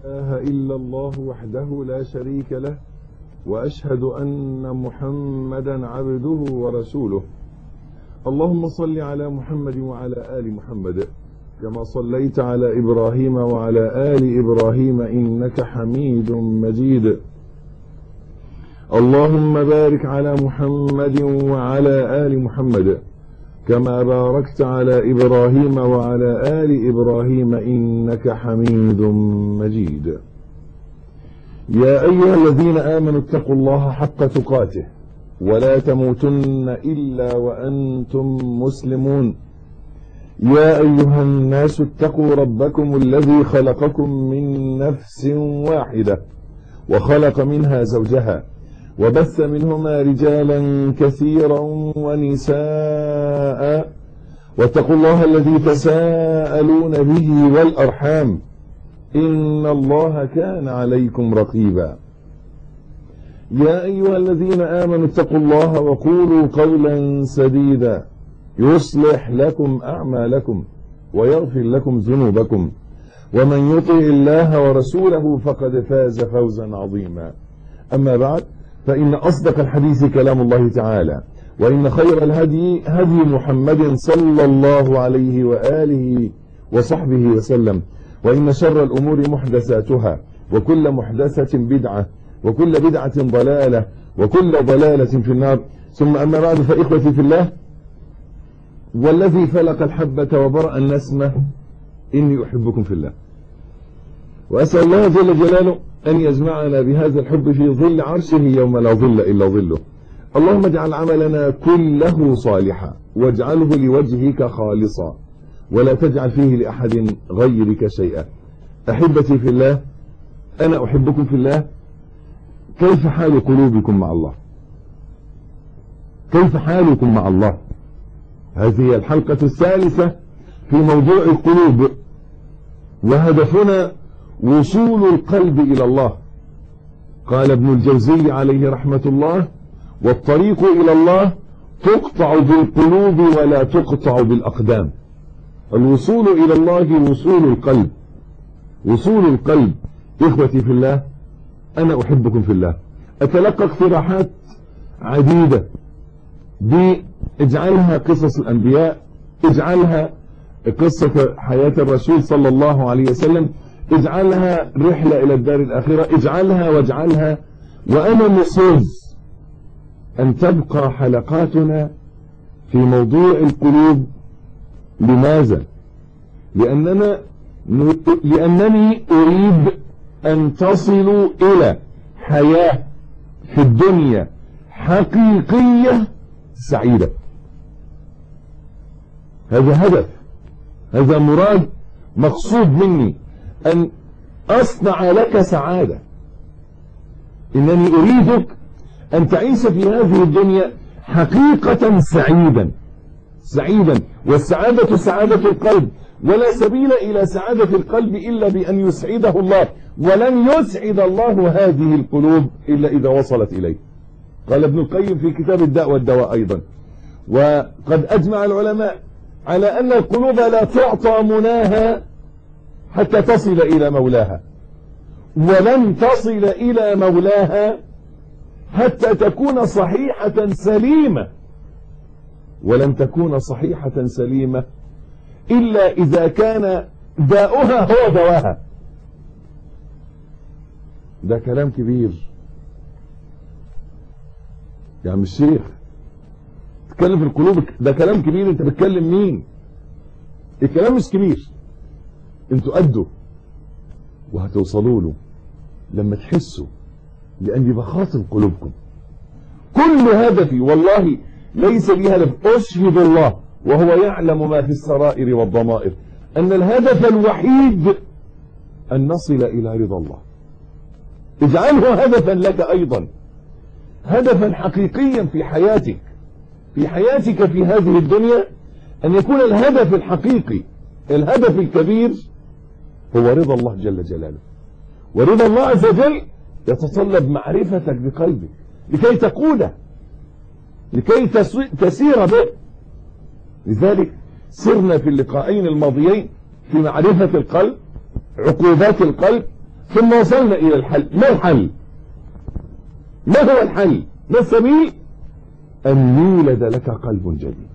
إله إلا الله وحده لا شريك له وأشهد أن محمدا عبده ورسوله اللهم صل على محمد وعلى آل محمد كما صليت على إبراهيم وعلى آل إبراهيم إنك حميد مجيد اللهم بارك على محمد وعلى آل محمد كما باركت على إبراهيم وعلى آل إبراهيم إنك حميد مجيد يا أيها الذين آمنوا اتقوا الله حق تقاته ولا تموتن إلا وأنتم مسلمون يا أيها الناس اتقوا ربكم الذي خلقكم من نفس واحدة وخلق منها زوجها وبث منهما رجالا كثيرا ونساء واتقوا الله الذي تساءلون به والأرحام إن الله كان عليكم رقيبا يا أيها الذين آمنوا اتقوا الله وقولوا قولا سديدا يصلح لكم أعمالكم ويغفر لكم ذنوبكم ومن يطع الله ورسوله فقد فاز فوزا عظيما أما بعد فإن أصدق الحديث كلام الله تعالى وإن خير الهدي هدي محمد صلى الله عليه وآله وصحبه وسلم وإن شر الأمور محدثاتها وكل محدثة بدعة وكل بدعة ضلالة وكل ضلالة في النار ثم أما بعد فإخوتي في الله والذي فلق الحبة وبرأ النسمة إني أحبكم في الله وأسأل الله جل جلاله أن يجمعنا بهذا الحب في ظل عرشه يوم لا ظل إلا ظله اللهم اجعل عملنا كله صالحا واجعله لوجهك خالصا ولا تجعل فيه لأحد غيرك شيئا أحبتي في الله أنا أحبكم في الله كيف حال قلوبكم مع الله كيف حالكم مع الله هذه الحلقة الثالثة في موضوع القلوب وهدفنا وصول القلب إلى الله قال ابن الجوزي عليه رحمة الله والطريق إلى الله تقطع بالقلوب ولا تقطع بالأقدام الوصول إلى الله وصول القلب وصول القلب إخوتي في الله أنا أحبكم في الله أتلقى اقتراحات عديدة دي اجعلها قصص الأنبياء اجعلها قصة حياة الرسول صلى الله عليه وسلم اجعلها رحلة إلى الدار الآخرة اجعلها واجعلها وأنا مصر أن تبقى حلقاتنا في موضوع القلوب لماذا لأننا لأنني أريد أن تصلوا إلى حياة في الدنيا حقيقية سعيدة هذا هدف هذا مراد مقصود مني أن أصنع لك سعادة إنني أريدك أن تعيش في هذه الدنيا حقيقة سعيدا سعيدا والسعادة سعادة القلب ولا سبيل إلى سعادة القلب إلا بأن يسعده الله ولن يسعد الله هذه القلوب إلا إذا وصلت إليه قال ابن القيم في كتاب الداء والدواء أيضا وقد أجمع العلماء على أن القلوب لا تعطى مناها حتى تصل إلى مولاها ولن تصل إلى مولاها حتى تكون صحيحة سليمة ولن تكون صحيحة سليمة إلا إذا كان داؤها هو دواها ده كلام كبير يا عم الشيخ تتكلم في القلوب ده كلام كبير انت بتكلم مين الكلام مش كبير انتوا قدوا وهتوصلوا له لما تحسوا لاني بخاطب قلوبكم كل هدفي والله ليس لي هدف اشهد الله وهو يعلم ما في السرائر والضمائر ان الهدف الوحيد ان نصل الى رضا الله اجعله هدفا لك ايضا هدفا حقيقيا في حياتك في حياتك في هذه الدنيا ان يكون الهدف الحقيقي الهدف الكبير هو رضا الله جل جلاله ورضا الله عز وجل يتطلب معرفتك بقلبك لكي تقوله لكي تسير به لذلك سرنا في اللقاءين الماضيين في معرفة القلب عقوبات القلب ثم وصلنا إلى الحل ما الحل ما هو الحل ما السبيل أن يولد لك قلب جديد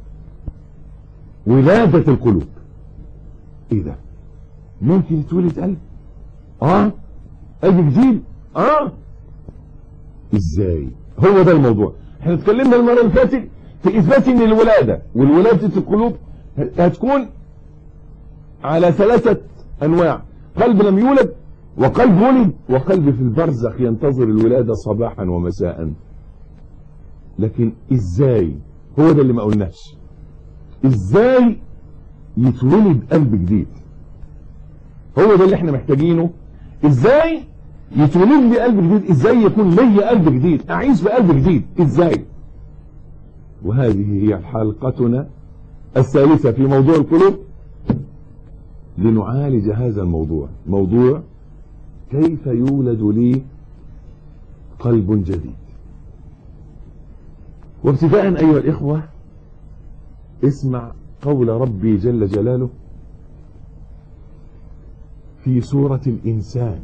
ولادة القلوب ايه ده ممكن يتولد قلب اه قلب جديد اه ازاي هو ده الموضوع احنا اتكلمنا المرة اللي فاتت في اثبات ان الولادة والولادة القلوب هتكون على ثلاثة انواع قلب لم يولد وقلب ولد وقلب في البرزخ ينتظر الولادة صباحا ومساء لكن ازاي هو ده اللي ما قلناش ازاي يتولد قلب جديد هو ده اللي احنا محتاجينه ازاي يتولد لي قلب جديد ازاي يكون لي قلب جديد اعيش بقلب جديد ازاي وهذه هي حلقتنا الثالثة في موضوع القلوب لنعالج هذا الموضوع موضوع كيف يولد لي قلب جديد وابتداء أيها الإخوة اسمع قول ربي جل جلاله في سورة الإنسان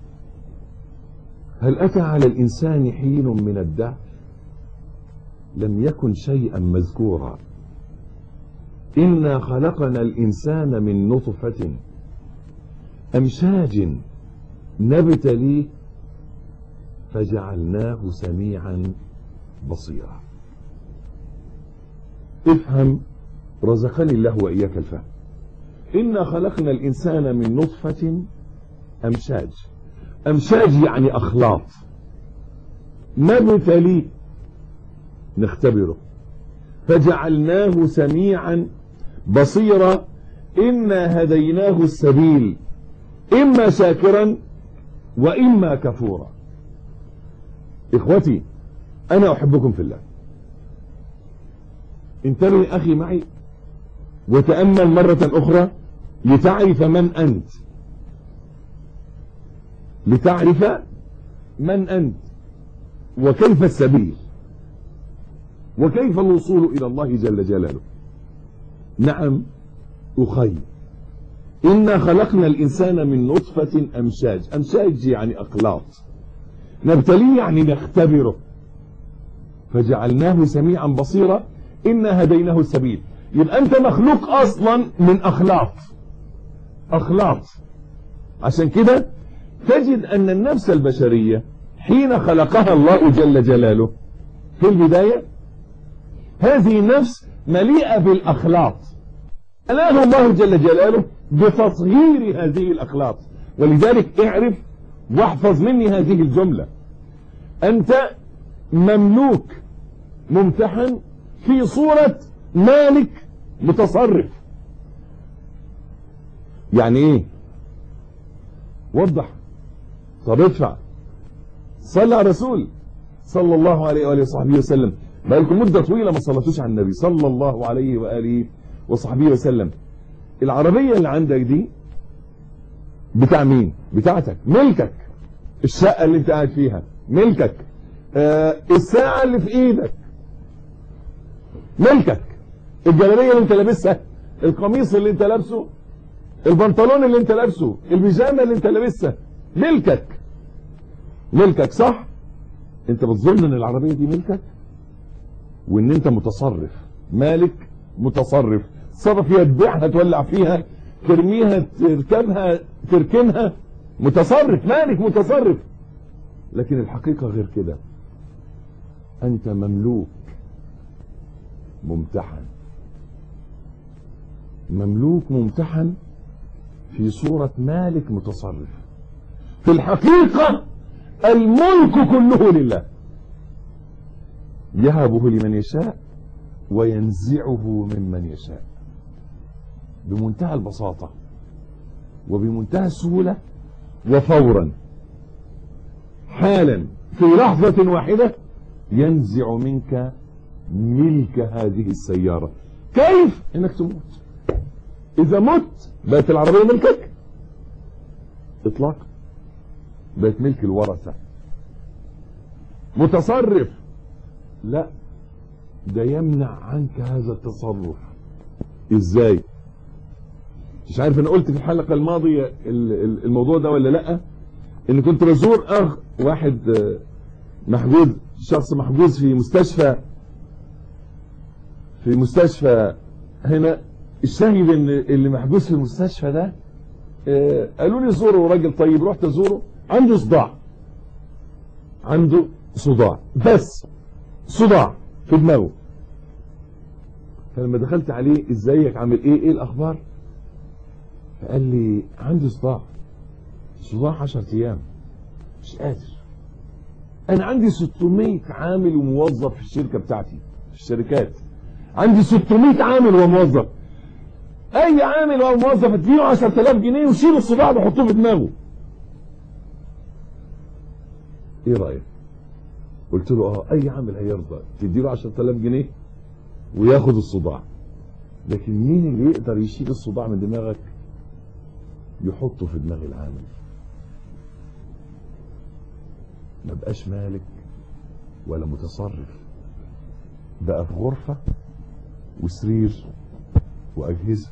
هل أتى على الإنسان حين من الدهر لم يكن شيئا مذكورا إنا خلقنا الإنسان من نطفة أمشاج نبتليه فجعلناه سميعا بصيرا افهم رزقني الله وإياك الفهم إنا خلقنا الإنسان من نطفة أمشاج أمشاج يعني أخلاط نبتليه نختبره فجعلناه سميعا بصيرا إنا هديناه السبيل إما شاكرا وإما كفورا إخوتي أنا أحبكم في الله انتبه أخي معي وتأمل مرة أخرى لتعرف من أنت لتعرف من أنت وكيف السبيل وكيف الوصول إلى الله جل جلاله نعم أخي إنا خلقنا الإنسان من نطفة أمشاج أمشاج يعني أقلاط نبتليه يعني نختبره فجعلناه سميعا بصيرا إنا هديناه السبيل يبقى أنت مخلوق أصلا من أخلاط أخلاط عشان كده تجد أن النفس البشرية حين خلقها الله جل جلاله في البداية هذه النفس مليئة بالأخلاط ألاه الله جل جلاله بتصغير هذه الأخلاط ولذلك اعرف واحفظ مني هذه الجملة أنت مملوك ممتحن في صورة مالك متصرف يعني ايه وضح طب ادفع صلى على رسول صلى الله عليه وآله وصحبه وسلم بقالكم مدة طويلة ما صلتوش على النبي صلى الله عليه وآله وصحبه وسلم العربية اللي عندك دي بتاع مين بتاعتك ملكك الشقة اللي انت قاعد فيها ملكك آه الساعة اللي في ايدك ملكك الجلابية اللي انت لابسها القميص اللي انت لابسه البنطلون اللي انت لابسه البيجامه اللي انت لابسها ملكك ملكك صح انت بتظن ان العربية دي ملكك وان انت متصرف مالك متصرف تصرف فيها تبيعها تولع فيها ترميها تركبها تركنها متصرف مالك متصرف لكن الحقيقة غير كده انت مملوك ممتحن مملوك ممتحن في صورة مالك متصرف في الحقيقة الملك كله لله يهبه لمن يشاء وينزعه ممن يشاء بمنتهى البساطة وبمنتهى السهولة وفورا حالا في لحظة واحدة ينزع منك ملك هذه السيارة كيف انك تموت اذا مت بقت العربية ملكك اطلاقا بقت ملك الورثة متصرف لا ده يمنع عنك هذا التصرف ازاي مش عارف انا قلت في الحلقة الماضية الموضوع ده ولا لا ان كنت بزور اخ واحد آه، محجوز شخص محجوز في مستشفى في مستشفى هنا الشاهد ان اللي محجوز في المستشفى ده آه، قالوا لي زوره راجل طيب رحت ازوره عنده صداع عنده صداع بس صداع في دماغه فلما دخلت عليه ازيك عامل ايه ايه الاخبار فقال لي عندي صداع صداع 10 ايام مش قادر انا عندي 600 عامل وموظف في الشركه بتاعتي في الشركات عندي 600 عامل وموظف اي عامل او موظف اديله 10000 جنيه وشيل الصداع ده وحطوه في دماغه ايه رايك قلت له اه اي عامل هيرضى تديله 10000 جنيه وياخد الصداع لكن مين اللي يقدر يشيل الصداع من دماغك يحطه في دماغ العامل ما بقاش مالك ولا متصرف بقى في غرفة وسرير وأجهزة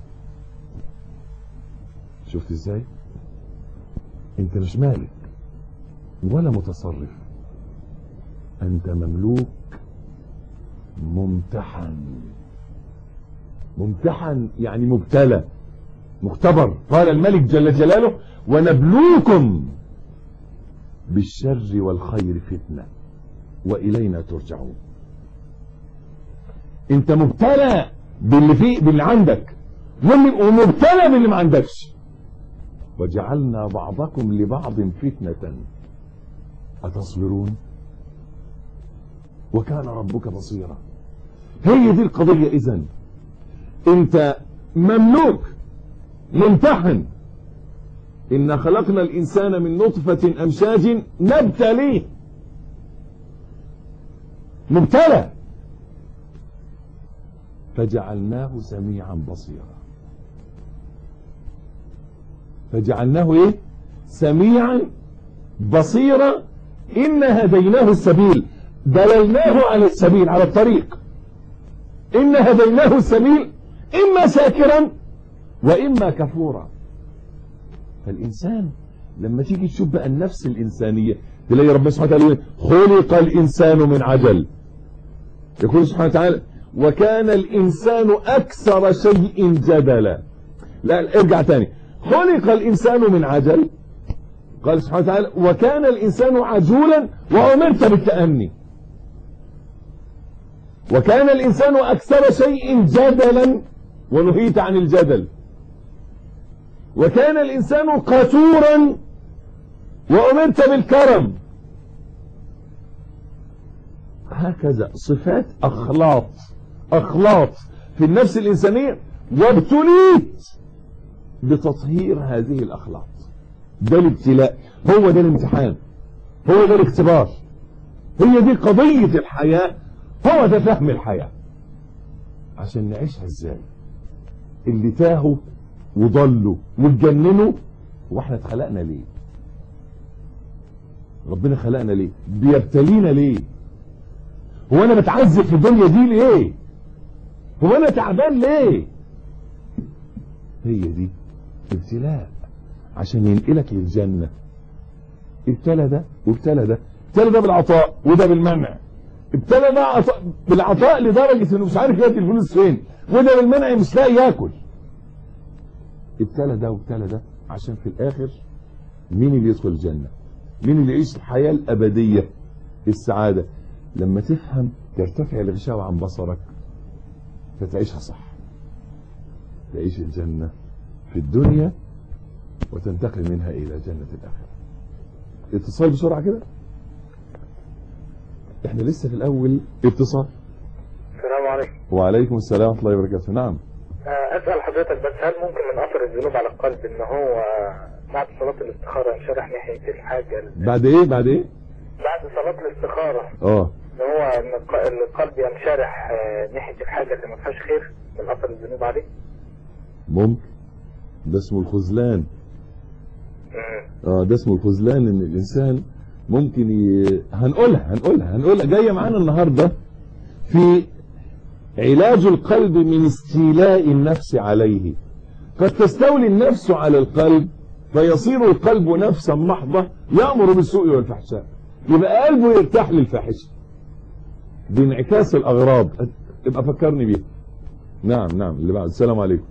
شفت ازاي انت مش مالك ولا متصرف انت مملوك ممتحن ممتحن يعني مبتلى مختبر قال الملك جل جلاله ونبلوكم بالشر والخير فتنة وإلينا ترجعون انت مبتلى باللي فيه باللي عندك واللي- ومبتلى باللي ما عندكش وجعلنا بعضكم لبعض فتنة أتصبرون وكان ربك بصيرا هي دي القضية إذن انت مملوك ممتحن إن خلقنا الإنسان من نطفة أمشاج نبتليه مبتلى فجعلناه سميعا بصيرا فجعلناه ايه سميعا بصيرا إن هديناه السبيل دللناه على السبيل على الطريق إن هديناه السبيل إما شاكرا وإما كفورا فالإنسان لما تيجي تشوف بقى النفس الإنسانية تلاقي ربنا سبحانه وتعالى يقول خلق الإنسان من عجل يقول سبحانه وتعالى وكان الإنسان أكثر شيء جدلا لا ارجع تاني خلق الإنسان من عجل قال سبحانه وتعالى وكان الإنسان عجولا وأمرت بالتأني وكان الإنسان أكثر شيء جدلا ونهيت عن الجدل وكان الإنسان قتورا وأمرت بالكرم هكذا صفات أخلاط أخلاط في النفس الإنسانية وابتليت بتطهير هذه الأخلاط ده الابتلاء هو ده الامتحان هو ده الاختبار هي دي قضية الحياة هو ده فهم الحياة عشان نعيشها ازاي اللي تاهوا وضلوا واتجننوا واحنا اتخلقنا ليه ربنا خلقنا ليه بيبتلينا ليه هو انا بتعذب في الدنيا دي ليه هو انا تعبان ليه هي دي ابتلاء عشان ينقلك للجنة ابتلى ده وابتلى ده ابتلى ده بالعطاء وده بالمنع ابتلى ده عطاء بالعطاء لدرجة انه مش عارف ياكل الفلوس فين وده بالمنع مش لاقي ياكل ابتلى ده وابتلى ده عشان في الاخر مين اللي يدخل الجنة مين اللي يعيش الحياة الابدية السعادة لما تفهم ترتفع الغشاوة عن بصرك فتعيشها صح تعيش الجنة في الدنيا وتنتقل منها إلى جنة الآخرة اتصال بسرعة كده احنا لسه في الأول اتصال السلام عليكم وعليكم السلام ورحمة الله وبركاته نعم آه، أسأل حضرتك بس هل ممكن من أثر الذنوب على القلب إن هو بعد صلاة الاستخارة ينشرح ناحية الحاجة ال- بعد ايه بعد ايه بعد صلاة الاستخارة اه إن هو إن الق- القلب ينشرح آه، ناحية الحاجة اللي ما فيهاش خير من أثر الذنوب عليه ممكن ده اسمه الخذلان مم. اه ده اسمه الخذلان ان الانسان ممكن ي... هنقولها هنقولها هنقولها جايه معانا النهارده في علاج القلب من استيلاء النفس عليه قد تستولي النفس على القلب فيصير القلب نفسا محضة يأمر بالسوء والفحشاء يبقى قلبه يرتاح للفاحشة بانعكاس الأغراض يبقى فكرني بيها نعم نعم اللي بعد السلام عليكم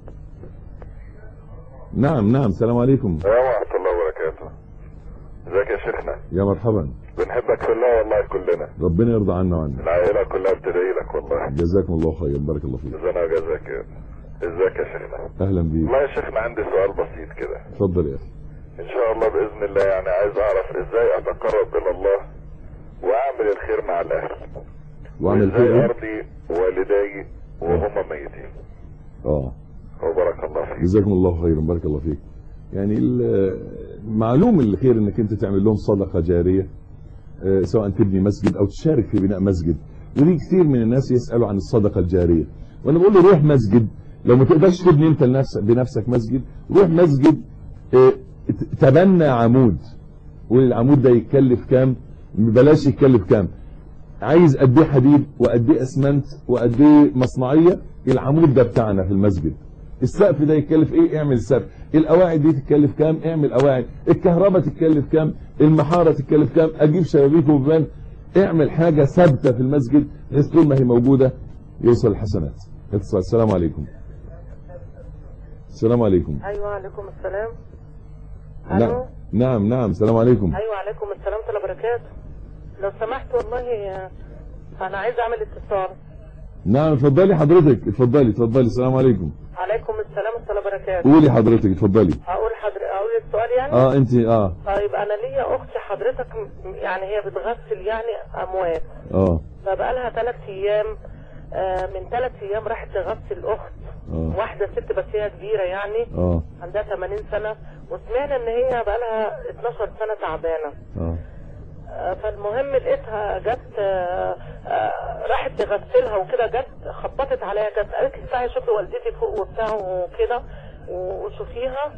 نعم نعم السلام عليكم السلام ورحمة الله وبركاته ازيك يا شيخنا يا مرحبا بنحبك في الله والله كلنا ربنا يرضى عنا وعنك العائلة كلها بتدعي لك والله جزاكم الله خيرا بارك الله فيك جزانا وجزاك يا ازيك يا شيخنا اهلا بيك والله يا شيخنا عندي سؤال بسيط كده اتفضل يا اخي ان شاء الله باذن الله يعني عايز اعرف ازاي اتقرب الى الله واعمل الخير مع الاهل واعمل وازاي خير إيه؟ ارضي والدي وهم ميتين اه وبارك الله فيك جزاكم الله خيرا بارك الله فيك يعني ال- معلوم الخير انك انت تعمل لهم صدقه جاريه آه، سواء تبني مسجد او تشارك في بناء مسجد ودي كثير من الناس يسالوا عن الصدقه الجاريه وانا بقول له روح مسجد لو ما تقدرش تبني انت لنفسك بنفسك مسجد روح مسجد آه، ت- تبنى عمود والعمود ده يتكلف كام بلاش يتكلف كام عايز قد ايه حديد وقد ايه اسمنت وقد ايه مصنعيه العمود ده بتاعنا في المسجد السقف ده يتكلف ايه اعمل سقف القواعد دي تتكلف كام اعمل قواعد الكهرباء تتكلف كام المحاره تتكلف كام اجيب شبابيك وبيبان اعمل حاجه ثابته في المسجد بحيث طول ما هي موجوده يوصل الحسنات اتصل السلام عليكم السلام عليكم ايوه عليكم السلام نعم الو نعم نعم السلام عليكم ايوه عليكم السلام ورحمه الله وبركاته لو سمحت والله آه، انا عايز اعمل اتصال نعم اتفضلي حضرتك اتفضلي اتفضلي السلام عليكم عليكم السلام ورحمه الله وبركاته قولي حضرتك اتفضلي اقول حضر اقول السؤال يعني اه انت اه طيب انا ليا اخت حضرتك م- يعني هي بتغسل يعني اموات اه فبقى لها ثلاث ايام آه، من ثلاث ايام راحت تغسل اخت اه واحده ست بس هي كبيره يعني اه عندها 80 سنه وسمعنا ان هي بقى لها 12 سنه تعبانه اه آه، فالمهم لقيتها جت آه، آه، راحت تغسلها وكده جت خبطت عليها جت قالت لي تعالي شوفي والدتي فوق وبتاع وكده وشوفيها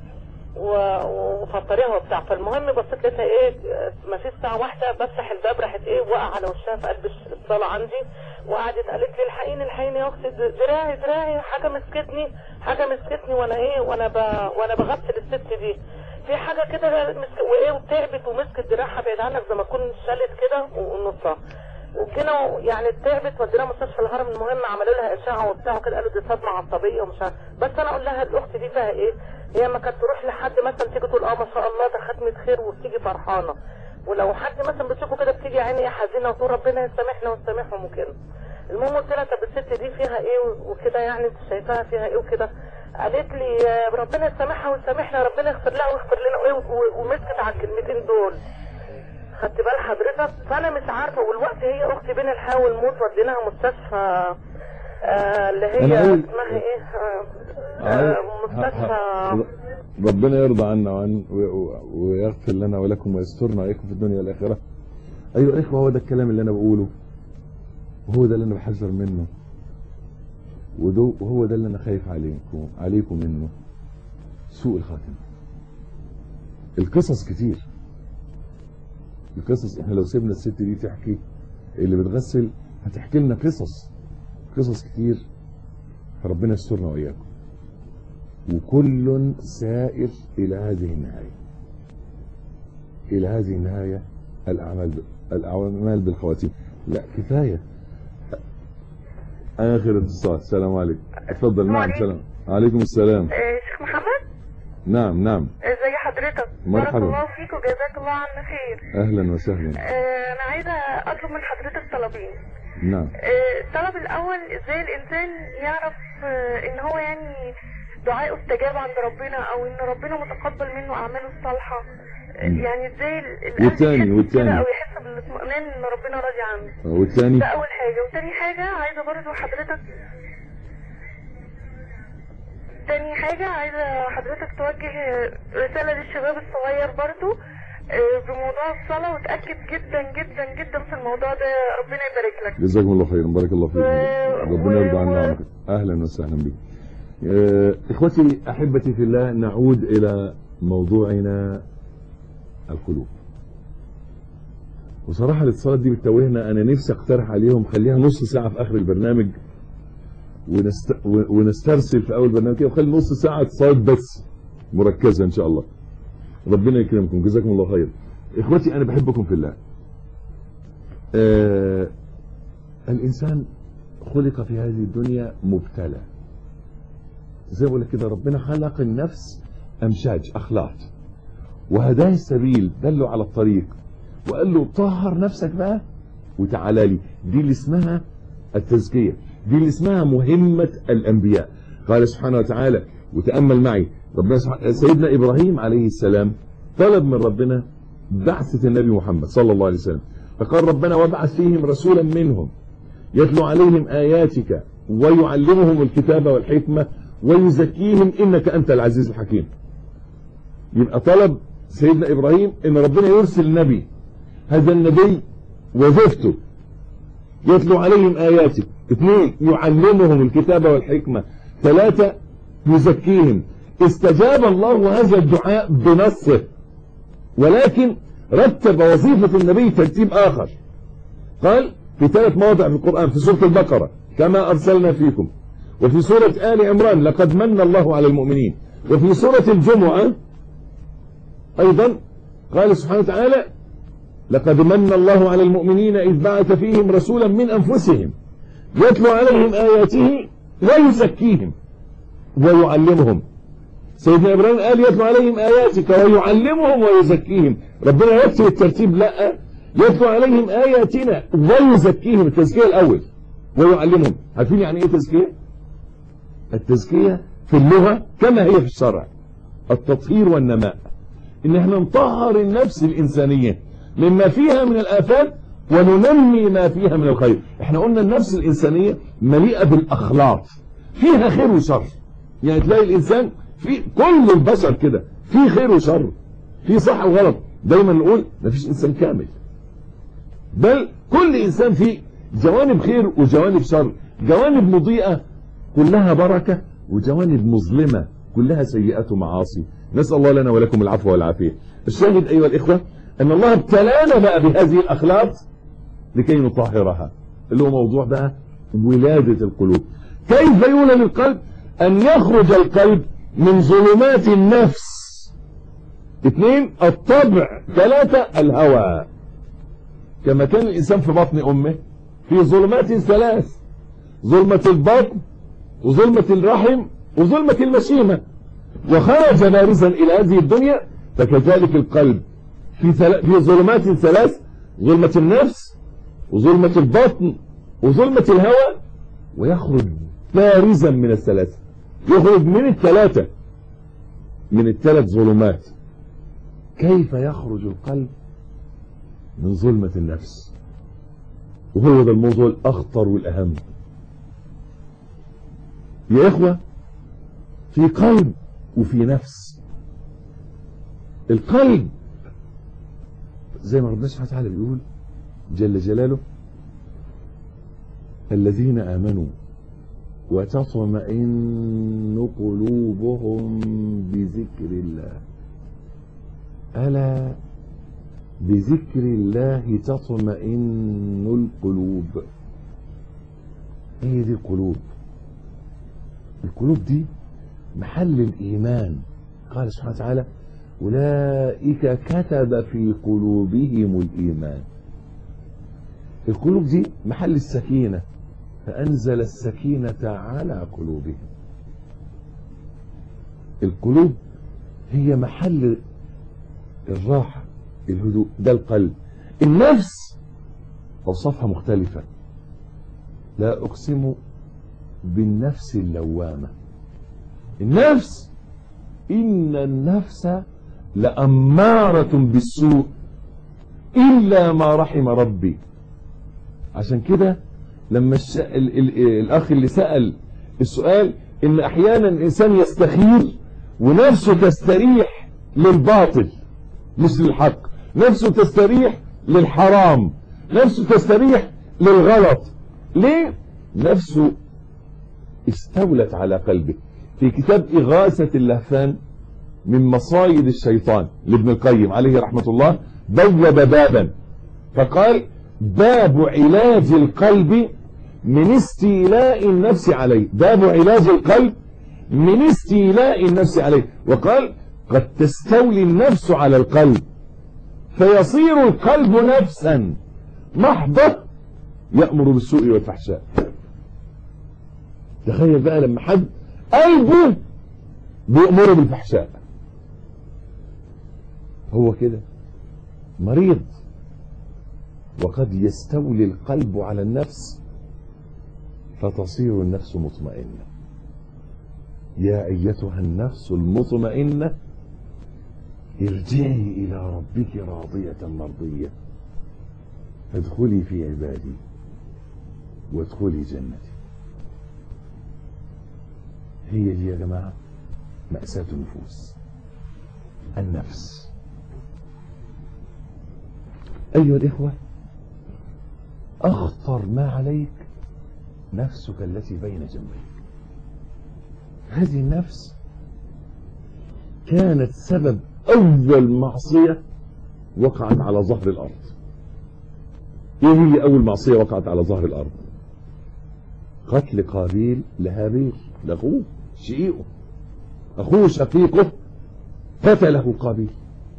و- وفطريها وبتاع فالمهم بصيت لقيتها ايه ما فيش ساعه واحده بفتح الباب راحت ايه وقع على وشها في قلب الصاله عندي وقعدت قالت لي الحقيني الحقيني يا اختي دراعي دراعي حاجه مسكتني حاجه مسكتني وانا ايه وانا ب... وانا بغسل الست دي في حاجه كده مسك... وايه وتعبت ومسكت دراعها بعيد عنك زي ما تكون شالت كده ونصها وكده يعني تعبت وديناها مستشفى الهرم المهم عملوا لها اشعه وبتاع وكده قالوا دي صدمه عصبيه ومش عارف بس انا اقول لها الاخت دي فيها ايه هي ما كانت تروح لحد مثلا تيجي تقول اه ما شاء الله ده ختمه خير وبتيجي فرحانه ولو حد مثلا بتشوفه كده بتيجي يا عيني حزينه وتقول ربنا يسامحنا ويسامحهم وكده المهم قلت لها طب الست دي فيها ايه وكده يعني انت شايفاها فيها ايه وكده قالت لي آه، ربنا يسامحها ويسامحنا ربنا يغفر لها ويغفر لنا وايه و- ومسكت على الكلمتين دول خدت بال حضرتك فانا مش عارفه والوقت هي اختي بين الحياه والموت وديناها مستشفى آه اللي هي أنا عايز- اسمها ايه آه آه مستشفى ربنا يرضى عنا وعن و- و- ويغفر لنا ولكم ويسترنا عليكم في الدنيا والآخرة أيها الإخوة هو ده الكلام اللي أنا بقوله وهو ده اللي أنا بحذر منه ودو- وهو ده اللي أنا خايف عليكم عليكم منه سوء الخاتمة القصص كتير القصص احنا لو سيبنا الست دي تحكي اللي بتغسل هتحكي لنا قصص قصص كتير فربنا يسترنا وإياكم وكل سائر إلى هذه النهاية إلى هذه النهاية الأعمال الأعمال بالخواتيم لا كفاية آخر اتصال السلام عليكم اتفضل نعم عليكم. سلام عليكم السلام آه، شيخ محمد نعم نعم ازي حضرتك مرحبا. بارك الله فيك وجزاك الله عنا خير أهلا وسهلا آه، انا عايزه اطلب من حضرتك طلبين نعم آه، الطلب الاول ازاي الانسان يعرف آه، ان هو يعني دعائه استجاب عند ربنا او ان ربنا متقبل منه اعماله الصالحه آه، مم. يعني ازاي ال- القلب والتاني- يحس والتاني. كده او يحس بالاطمئنان ان ربنا راضي عنه والثاني ده اول حاجه وتاني حاجه عايزه برضو حضرتك تاني حاجة عايزة حضرتك توجه رسالة للشباب الصغير برضو آه، بموضوع الصلاة وتأكد جدا جدا جدا في الموضوع ده ربنا يبارك لك جزاكم الله خيرا بارك الله فيكم و- ربنا يرضى و- عنا وعنك اهلا وسهلا بك آه، اخوتي احبتي في الله نعود الى موضوعنا القلوب وصراحه الاتصالات دي بتتوهنا انا نفسي اقترح عليهم خليها نص ساعه في اخر البرنامج ونست... و- ونسترسل في اول برنامج كده وخلي نص ساعه اتصالات بس مركزه ان شاء الله ربنا يكرمكم جزاكم الله خير اخوتي انا بحبكم في الله آه الانسان خلق في هذه الدنيا مبتلى زي ما بقول لك كده ربنا خلق النفس امشاج اخلاط وهداه السبيل دله على الطريق وقال له طهر نفسك بقى وتعالى لي دي اللي اسمها التزكية دي اللي اسمها مهمة الأنبياء قال سبحانه وتعالى وتأمل معي ربنا سبحانه سيدنا إبراهيم عليه السلام طلب من ربنا بعثة النبي محمد صلى الله عليه وسلم فقال ربنا وابعث فيهم رسولا منهم يتلو عليهم آياتك ويعلمهم الكتاب والحكمة ويزكيهم إنك أنت العزيز الحكيم يبقى طلب سيدنا إبراهيم إن ربنا يرسل نبي هذا النبي وظيفته يتلو عليهم آياتك اثنين يعلمهم الكتاب والحكمة ثلاثة يزكيهم استجاب الله هذا الدعاء بنصه ولكن رتب وظيفة النبي ترتيب آخر قال في ثلاث مواضع في القرآن في سورة البقرة كما أرسلنا فيكم وفي سورة آل عمران لقد من الله على المؤمنين وفي سورة الجمعة أيضا قال سبحانه وتعالى لقد من الله على المؤمنين إذ بعث فيهم رسولا من أنفسهم يتلو عليهم آياته ويزكيهم ويعلمهم سيدنا إبراهيم قال يتلو عليهم آياتك ويعلمهم ويزكيهم ربنا يكتب الترتيب لا يتلو عليهم آياتنا ويزكيهم التزكية الأول ويعلمهم عارفين يعني إيه تزكية التزكية في اللغة كما هي في الشرع التطهير والنماء إن احنا نطهر النفس الإنسانية مما فيها من الآفات وننمي ما فيها من الخير احنا قلنا النفس الإنسانية مليئة بالأخلاق فيها خير وشر يعني تلاقي الإنسان في كل البشر كده في خير وشر في صح وغلط دايما نقول مفيش إنسان كامل بل كل إنسان فيه جوانب خير وجوانب شر جوانب مضيئة كلها بركة وجوانب مظلمة كلها سيئات ومعاصي نسأل الله لنا ولكم العفو والعافية الشاهد أيها الإخوة أن الله ابتلانا بقى بهذه الأخلاق لكي نطهرها اللي هو موضوع بقى ولادة القلوب كيف يولد القلب أن يخرج القلب من ظلمات النفس اثنين الطبع ثلاثة الهوى كما كان الإنسان في بطن أمه في ظلمات ثلاث ظلمة البطن وظلمة الرحم وظلمة المشيمة وخرج بارزا إلى هذه الدنيا فكذلك القلب في, ثل... في ظلمات ثلاث ظلمة النفس وظلمة البطن وظلمة الهوى ويخرج بارزا من الثلاثة يخرج من الثلاثة من الثلاث ظلمات كيف يخرج القلب من ظلمة النفس وهو ده الموضوع الأخطر والأهم يا إخوة في قلب وفي نفس القلب زي ما ربنا سبحانه وتعالى بيقول جل جلاله الذين آمنوا وتطمئن قلوبهم بذكر الله ألا بذكر الله تطمئن القلوب ايه دي القلوب القلوب دي محل الإيمان قال سبحانه وتعالى أولئك كتب في قلوبهم الإيمان القلوب دي محل السكينة فأنزل السكينة على قلوبهم القلوب هي محل الراحة الهدوء ده القلب النفس أوصافها مختلفة لا أقسم بالنفس اللوامة النفس إن النفس لأمارة بالسوء إلا ما رحم ربي عشان كده لما الش... ال... ال... الأخ اللي سأل السؤال إن أحيانا الإنسان يستخير ونفسه تستريح للباطل مش للحق نفسه تستريح للحرام نفسه تستريح للغلط ليه نفسه استولت على قلبه في كتاب إغاثة اللهفان من مصايد الشيطان لابن القيم عليه رحمة الله بوب بابا فقال باب علاج القلب من استيلاء النفس عليه باب علاج القلب من استيلاء النفس عليه وقال قد تستولي النفس على القلب فيصير القلب نفسا محضة يأمر بالسوء والفحشاء تخيل بقى لما حد قلبه بيأمره بالفحشاء هو كده مريض وقد يستولي القلب على النفس فتصير النفس مطمئنة يا أيتها النفس المطمئنة ارجعي إلى ربك راضية مرضية فادخلي في عبادي وادخلي جنتي هي دي يا جماعة مأساة النفوس النفس أيها الإخوة أخطر ما عليك نفسك التي بين جنبيك هذه النفس كانت سبب أول معصية وقعت على ظهر الأرض إيه هي أول معصية وقعت على ظهر الأرض قتل قابيل لهابيل لأخوه شقيقه أخوه شقيقه قتله قابيل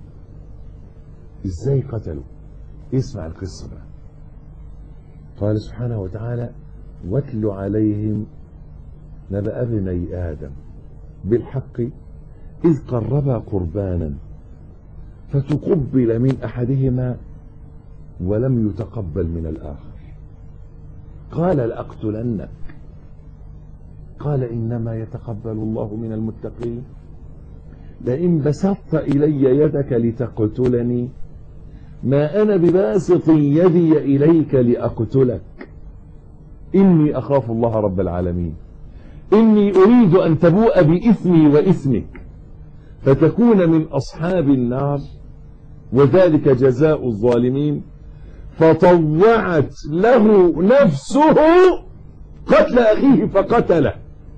إزاي قتله اسمع القصة بقى قال سبحانه وتعالى واتل عليهم نبأ ابني آدم بالحق إذ قربا قربانا فتقبل من أحدهما ولم يتقبل من الآخر قال لأقتلنك قال إنما يتقبل الله من المتقين لئن بسطت إلي يدك لتقتلني ما أنا بباسط يدي إليك لأقتلك إني أخاف الله رب العالمين إني أريد أن تبوء بإثمي وإثمك فتكون من أصحاب النار وذلك جزاء الظالمين فطوعت له نفسه قتل أخيه فقتله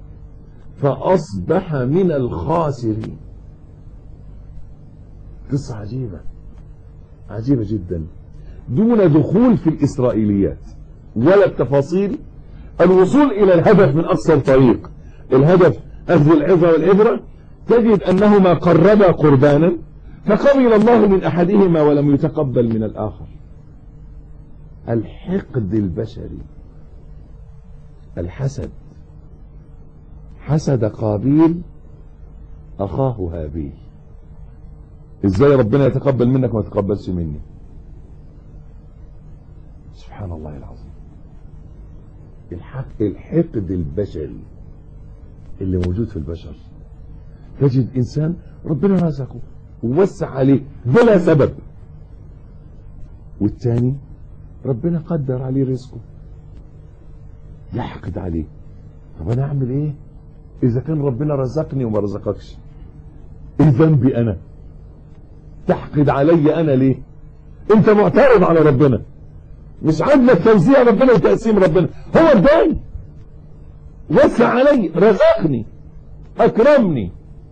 فأصبح من الخاسرين قصة عجيبة عجيبة جدا دون دخول في الإسرائيليات ولا التفاصيل الوصول إلى الهدف من أقصر طريق الهدف أخذ العظة والعبرة تجد أنهما قربا قربانا فقبل الله من أحدهما ولم يتقبل من الآخر الحقد البشري الحسد حسد قابيل أخاه هابيل ازاي ربنا يتقبل منك وما يتقبلش مني سبحان الله العظيم الحق الحقد البشري اللي موجود في البشر تجد انسان ربنا رزقه ووسع عليه بلا سبب والتاني ربنا قدر عليه رزقه يحقد عليه طب انا اعمل ايه اذا كان ربنا رزقني وما رزقكش ايه ذنبي انا تحقد علي انا ليه انت معترض على ربنا مش عاجبك توزيع ربنا وتقسيم ربنا هو اداني وسع علي رزقني اكرمني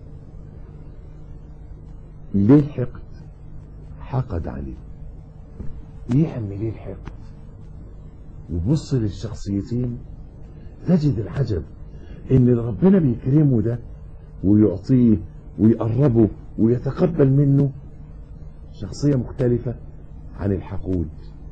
ليه الحقد حقد عليه يعمل ايه الحقد وبص للشخصيتين تجد العجب ان اللي ربنا بيكرمه ده ويعطيه ويقربه ويتقبل منه شخصية مختلفة عن الحقود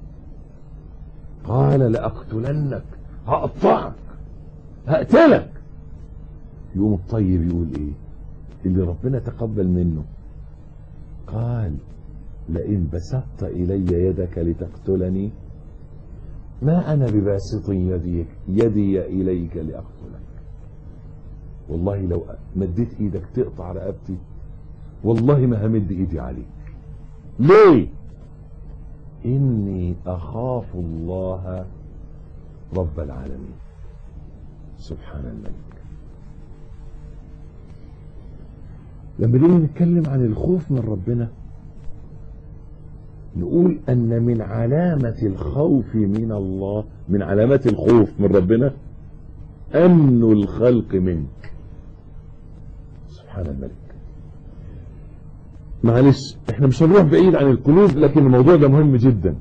قال لأقتلنك هقطعك هقتلك يقوم الطيب يقول ايه اللي ربنا تقبل منه قال لئن بسطت إلي يدك لتقتلني ما أنا بباسط يدي, يدي إليك لأقتلك والله لو مديت إيدك تقطع رقبتي والله ما همد إيدي عليك ليه إني أخاف الله رب العالمين سبحان الملك لما نيجي نتكلم عن الخوف من ربنا نقول أن من علامة الخوف من الله من علامات الخوف من ربنا أمن الخلق منك سبحان الملك معلش احنا مش هنروح بعيد عن القلوب لكن الموضوع ده مهم جدا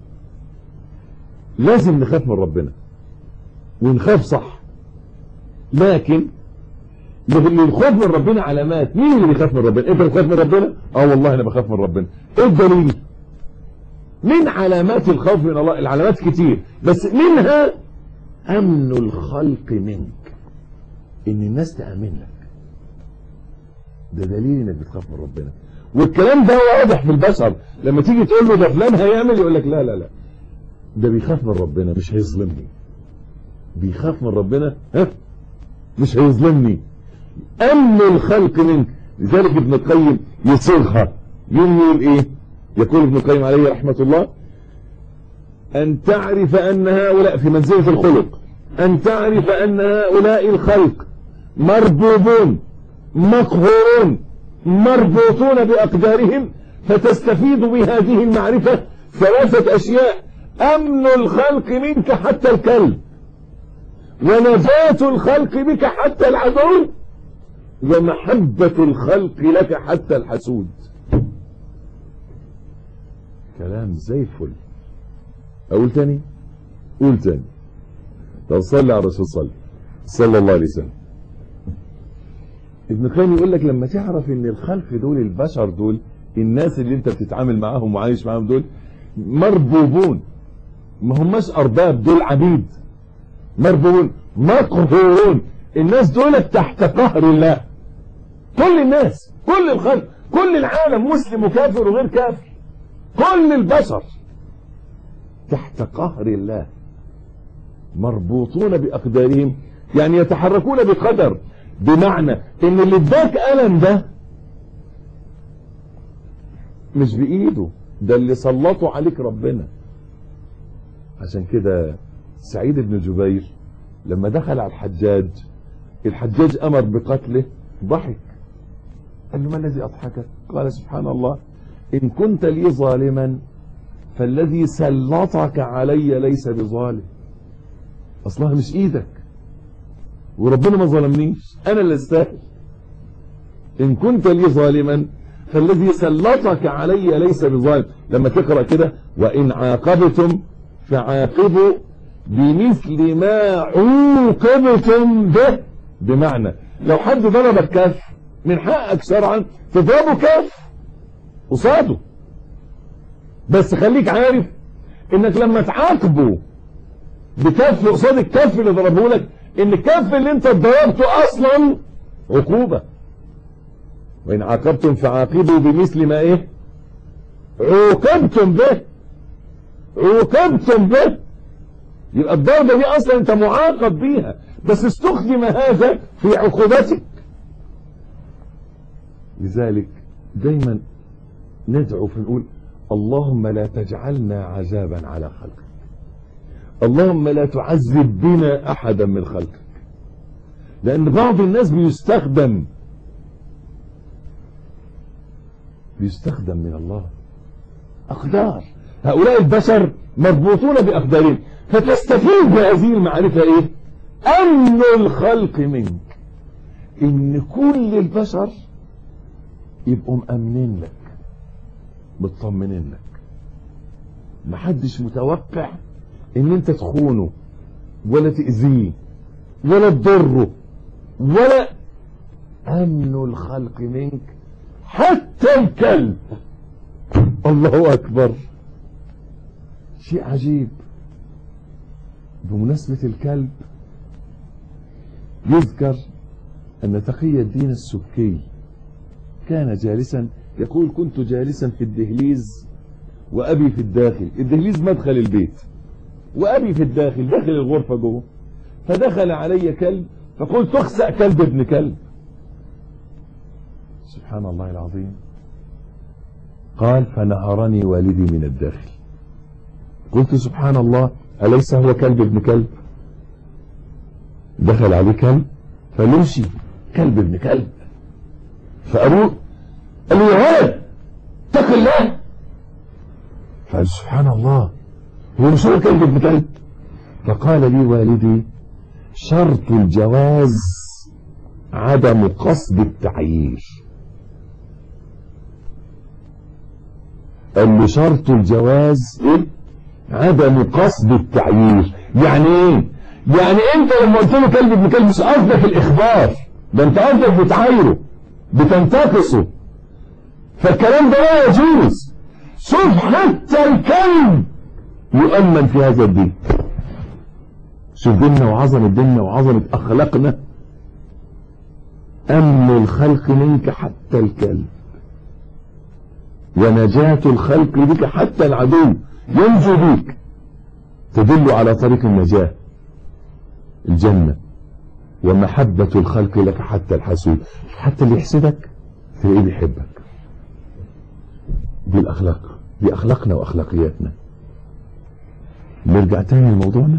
لازم نخاف من ربنا ونخاف صح لكن للخوف من ربنا علامات مين اللي بيخاف من ربنا انت بتخاف من ربنا اه والله انا بخاف من ربنا ايه الدليل من علامات الخوف من الله العلامات كتير بس منها امن الخلق منك ان الناس تامن لك ده دليل انك بتخاف من ربنا والكلام ده واضح في البشر لما تيجي تقول له ده فلان هيعمل يقول لك لا لا لا ده بيخاف من ربنا مش هيظلمني بيخاف من ربنا ها مش هيظلمني امن الخلق منك لذلك ابن القيم يصيغها يقول ايه يقول ابن القيم عليه رحمة الله ان تعرف ان هؤلاء في منزلة الخلق ان تعرف ان هؤلاء الخلق مربوبون مقهورون مربوطون بأقدارهم فتستفيد بهذه المعرفة ثلاثة أشياء أمن الخلق منك حتى الكلب ونجاة الخلق بك حتى العدو ومحبة الخلق لك حتى الحسود كلام زي الفل أقول تاني قول تاني طب صلي على الرسول صلي صلى الله عليه وسلم ابن القيم يقول لك لما تعرف ان الخلق دول البشر دول الناس اللي انت بتتعامل معاهم وعايش معاهم دول مربوبون ما هماش ارباب دول عبيد مربوبون مقهورون الناس دول تحت قهر الله كل الناس كل الخلق كل العالم مسلم وكافر وغير كافر كل البشر تحت قهر الله مربوطون بأقدارهم يعني يتحركون بقدر بمعنى ان اللي اداك ألم ده مش بإيده ده اللي سلطوا عليك ربنا عشان كده سعيد بن جبير لما دخل على الحجاج الحجاج أمر بقتله ضحك قال له ما الذي أضحكك قال سبحان الله إن كنت لي ظالما فالذي سلطك علي ليس بظالم أصلها مش إيدك وربنا ما ظلمنيش أنا اللي استاهل إن كنت لي ظالما فالذي سلطك علي ليس بظالم لما تقرأ كده وإن عاقبتم فعاقبوا بمثل ما عوقبتم به بمعنى لو حد ضربك كف من حقك شرعا تضربه كف قصاده بس خليك عارف انك لما تعاقبه بكف قصاد الكف اللي ضربه لك ان الكف اللي انت ضربته اصلا عقوبة وان عاقبتم فعاقبوا بمثل ما ايه عوقبتم به عوقبتم به يبقى الضربة دي اصلا انت معاقب بيها بس استخدم هذا في عقوبتك لذلك دايما ندعو فنقول اللهم لا تجعلنا عذابا على خلقك اللهم لا تعذب بنا احدا من خلقك لان بعض الناس بيستخدم بيستخدم من الله اقدار هؤلاء البشر مربوطون باقدارهم فتستفيد بهذه المعرفة ايه امن الخلق منك ان كل البشر يبقوا مأمنين لك مطمنين لك محدش متوقع ان انت تخونه ولا تأذيه ولا تضره ولا امن الخلق منك حتى الكلب الله اكبر شيء عجيب بمناسبة الكلب يذكر أن تقي الدين السبكي كان جالسا يقول كنت جالسا في الدهليز وأبي في الداخل الدهليز مدخل البيت وأبي في الداخل داخل الغرفة جوه فدخل علي كلب فقلت اخسأ كلب ابن كلب سبحان الله العظيم قال فنهرني والدي من الداخل قلت سبحان الله أليس هو كلب ابن كلب دخل عليه كلب فمشي كلب ابن كلب فأبوه قال له يا ولد اتق الله فقال سبحان الله هو مش هو كلب ابن كلب فقال لي والدي شرط الجواز عدم قصد التعيير قال له شرط الجواز ايه عدم قصد التعيير يعني ايه يعني انت لما قلت له كلب ابن كلب مش قصدك الاخبار ده انت قصدك بتعايره بتنتقصه فالكلام ده لا يجوز شوف حتى الكلب يؤمن في هذا الدين شوف ديننا وعظمة ديننا وعظمة أخلاقنا أمن الخلق منك حتى الكلب ونجاة الخلق بك حتى العدو ينجو بك تدل على طريق النجاة الجنة ومحبة الخلق لك حتى الحسود حتى اللي يحسدك تلاقيه بيحبك دي الأخلاق دي أخلاقنا وأخلاقياتنا نرجع تاني لموضوعنا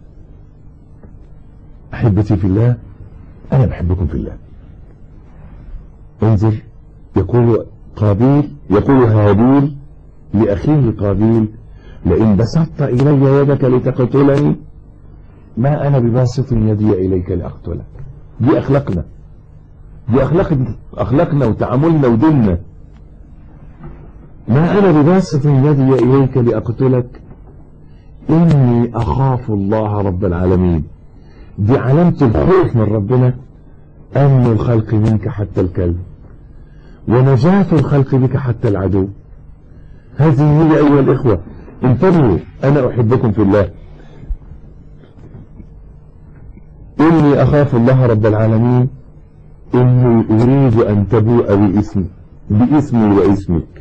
أحبتي في الله أنا بحبكم في الله انظر يقول قابيل يقول هابيل لأخيه قابيل لئن بسطت إلي يدك لتقتلني ما أنا بباسط يدي إليك لأقتلك دي أخلاقنا دي أخلاق أخلاقنا وتعاملنا وديننا ما أنا بباسط يدي إليك لأقتلك إني أخاف الله رب العالمين دي علامة الخوف من ربنا أمن الخلق منك حتى الكلب ونجاة الخلق بك حتى العدو هذه هي أيها الإخوة انتبهوا أنا أحبكم في الله إني أخاف الله رب العالمين إني أريد أن تبوء باسمي باسمي واسمك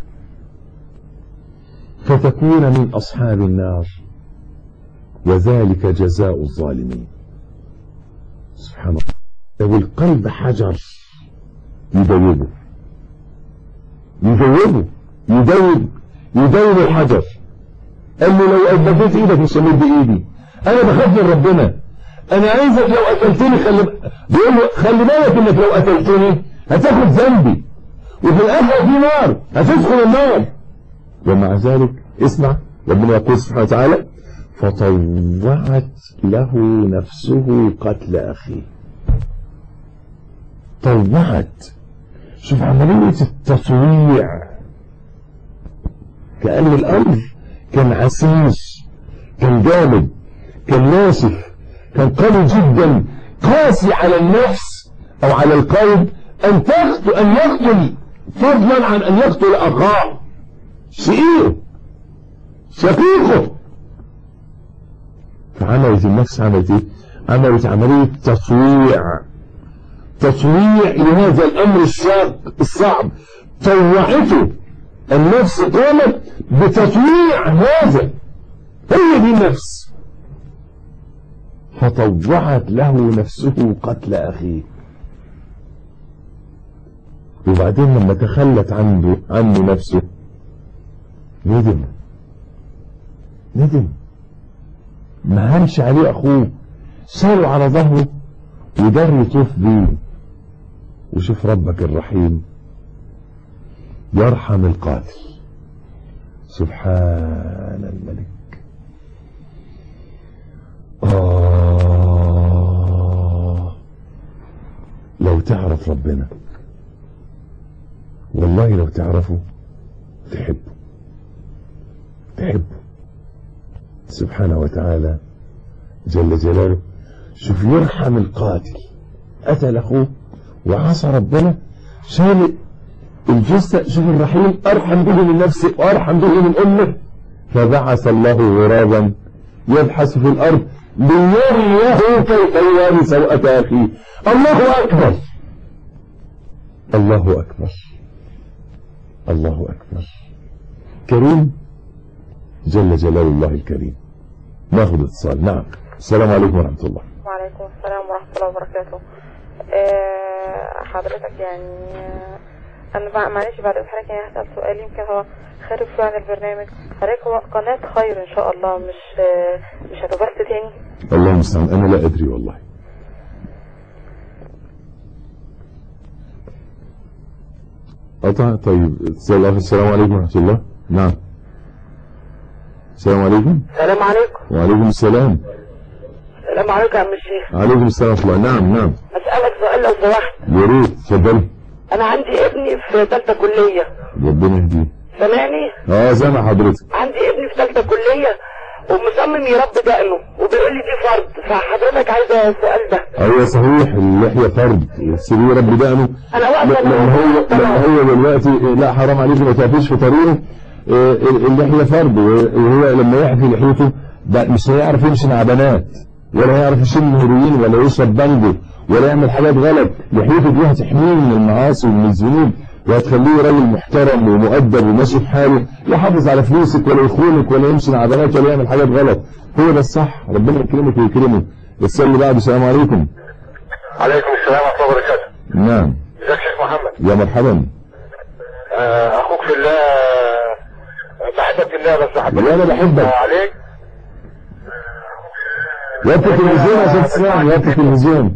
فتكون من أصحاب النار وذلك جزاء الظالمين سبحان الله لو القلب حجر يدوبه يدوبه يدوب يدوب الحجر قال له لو أثبتت ايدك مش همد ايدي انا بخاف من ربنا انا عايزك لو قتلتني خلي بيقول له خلي بالك انك لو قتلتني هتاخد ذنبي وفي الاخر في نار هتدخل النار ومع ذلك اسمع ربنا يقول سبحانه وتعالى فطوعت له نفسه قتل اخيه طوعت شوف عملية التطويع كأن الأمر كان عسيس كان جامد كان ناشف كان قوي جدا قاسي على النفس أو على القلب أن تقتل أن يقتل فضلا عن أن يقتل أخاه شقيقه شقيقه فعملت النفس عملت ايه؟ عملت عملية تطويع تطويع لهذا الأمر الشاق الصعب طوعته النفس قامت بتطويع هذا هي دي النفس فطوعت له نفسه قتل أخيه وبعدين لما تخلت عنه عنه نفسه ندم ندم ما هنش عليه أخوه ساله على ظهره ودار يطوف بيه وشوف ربك الرحيم يرحم القاتل سبحان الملك آه لو تعرف ربنا والله لو تعرفه تحبه تحبه سبحانه وتعالى جل جلاله شوف يرحم القاتل قتل اخوه وعصى ربنا شال الجثة شوف الرحيم ارحم به من نفسه وارحم به من امه فبعث الله غرابا يبحث في الارض ليريه كيف يواري سوءة اخيه الله اكبر الله اكبر الله اكبر كريم جل جلال الله الكريم ناخذ اتصال نعم السلام عليكم ورحمة الله وعليكم السلام ورحمة الله وبركاته آه، حضرتك يعني آه، أنا بقى معلش بعد إذنك يعني هسأل سؤال يمكن هو خارج شوية عن البرنامج حضرتك هو قناة خير إن شاء الله مش آه، مش هتبث تاني الله المستعان انا لا ادري والله قطع طيب اتصال آخر. السلام عليكم ورحمة الله نعم السلام عليكم السلام عليكم وعليكم السلام السلام عليكم يا عم الشيخ عليكم السلام ورحمة الله نعم نعم اسالك سؤال لو سمحت يا ريت اتفضلي انا عندي ابني في ثالثه كليه ربنا يهديه سامعني اه سامع حضرتك عندي ابني في ثالثه كليه ومصمم يربي دقنه وبيقول لي دي فرض فحضرتك عايزه السؤال ده ايوه صحيح اللحيه فرد السرير رب دقنه انا واقفه لان هو لان هو دلوقتي لا حرام عليك ما تعطيش في طريقه آه، اللحيه فرد وهو لما يحفي لحيته ده مش هيعرف يمشي مع بنات ولا هيعرف يشم هيروين ولا يشرب بانجو ولا يعمل حاجات غلط لحيته دي هتحميه من المعاصي ومن الذنوب وهتخليه راجل محترم ومؤدب وماشي في حاله يحافظ على فلوسك ولا يخونك ولا يمشي مع بنات ولا يعمل حاجات غلط هو ده الصح ربنا يكرمك ويكرمه السؤال اللي بعده السلام عليكم عليكم السلام ورحمة الله وبركاته نعم ازيك يا شيخ محمد يا مرحبا آه، اخوك في الله بحبك في الله بس حبيبي والله أنا بحبك. عليك وقت التلفزيون عشان تسمعني وقت التلفزيون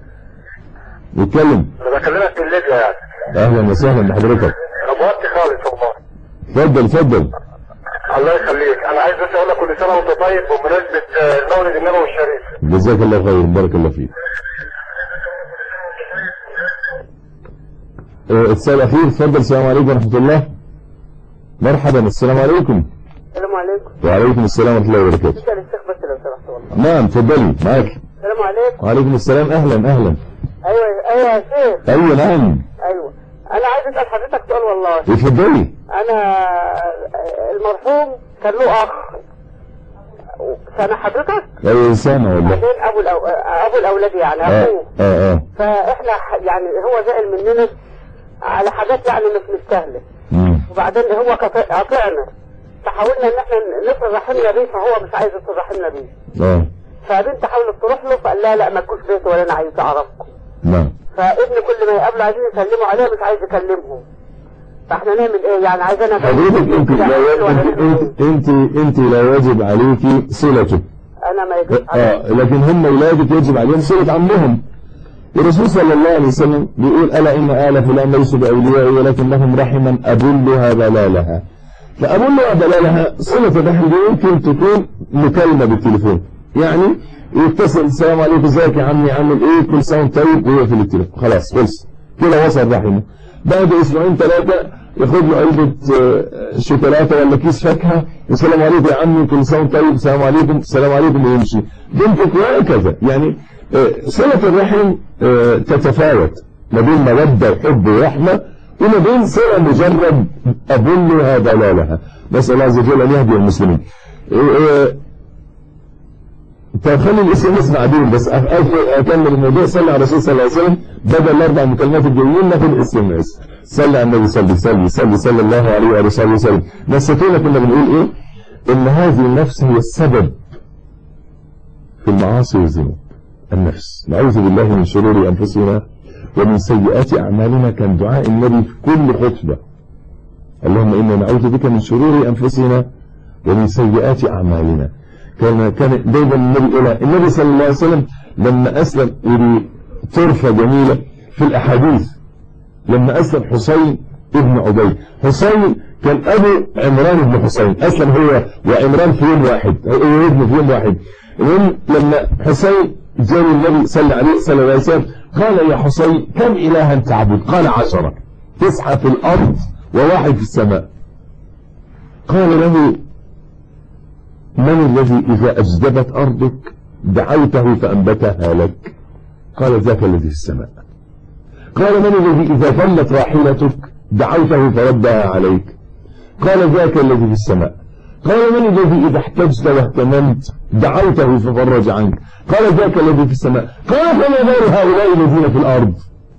نتكلم انا بكلمك في الليل يعني اهلا وسهلا بحضرتك ابوظت خالص والله اتفضل اتفضل الله يخليك انا عايز بس اقول لك كل سنه وانت طيب بمناسبه آه، المولد النبوي الشريف جزاك الله خير بارك الله فيك آه، السؤال الاخير اتفضل السلام عليكم ورحمه الله مرحبا السلام عليكم السلام عليكم وعليكم السلام ورحمه الله وبركاته اسال الشيخ بس لو سمحت والله نعم اتفضلي معاك السلام عليكم وعليكم السلام اهلا اهلا ايوه ايوه يا شيخ ايوه نعم ايوه انا عايز اسال حضرتك سؤال والله اتفضلي انا المرحوم كان له اخ سامع حضرتك ايوه سامع والله بعدين ابو الأو... ابو الاولاد يعني اه اخوه اه اه فاحنا ح- يعني هو زعل مننا على حاجات يعني مش مستاهله مم. وبعدين هو قط- قاطعنا فحاولنا ان احنا نصل رحمنا بيه فهو مش عايز يصل رحمنا بيه اه فبنت حاولت تروح له فقال لا لا ما تكونش بيته ولا انا عايز اعرفكم نعم فابن كل ما يقابله عايزين يسلموا عليه مش عايز يكلمهم فاحنا نعمل ايه يعني عايزانا حضرتك انت لا واجب انت انت انت لا واجب عليكي صلته انا ما يجوز اه لكن هم ولادك يجب عليهم صلة عمهم الرسول صلى الله عليه وسلم بيقول ألا إن آل فلان ليسوا بأوليائي ولكن لهم رحما أبلها بلالها فأبلها بلالها صلة الرحم دي يمكن تكون مكالمة بالتليفون يعني يتصل السلام عليكم ازيك يا عمي عامل ايه كل سنه وانت طيب ويقفل التليفون خلاص خلص كده وصل رحمه بعد اسبوعين ثلاثه ياخد له علبه آه، شوكولاته ولا كيس فاكهه السلام عليكم يا عمي كل سنه وانت طيب السلام عليكم السلام عليكم ويمشي بنتك وهكذا يعني آه، صله الرحم آه، تتفاوت ما بين موده وحب ورحمه وما بين صله مجرد اظنها ضلالها نسال الله عز وجل ان يهدي المسلمين آه، آه، طب خلي الاس ام اس بعدين بس أف- أف- اكمل الموضوع صلي على الرسول صلى الله عليه وسلم بدل الاربع مكالمات الجايين ناخد اس ام اس صلي على النبي صلي صلي صلي صلى الله عليه وآله وصحبه وسلم نسيتونا كنا بنقول ايه ان هذه النفس هي السبب في المعاصي والذنوب النفس نعوذ بالله من شرور انفسنا ومن سيئات اعمالنا كان دعاء النبي في كل خطبه اللهم انا نعوذ بك من شرور انفسنا ومن سيئات اعمالنا كان كان دايما النبي يقولها النبي صلى الله عليه وسلم لما اسلم ودي طرفه جميله في الاحاديث لما اسلم حسين ابن عبيد حسين كان ابو عمران بن حسين اسلم هو وعمران في يوم واحد هو ابنه في يوم واحد المهم لما حسين جاء النبي صلى عليه صلى الله عليه وسلم قال يا حسين كم الها تعبد قال عشرة تسعة في الارض وواحد في السماء قال له من الذي إذا أجدبت أرضك دعوته فأنبتها لك قال ذاك الذي في السماء قال من الذي إذا ظلت راحلتك دعوته فردها عليك قال ذاك الذي في السماء قال من الذي إذا احتجت واهتممت دعوته ففرج عنك قال ذاك الذي في السماء قال فما بال هؤلاء الذين في الأرض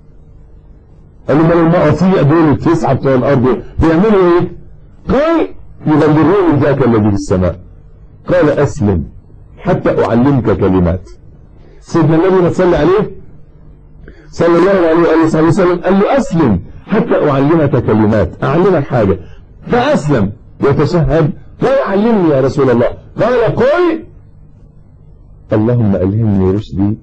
قال له من المقاطيع دول التسعة بتوع الأرض بيعملوا إيه قال يغيرون ذاك الذي في السماء قال أسلم حتى أعلمك كلمات سيدنا النبي ما تصلي عليه صلى الله عليه وآله وصحبه وسلم قال له أسلم حتى أعلمك كلمات أعلمك حاجة فأسلم وتشهد قال علمني يا رسول الله قال قل اللهم ألهمني رشدي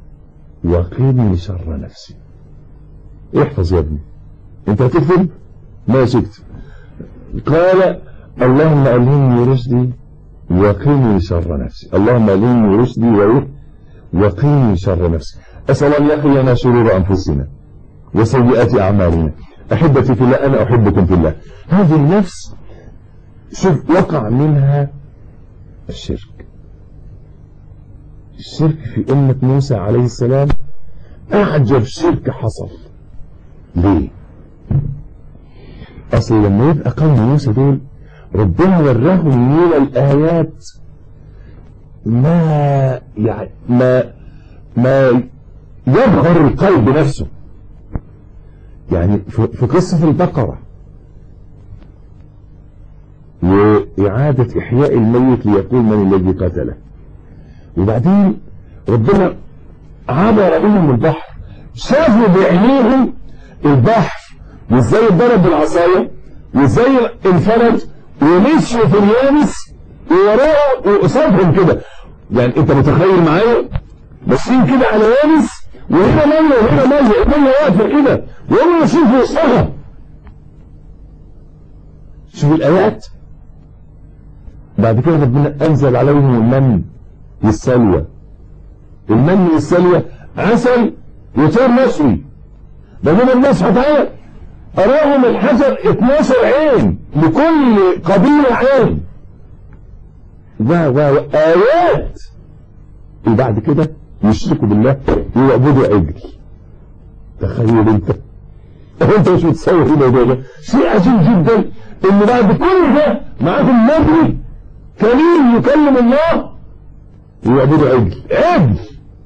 وقيني شر نفسي احفظ يا ابني انت هتكتب ماشي اكتب قال اللهم ألهمني رشدي وقيني شر نفسي اللهم ألهمني رشدي وإيه وقيني شر نفسي أسأل أن يقي لنا شرور أنفسنا وسيئات أعمالنا أحبتي في الله أنا أحبكم في الله هذه النفس شوف وقع منها الشرك الشرك في أمة موسى عليه السلام أعجب شرك حصل ليه أصل لما يبقى قوم موسى دول ربنا وراهم من الآيات ما يعني ما ما يبهر القلب نفسه يعني في في قصة البقرة وإعادة إحياء الميت ليقول من الذي قتله وبعدين ربنا عبر بهم البحر شافوا بعينيهم البحر وازاي اتضرب بالعصاية وازاي انفرد ومشوا في اليابس ووراه وقصادهم كده يعني انت متخيل معايا ماشيين كده على يابس وهنا ميه وهنا ميه الميه واقفه كده وهم ماشيين في وسطها شوف الايات بعد كده ربنا انزل عليهم المن والسلوى المن والسلوى عسل وطير مشوي بينما الناس وتعالى أراهم الحجر 12 عين لكل قبيلة عين و و و آيات وبعد كده يشركوا بالله ويعبدوا عجل تخيل انت انت مش متصور الموضوع ده شيء عجيب جدا ان بعد كل ده معاهم نبي كريم يكلم الله ويعبدوا عجل عجل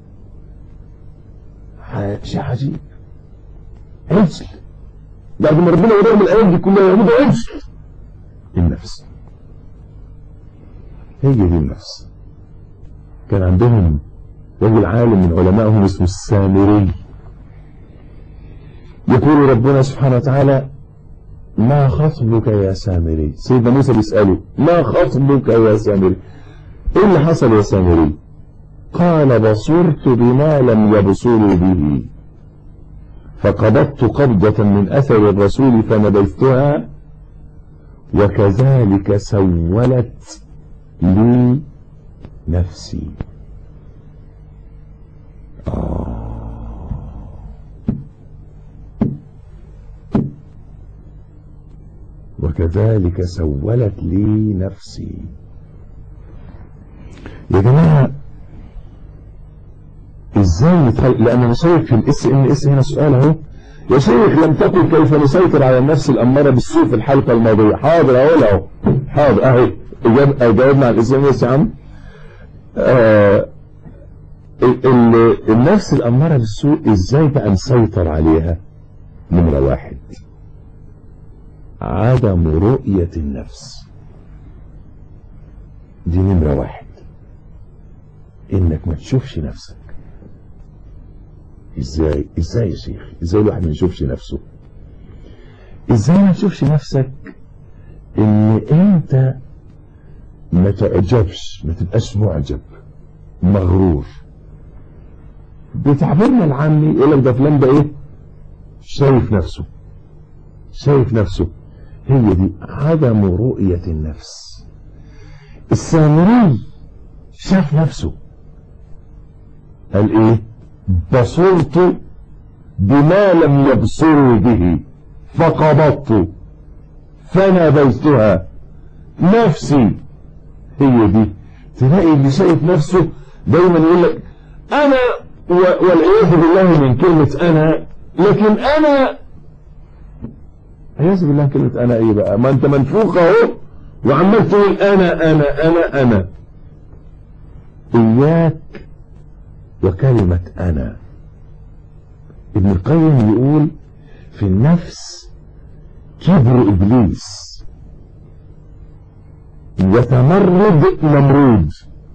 شيء عجيب عجل بعد ما ربنا وراهم الايات دي كلها يعبدوا عجل النفس هي دي النفس كان عندهم رجل عالم من علمائهم اسمه السامري يقول ربنا سبحانه وتعالى ما خطبك يا سامري سيدنا موسى بيسأله ما خطبك يا سامري ايه اللي حصل يا سامري قال بصرت بما لم يبصروا به فقبضت قبضة من أثر الرسول فنبذتها وكذلك سولت لي نفسي آه. وكذلك سولت لي نفسي يا جماعة ازاي يتخيل لان انا شايف في الاس ان اس هنا سؤال اهو يا شيخ لم تقل كيف نسيطر على النفس الاماره بالسوء في الحلقه الماضيه حاضر اقول اهو حاضر اهي إجاب- جاوبنا على الاس ان اس يا عم آه ال- ال- النفس الاماره بالسوء ازاي بقى نسيطر عليها نمره واحد عدم رؤيه النفس دي نمره واحد انك ما تشوفش نفسك ازاي ازاي يا شيخ ازاي الواحد ما يشوفش نفسه ازاي ما تشوفش نفسك ان انت ما تعجبش ما تبقاش معجب مغرور بتعبيرنا العامي يقول لك ده فلان ده ايه شايف نفسه شايف نفسه هي دي عدم رؤية النفس السامري شاف نفسه قال ايه بصرت بما لم يبصروا به فقبضت فنبذتها نفسي هي دي تلاقي اللي شايف نفسه دايما يقول لك انا و- والعياذ بالله من كلمة انا لكن انا عياذ بالله من كلمة انا ايه بقى ما انت منفوخ اهو وعمال تقول انا انا انا انا اياك وكلمة أنا ابن القيم يقول في النفس كبر إبليس وتمرد نمرود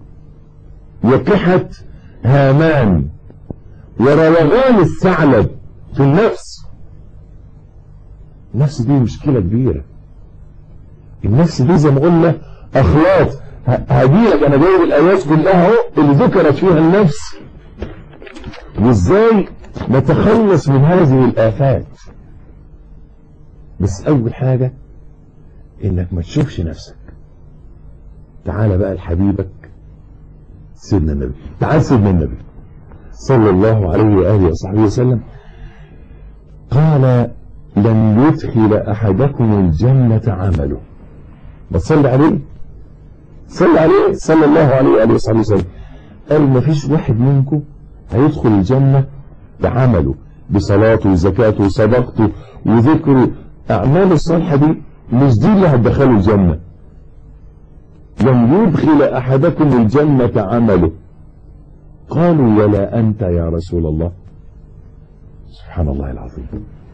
وكحة هامان وروغان الثعلب في النفس النفس دي مشكلة كبيرة النفس دي زي ما قلنا أخلاط هجيلك أنا جايب الآيات كلها اهو اللي ذكرت فيها النفس وازاي نتخلص من هذه الآفات بس أول حاجة إنك ما تشوفش نفسك تعال بقى لحبيبك سيدنا النبي تعال سيدنا النبي صلى الله عليه وآله وصحبه وسلم قال لن يدخل أحدكم الجنة عمله بتصلي عليه صلى عليه صلى الله عليه وآله وصحبه وسلم قال ما فيش واحد منكم هيدخل الجنة بعمله بصلاته وزكاته وصدقته وذكره أعماله الصالحة دي مش دي اللي هتدخله الجنة لن يدخل أحدكم الجنة عمله قالوا ولا أنت يا رسول الله سبحان الله العظيم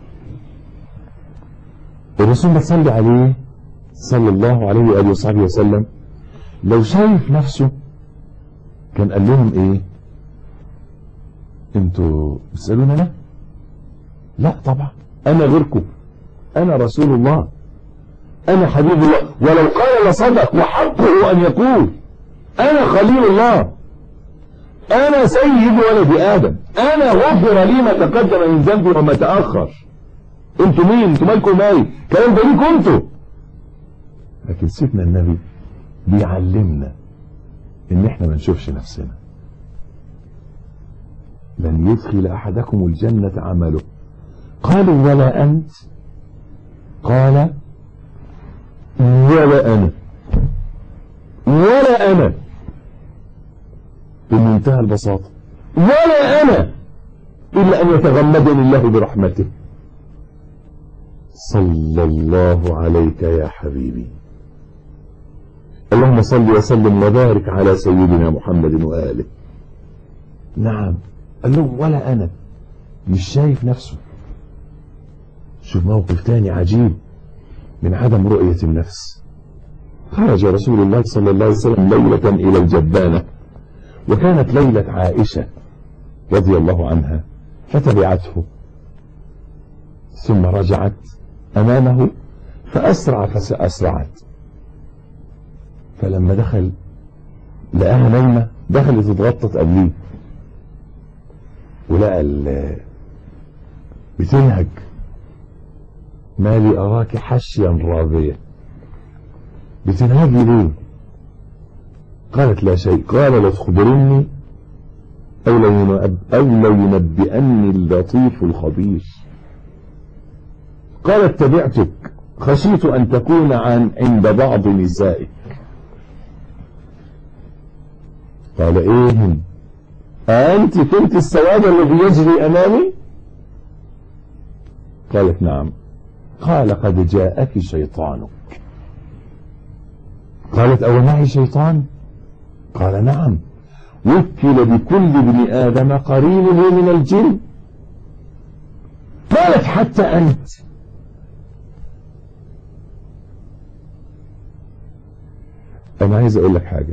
الرسول ما صلى عليه صلى الله عليه وآله وصحبه وسلم لو شايف نفسه كان قال لهم ايه انتوا بتسألون انا لا طبعا انا غيركم انا رسول الله انا حبيب الله ولو قال لصدق وحقه ان يقول انا خليل الله انا سيد ولد ادم انا غفر لي ما تقدم من ذنبي وما تاخر انتوا مين انتوا مالكم مالي كلام ده ليكم انتوا لكن سيدنا النبي بيعلمنا ان احنا ما نشوفش نفسنا لن يدخل احدكم الجنة عمله قالوا ولا انت قال ولا انا ولا انا بمنتهى البساطة ولا انا الا ان يتغمدني الله برحمته صلى الله عليك يا حبيبي اللهم صل وسلم وبارك على سيدنا محمد وآله نعم قال لهم ولا أنا مش شايف نفسه شوف موقف تاني عجيب من عدم رؤية النفس خرج رسول الله صلى الله عليه وسلم ليلة إلى الجبانة وكانت ليلة عائشة رضي الله عنها فتبعته ثم رجعت أمامه فأسرع فأسرعت فلما دخل لقاها نايمة دخلت اتغطت قبليه ولقى ال بتنهج ما لي أراك حشيا راضية بتنهجي ليه قالت لا شيء قال لا تخبرني أو لو ينب- أو لو ينبئني اللطيف الخبير قالت تبعتك خشيت أن تكون عن عند بعض نسائك قال ايه أنت كنت السواد الذي يجري أمامي قالت نعم قال قد جاءك شيطانك قالت أو معي شيطان قال نعم وكل بكل ابن آدم قرينه من الجن قالت حتى أنت أنا عايز أقول لك حاجة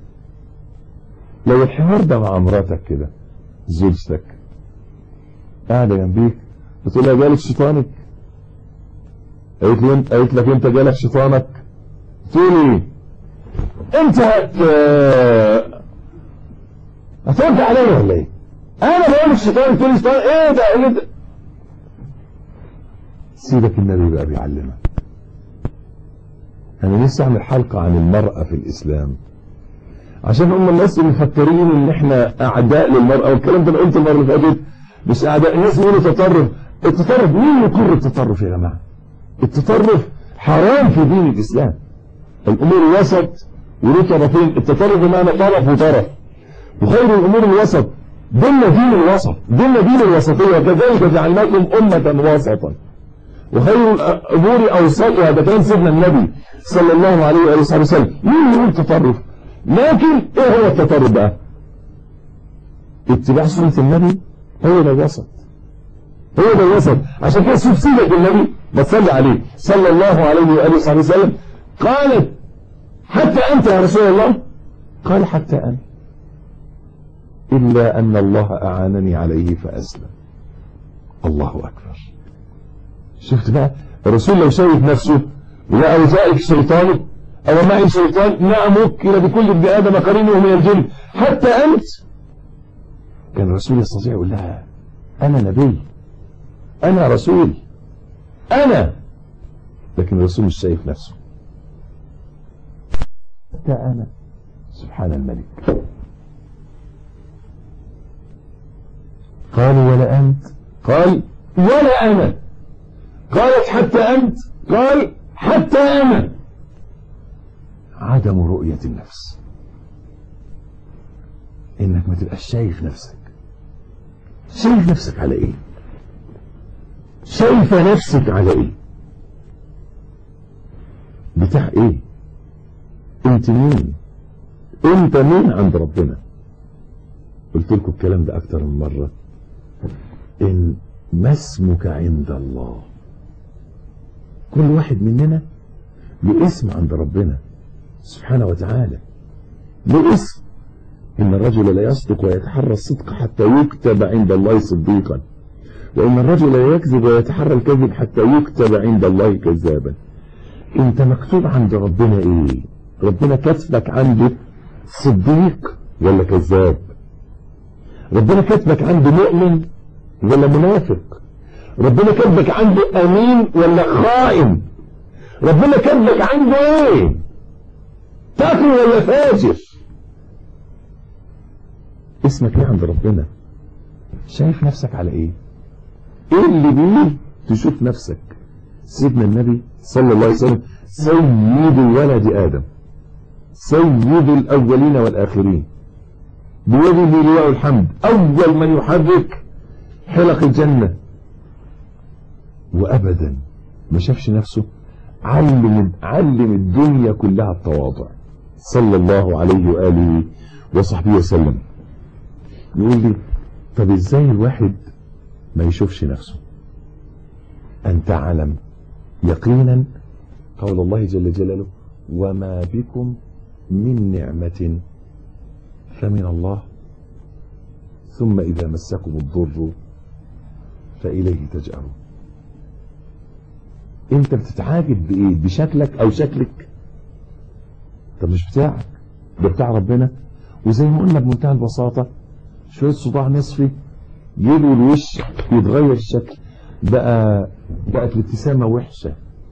لو الحوار ده مع مراتك كده زوجتك قاعدة جنبيك بتقول لها جالك شيطانك قالت لي انت قالت لك انت جالك شيطانك تقول ايه انت هت هترد عليا ولا ايه انا بقول الشيطان تقول لي شيطان ايه ده ايه ده سيبك النبي بقى بيعلمك انا لسه اعمل حلقة عن المرأة في الاسلام عشان هم الناس اللي مفكرين ان احنا اعداء للمرأة والكلام ده انا قلت المرة اللي فاتت مش اعداء الناس يقولوا تطرف التطرف مين يقر التطرف يا جماعة التطرف حرام في دين الاسلام الامور وسط وله طرفين التطرف بمعنى طرف وطرف وخير الامور الوسط دين دين الوسط دين دين الوسطية كذلك جعلناكم امة وسطا وخير الامور اوسطها ده كلام سيدنا النبي صلى الله عليه واله وصحبه وسلم مين يقول تطرف لكن ايه هو التطرف بقى اتباع سنة النبي هو ده الوسط هو ده الوسط عشان كده شوف سيدك النبي بتصلي عليه صلى الله عليه واله وصحبه وسلم قالت حتى انت يا رسول الله قال حتى انا الا ان الله اعانني عليه فاسلم الله اكبر شفت بقى الرسول لو شايف نفسه لا اوزائك شيطانك أو معي شيطان نعم وكل بكل ابن آدم قرينه من الجن حتى أنت كان الرسول يستطيع يقول لها أنا نبي أنا رسول أنا لكن الرسول مش شايف نفسه حتى أنا سبحان الملك قالوا ولا أنت قال ولا أنا قالت حتى أنت قال حتى أنا عدم رؤية النفس انك ما تبقاش شايف نفسك شايف نفسك على ايه شايفة نفسك على ايه بتاع ايه انت مين انت مين عند ربنا قلت لكم الكلام ده اكتر من مرة ان ما اسمك عند الله كل واحد مننا له اسم عند ربنا سبحانه وتعالى له اسم إن الرجل لا يصدق ويتحرى الصدق حتى يكتب عند الله صديقا وإن الرجل لا يكذب ويتحرى الكذب حتى يكتب عند الله كذابا انت مكتوب عند ربنا ايه ربنا كتبك عنده صديق ولا كذاب ربنا كتبك عنده مؤمن ولا منافق ربنا كتبك عنده امين ولا خائن ربنا كتبك عنده ايه تقي ولا فاجر اسمك ايه عند ربنا شايف نفسك على ايه ايه اللي بيه تشوف نفسك سيدنا النبي صلى الله عليه وسلم سيد ولد ادم سيد الاولين والاخرين بيده لواء الحمد اول من يحرك حلق الجنة وابدا ما شافش نفسه علم علم الدنيا كلها التواضع صلى الله عليه وآله وصحبه وسلم يقول لي طب ازاي الواحد ما يشوفش نفسه أن تعلم يقينا قول الله جل جلاله وما بكم من نعمة فمن الله ثم إذا مسكم الضر فإليه تجأرون انت بتتعاجب بايه بشكلك او شكلك طب مش بتاعك ده بتاع ربنا وزي ما قلنا بمنتهى البساطة شوية صداع نصفي يلو الوش يتغير الشكل بقى بقت الابتسامة وحشة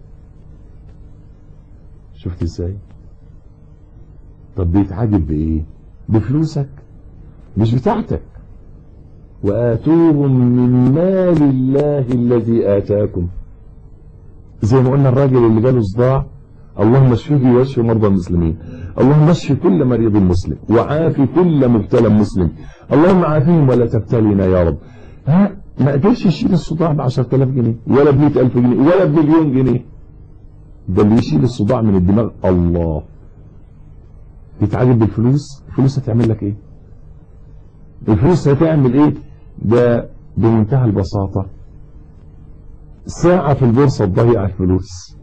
شفت ازاي طب بيتعاجب بايه بفلوسك مش بتاعتك وآتوهم من مال الله الذي آتاكم زي ما قلنا الراجل اللي جاله صداع اللهم اشفيه واشفي مرضى المسلمين اللهم اشفي كل مريض مسلم وعافي كل مبتلى مسلم اللهم عافيهم ولا تبتلينا يا رب ها ما قدرش يشيل الصداع ب 10000 جنيه ولا ب 100000 جنيه ولا بمليون جنيه ده اللي يشيل الصداع من الدماغ الله يتعجب بالفلوس الفلوس هتعمل لك ايه الفلوس هتعمل ايه ده بمنتهى البساطة ساعة في البورصة تضيع الفلوس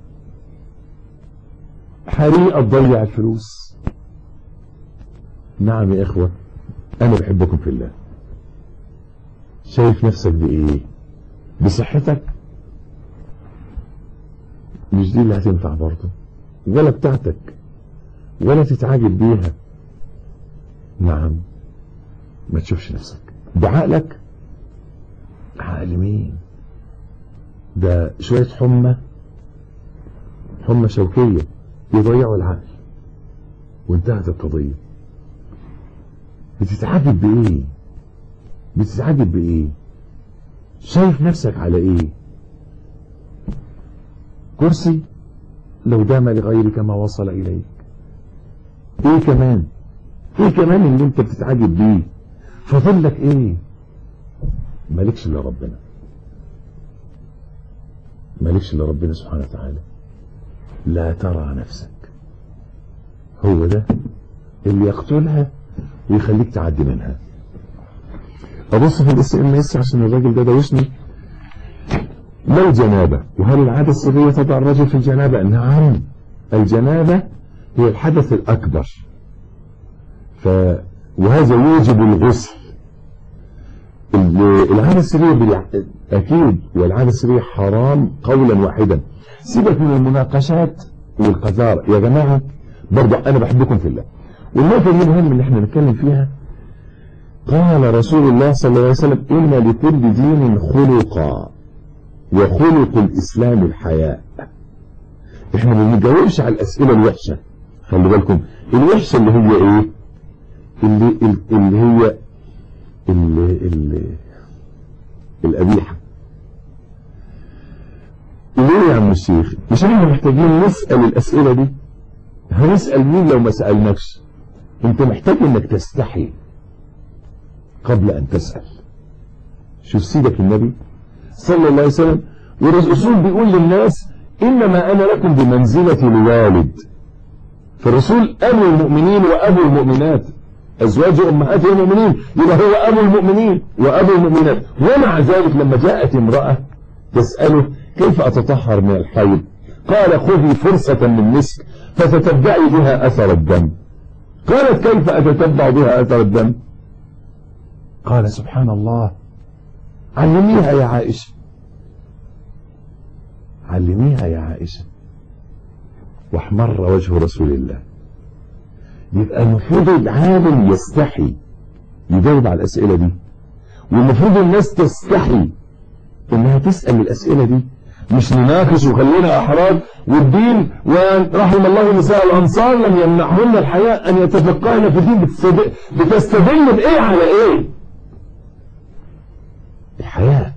حريقة تضيع الفلوس نعم يا إخوة أنا بحبكم في الله شايف نفسك بإيه بصحتك مش دي اللي هتنفع برضه ولا بتاعتك ولا تتعاجب بيها نعم ما تشوفش نفسك بعقلك عقل مين ده شوية حمى حمى شوكية يضيعوا العقل وانتهت القضية بتتعجب بإيه بتتعجب بإيه شايف نفسك على إيه كرسي لو دام لغيرك ما وصل إليك إيه كمان إيه كمان اللي انت بتتعجب بيه فضلك إيه مالكش إلا ربنا مالكش إلا ربنا سبحانه وتعالى لا ترى نفسك هو ده اللي يقتلها ويخليك تعدي منها ابص في الاس ام اس عشان الراجل ده دوشني ما الجنابة وهل العادة السرية تضع الرجل في الجنابة نعم الجنابة هي الحدث الأكبر ف وهذا يوجب الغسل العادة السرية بالع... أكيد والعادة السرية حرام قولا واحدا سيبك من المناقشات والقذارة يا جماعة برضه أنا بحبكم في الله والنقطة دي مهم اللي احنا نتكلم فيها قال رسول الله صلى الله عليه وسلم إن لكل دين خلقا وخلق الإسلام الحياء احنا ما بنجاوبش على الأسئلة الوحشة خلي بالكم الوحشة اللي هي ايه اللي, اللي هي اللي, اللي القبيحة ليه يا عم الشيخ مش احنا محتاجين نسأل الأسئلة دي هنسأل مين لو ما سألناكش انت محتاج انك تستحي قبل ان تسأل شوف سيدك النبي صلى الله عليه وسلم والرسول بيقول للناس انما انا لكم بمنزلة الوالد فالرسول ابو المؤمنين وابو المؤمنات ازواج امهات المؤمنين يبقى هو ابو المؤمنين وابو المؤمنات ومع ذلك لما جاءت امرأة تسأله كيف اتطهر من الحيض قال خذي فرصة من مسك فتتبعي بها اثر الدم قالت كيف اتتبع بها اثر الدم قال سبحان الله علميها يا عائشة علميها يا عائشة واحمر وجه رسول الله يبقى المفروض العالم يستحي يجاوب على الأسئلة دي والمفروض الناس تستحي انها تسأل الأسئلة دي مش نناقش وخلينا أحرار والدين ورحم الله نساء الأنصار لم يمنعهن الحياة أن يتفقهن في الدين بتستدل, بتستدل بإيه على إيه الحياة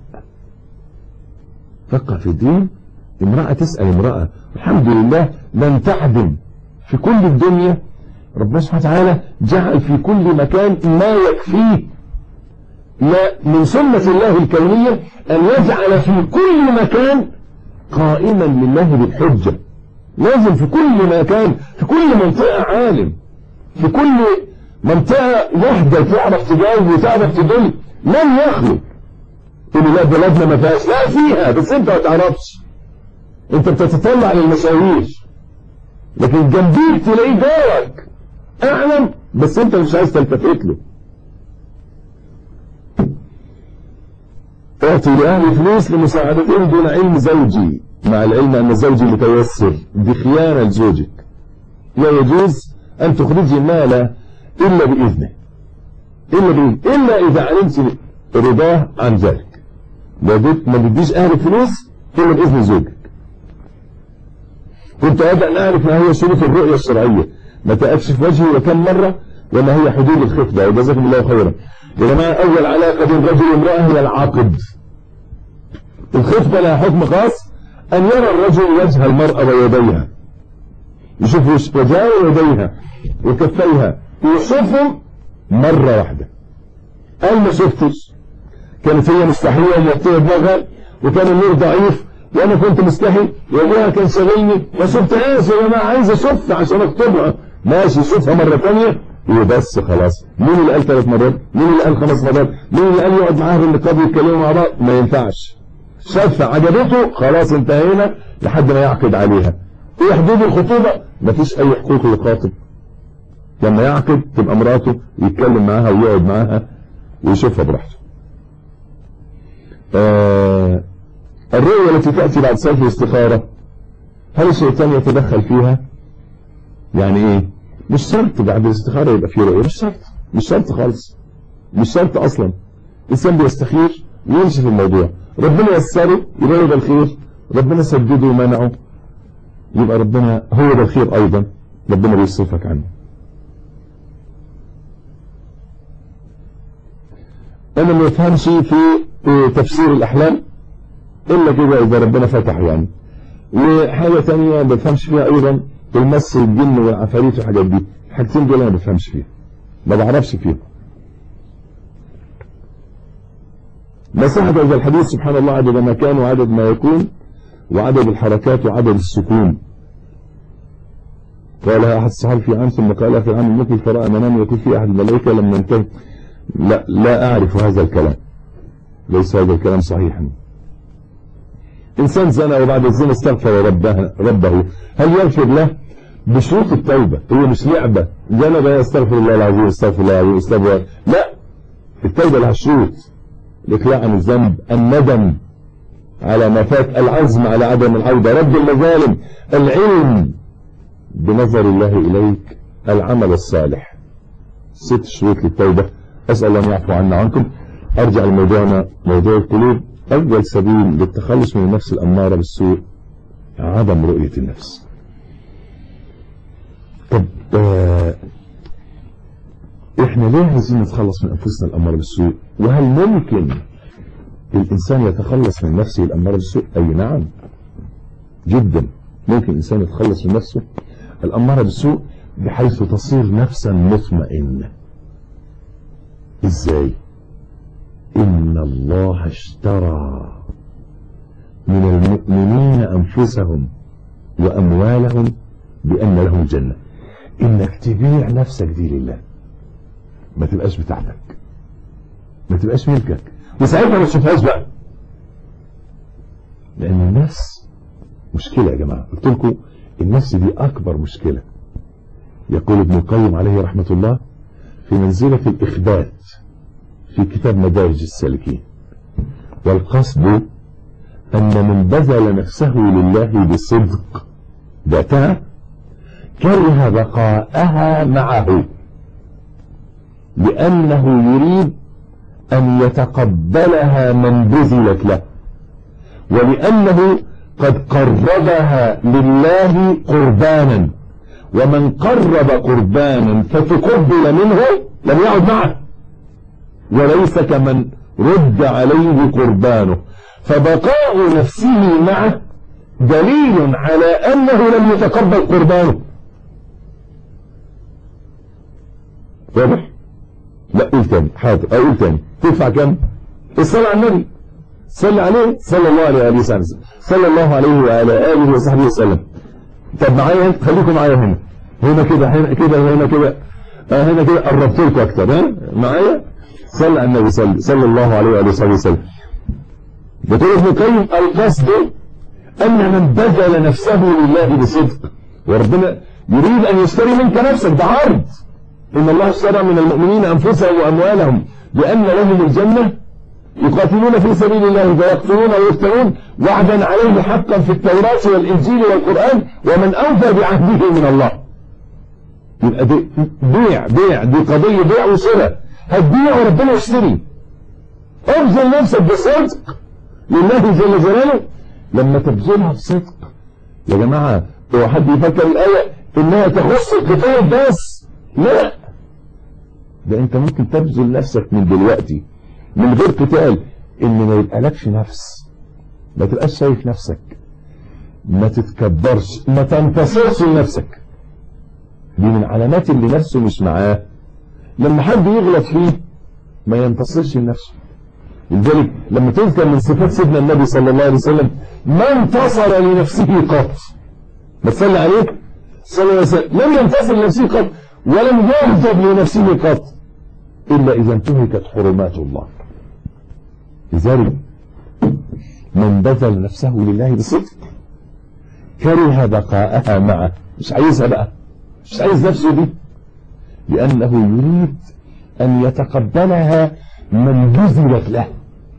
فقه في الدين امرأة تسأل امرأة الحمد لله لن تعدم في كل الدنيا ربنا سبحانه وتعالى جعل في كل مكان ما يكفيه لا من سنة الله الكونية أن يجعل في كل مكان قائما لله بالحجة لازم في كل مكان في كل منطقة عالم في كل منطقة وحدة تعرف تجاوب وتعرف تدل لن يخلق تقول لا بلادنا ما فيهاش لا فيها بس انت ما تعرفش انت بتتطلع للمشاوير لكن جنبيك تلاقيه جارك اعلم بس انت مش عايز تلتفت له اعطي لأهل فلوس لمساعدتهم دون علم زوجي مع العلم أن زوجي متيسر دي خيانة لزوجك لا يجوز أن تخرجي المال إلا بإذنه إلا بإذنه إلا إذا علمت رضاه عن ذلك لابد ما بديش أهل فلوس إلا بإذن زوجك كنت أود أن أعرف ما هي شروط الرؤية الشرعية ما تقفش في وجهي وكم مرة وما هي حدود الخطبة وجزاكم الله خيرا يا جماعة أول علاقة بين رجل وامرأة هي العقد الخطبة لها حكم خاص أن يرى الرجل وجه المرأة ويديها يشوف وجهها ويديها وكفيها يشوفهم مرة واحدة قال ما شفتش كانت هي مستحية ومغطية دماغها وكان النور ضعيف وانا كنت مستحي وابوها كان شاغلني ما شفتهاش يا جماعه عايز اشوفها عشان اكتبها ماشي شوفها مره ثانيه وبس خلاص مين اللي قال ثلاث مرات مين اللي قال خمس مرات مين اللي قال يقعد معاها بالنقاب يتكلموا مع بعض ما ينفعش شافها عجبته خلاص انتهينا لحد ما يعقد عليها ايه حدود الخطوبه مفيش اي حقوق للخاطب لما يعقد تبقى مراته يتكلم معاها ويقعد معاها ويشوفها براحته آه الرؤية التي تأتي بعد صرف الاستخارة هل الشيطان يتدخل فيها يعني ايه مش شرط بعد الاستخارة يبقى في رؤية مش شرط مش شرط خالص مش شرط اصلا الانسان بيستخير ويمشي في الموضوع ربنا يسره يبقى يبقى الخير ربنا سدده ومنعه يبقى ربنا هو ده الخير ايضا ربنا بيصرفك عنه انا ما يفهمش في تفسير الاحلام الا كده اذا ربنا فتح يعني وحاجة تانية ما بفهمش فيها ايضا المس والجن والعفاريت والحاجات دي الحاجتين دول انا ما بفهمش فيها ما بعرفش فيها مساحة هذا الحديث سبحان الله عدد ما كان وعدد ما يكون وعدد الحركات وعدد السكون قالها أحد الصحابة في عام ثم قالها في العام المقبل فرأى منام يقول في أحد الملائكة لم ينتهي لا لا أعرف هذا الكلام ليس هذا الكلام صحيحا إنسان زنى وبعد الزنا استغفر ربه, ربه هل يغفر له بشروط التوبة هي مش لعبة زنى بقى استغفر الله العظيم استغفر الله العظيم استغفر لا التوبة لها شروط الإقلاع عن الذنب الندم على ما فات العزم على عدم العودة رد المظالم العلم بنظر الله إليك العمل الصالح ست شروط للتوبة أسأل الله أن يعفو عنا عنكم أرجع لموضوعنا موضوع القلوب أفضل سبيل للتخلص من النفس الأمارة بالسوء عدم رؤية النفس طب آه احنا ليه عايزين نتخلص من أنفسنا الأمارة بالسوء وهل ممكن الإنسان يتخلص من نفسه الأمارة بالسوء أي نعم جدا ممكن الإنسان يتخلص من نفسه الأمارة بالسوء بحيث تصير نفسا مطمئنة ازاي إن الله اشترى من المؤمنين أنفسهم وأموالهم بأن لهم جنة إنك تبيع نفسك دي لله ما تبقاش بتاعتك ما تبقاش ملكك وساعتها ما تشوفهاش بقى لأن النفس مشكلة يا جماعة قلت لكم النفس دي أكبر مشكلة يقول ابن القيم عليه رحمة الله في منزلة الإخبات في كتاب مدارج السالكين والقصد أن من بذل نفسه لله بصدق ذاتها كره بقاءها معه لأنه يريد أن يتقبلها من بذلت له ولأنه قد قربها لله قربانا ومن قرب قربانا فتقبل منه لم يعد معه وليس كمن رد عليه قربانه فبقاء نفسه معه دليل على أنه لم يتقبل قربانه واضح؟ لا قول تاني حاضر اقول تاني تدفع كم؟ الصلاة على النبي صلى عليه صلى الله عليه وآله وسلم صلى الله عليه وعلى آله وصحبه وسلم طب معايا خليكم معايا هنا هنا كده هنا كده هنا كده آه هنا كده قربت لكم اكتر ها معايا صلى على النبي صلى صلى الله عليه وآله وصحبه وسلم بتقول ابن القيم القصد أن من بذل نفسه لله بصدق وربنا يريد أن يشتري منك نفسك ده عرض إن الله اشترى من المؤمنين أنفسهم وأموالهم بأن لهم الجنة يقاتلون في سبيل الله فيقتلون ويقتلون وعدا عليه حقا في التوراة والإنجيل والقرآن ومن أوفى بعهده من الله يبقى دي بيع بيع دي قضية بيع وشراء هتبيع وربنا يشتري ابذل نفسك بصدق لله جل جلاله لما تبذلها بصدق يا جماعة هو حد يفكر الآية إنها تخص القتال بس لا ده انت ممكن تبذل نفسك من دلوقتي من غير قتال ان ما يبقى لكش نفس ما تبقاش شايف نفسك ما تتكبرش ما تنتصرش لنفسك دي من علامات اللي نفسه مش معاه لما حد يغلط فيه ما ينتصرش لنفسه لذلك لما تذكر من صفات سيدنا النبي صلى الله عليه وسلم ما انتصر لنفسه قط ما تصلي عليه صلى الله عليه وسلم لم ينتصر لنفسه قط ولم يغضب لنفسه قط إلا إذا انتهكت حرمات الله لذلك من بذل نفسه لله بصدق كره بقاءها معه مش عايزها بقى مش عايز نفسه دي لأنه يريد أن يتقبلها من بذلت له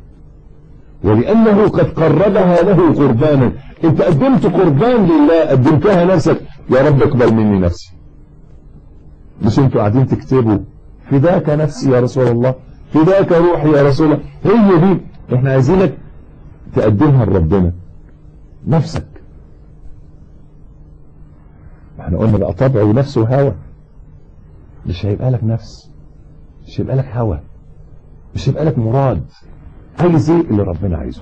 ولأنه قد قربها له قربانا انت قدمت قربان لله قدمتها نفسك يا رب اقبل مني نفسي مش انتوا قاعدين تكتبوا فداك نفسي يا رسول الله فداك روحي يا رسول الله هي دي احنا عايزينك تقدمها لربنا نفسك احنا قلنا بقى طبع ونفس وهوى مش هيبقى لك نفس مش هيبقى لك هوى مش هيبقى لك مراد عايز ايه اللي ربنا عايزه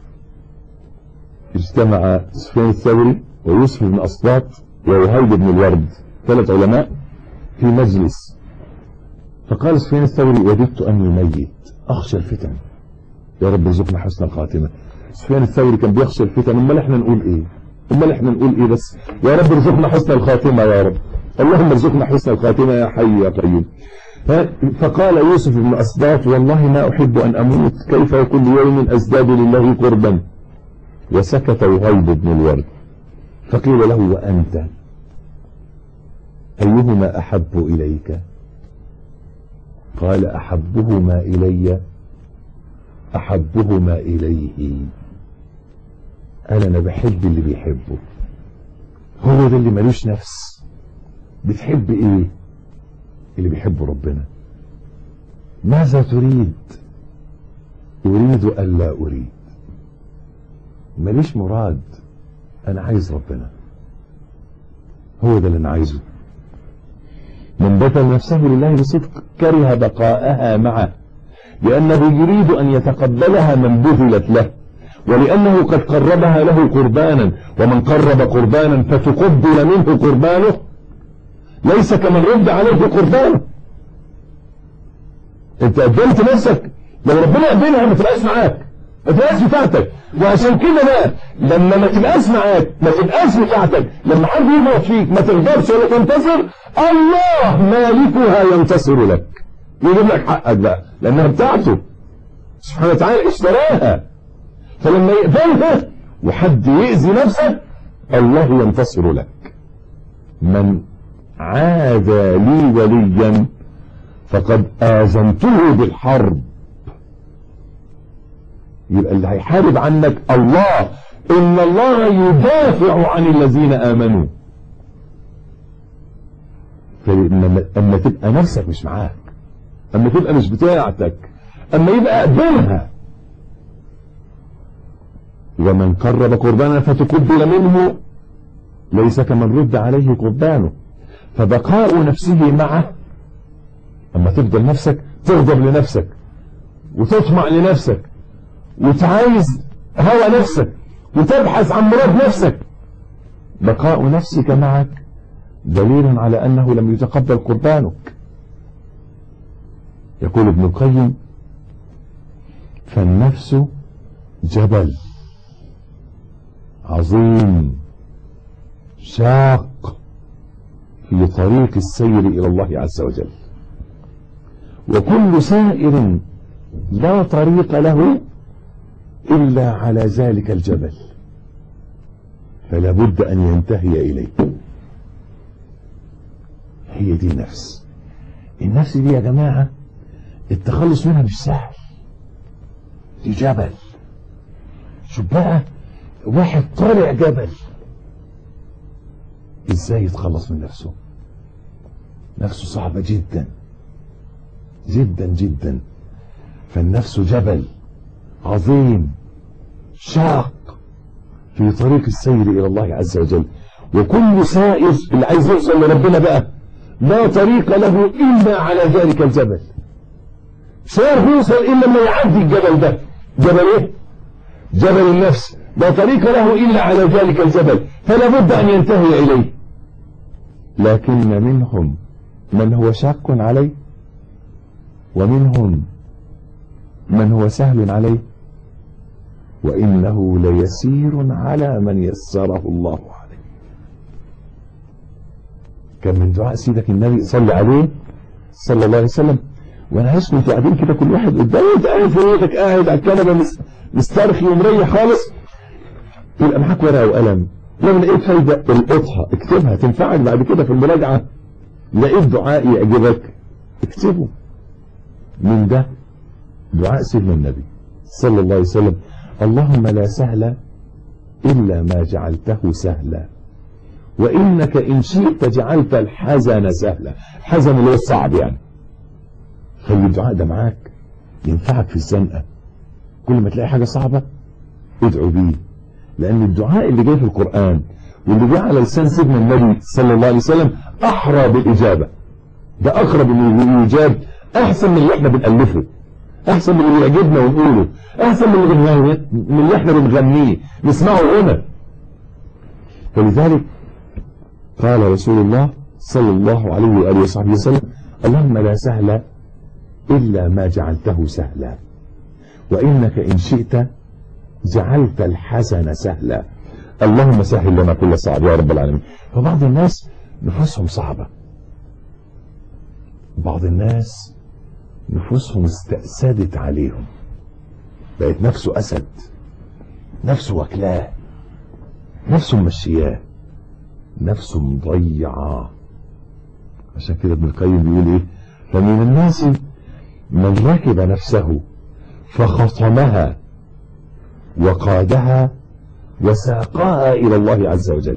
اجتمع سفيان الثوري ويوسف بن أسباط ووهيب بن الورد ثلاث علماء في مجلس فقال سفيان الثوري وددت أني ميت أخشى الفتن يا رب ارزقنا حسن الخاتمة سفيان الثوري كان بيخشى الفتن امال احنا نقول ايه امال احنا نقول ايه بس يا رب ارزقنا حسن الخاتمة يا رب اللهم ارزقنا حسن الخاتمة يا حي يا قيوم فقال يوسف بن أسباط والله ما أحب أن أموت كيف كل يوم أزداد لله قربا وسكت وهيب بن الورد فقيل له وأنت أيهما أحب إليك قال أحبهما إلي أحبهما إليه قال أنا بحب اللي بيحبه هو ده اللي ملوش نفس بتحب إيه اللي بيحب ربنا ماذا تريد أريد ألا أريد ماليش مراد أنا عايز ربنا هو ده اللي أنا عايزه من بذل نفسه لله بصدق كره بقاءها معه لأنه يريد أن يتقبلها من بذلت له ولأنه قد قربها له قربانا ومن قرب قربانا فتقبل منه قربانه ليس كمن رد عليه قربانه انت قدمت نفسك لو ربنا قبلها ما تبقاش معاك ما تبقاش بتاعتك وعشان كده بقى لما ما تبقاش معاك ما تبقاش بتاعتك لما حد يغلط فيك ما تغضبش ولا تنتصر الله مالكها ينتصر لك يجيب لك حقك بقى لانها بتاعته سبحانه وتعالى اشتراها فلما يقبلها وحد يأذي نفسك الله ينتصر لك من عادى لي وليا فقد آذنته بالحرب يبقى اللي هيحارب عنك الله إن الله يدافع عن الذين آمنوا فلما أما تبقى نفسك مش معاك أما تبقى مش بتاعتك أما يبقى قبلها ومن قرب قربانا فتقبل منه ليس كمن رد عليه قربانه فبقاء نفسه معه أما تفضل نفسك تغضب لنفسك وتطمع لنفسك وتعايز هوى نفسك وتبحث عن مراد نفسك بقاء نفسك معك دليل على أنه لم يتقبل قربانك يقول ابن القيم فالنفس جبل عظيم شاق في طريق السير إلى الله عز وجل وكل سائر لا طريق له إلا على ذلك الجبل فلا بد أن ينتهي إليه هي دي النفس النفس دي يا جماعة التخلص منها مش سهل دي جبل شوف بقى واحد طالع جبل ازاي يتخلص من نفسه نفسه صعبة جدا جدا جدا فالنفس جبل عظيم شاق في طريق السير إلى الله عز وجل وكل سائر اللي عايز يوصل لربنا بقى لا طريق له إلا على ذلك الجبل مش هيعرف يوصل إلا لما يعدي الجبل ده جبل إيه؟ جبل النفس لا طريق له إلا على ذلك الجبل فلا بد أن ينتهي إليه لكن منهم من هو شاق عليه ومنهم من هو سهل عليه وإنه ليسير على من يسره الله عليه كان من دعاء سيدك النبي صلى عليه صلى الله عليه وسلم وانا هسكن في قاعدين كده كل واحد قدامي انت قاعد في بيتك قاعد على الكنبه مسترخي ومريح خالص يبقى معاك ورقه وقلم لو لقيت فايده القطها اكتبها تنفعك بعد كده في المراجعه لقيت دعاء يعجبك اكتبه من ده دعاء سيدنا النبي صلى الله عليه وسلم اللهم لا سهل إلا ما جعلته سهلا وإنك إن شئت جعلت الحزن سهلا حزن اللي هو الصعب يعني خلي الدعاء ده معاك ينفعك في الزنقة كل ما تلاقي حاجة صعبة ادعو بيه لأن الدعاء اللي جاي في القرآن واللي جاء على لسان سيدنا النبي صلى الله عليه وسلم أحرى بالإجابة ده أقرب من الإجابة أحسن من اللي احنا بنألفه أحسن من اللي يعجبنا ونقوله أحسن من اللي, من اللي احنا بنغنيه نسمعه هنا ولذلك قال رسول الله صلى الله عليه وآله وصحبه وسلم اللهم لا سهل إلا ما جعلته سهلا وإنك إن شئت جعلت الحسن سهلا اللهم سهل لنا كل صعب يا رب العالمين فبعض الناس نفوسهم صعبة بعض الناس نفوسهم استأسدت عليهم بقت نفسه أسد نفسه وكلاه نفسه ممشياه نفسه مضيعاه عشان كده ابن القيم بيقول ايه فمن الناس من ركب نفسه فخصمها وقادها وساقاها إلى الله عز وجل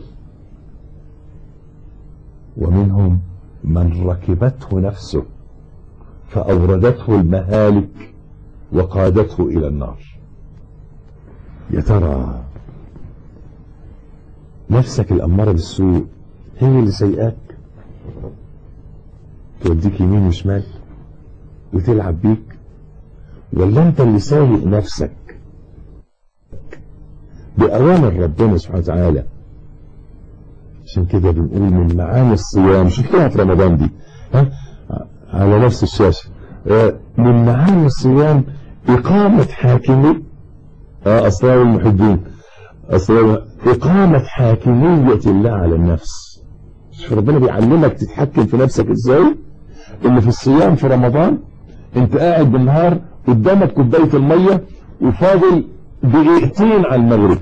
ومنهم من ركبته نفسه فأوردته المهالك وقادته إلى النار يا ترى نفسك الأمارة بالسوء هي اللي سيئاك توديك يمين وشمال وتلعب بيك ولا انت اللي سايق نفسك بأوامر ربنا سبحانه وتعالى عشان كده بنقول من معاني الصيام شفتوها في رمضان دي ها على نفس الشاشة آه، من معاني الصيام إقامة حاكمية اه أسرار المحبين أسرار إقامة حاكمية الله على النفس شوف ربنا بيعلمك تتحكم في نفسك ازاي ان في الصيام في رمضان انت قاعد بالنهار قدامك كوبايه الميه وفاضل دقيقتين على المغرب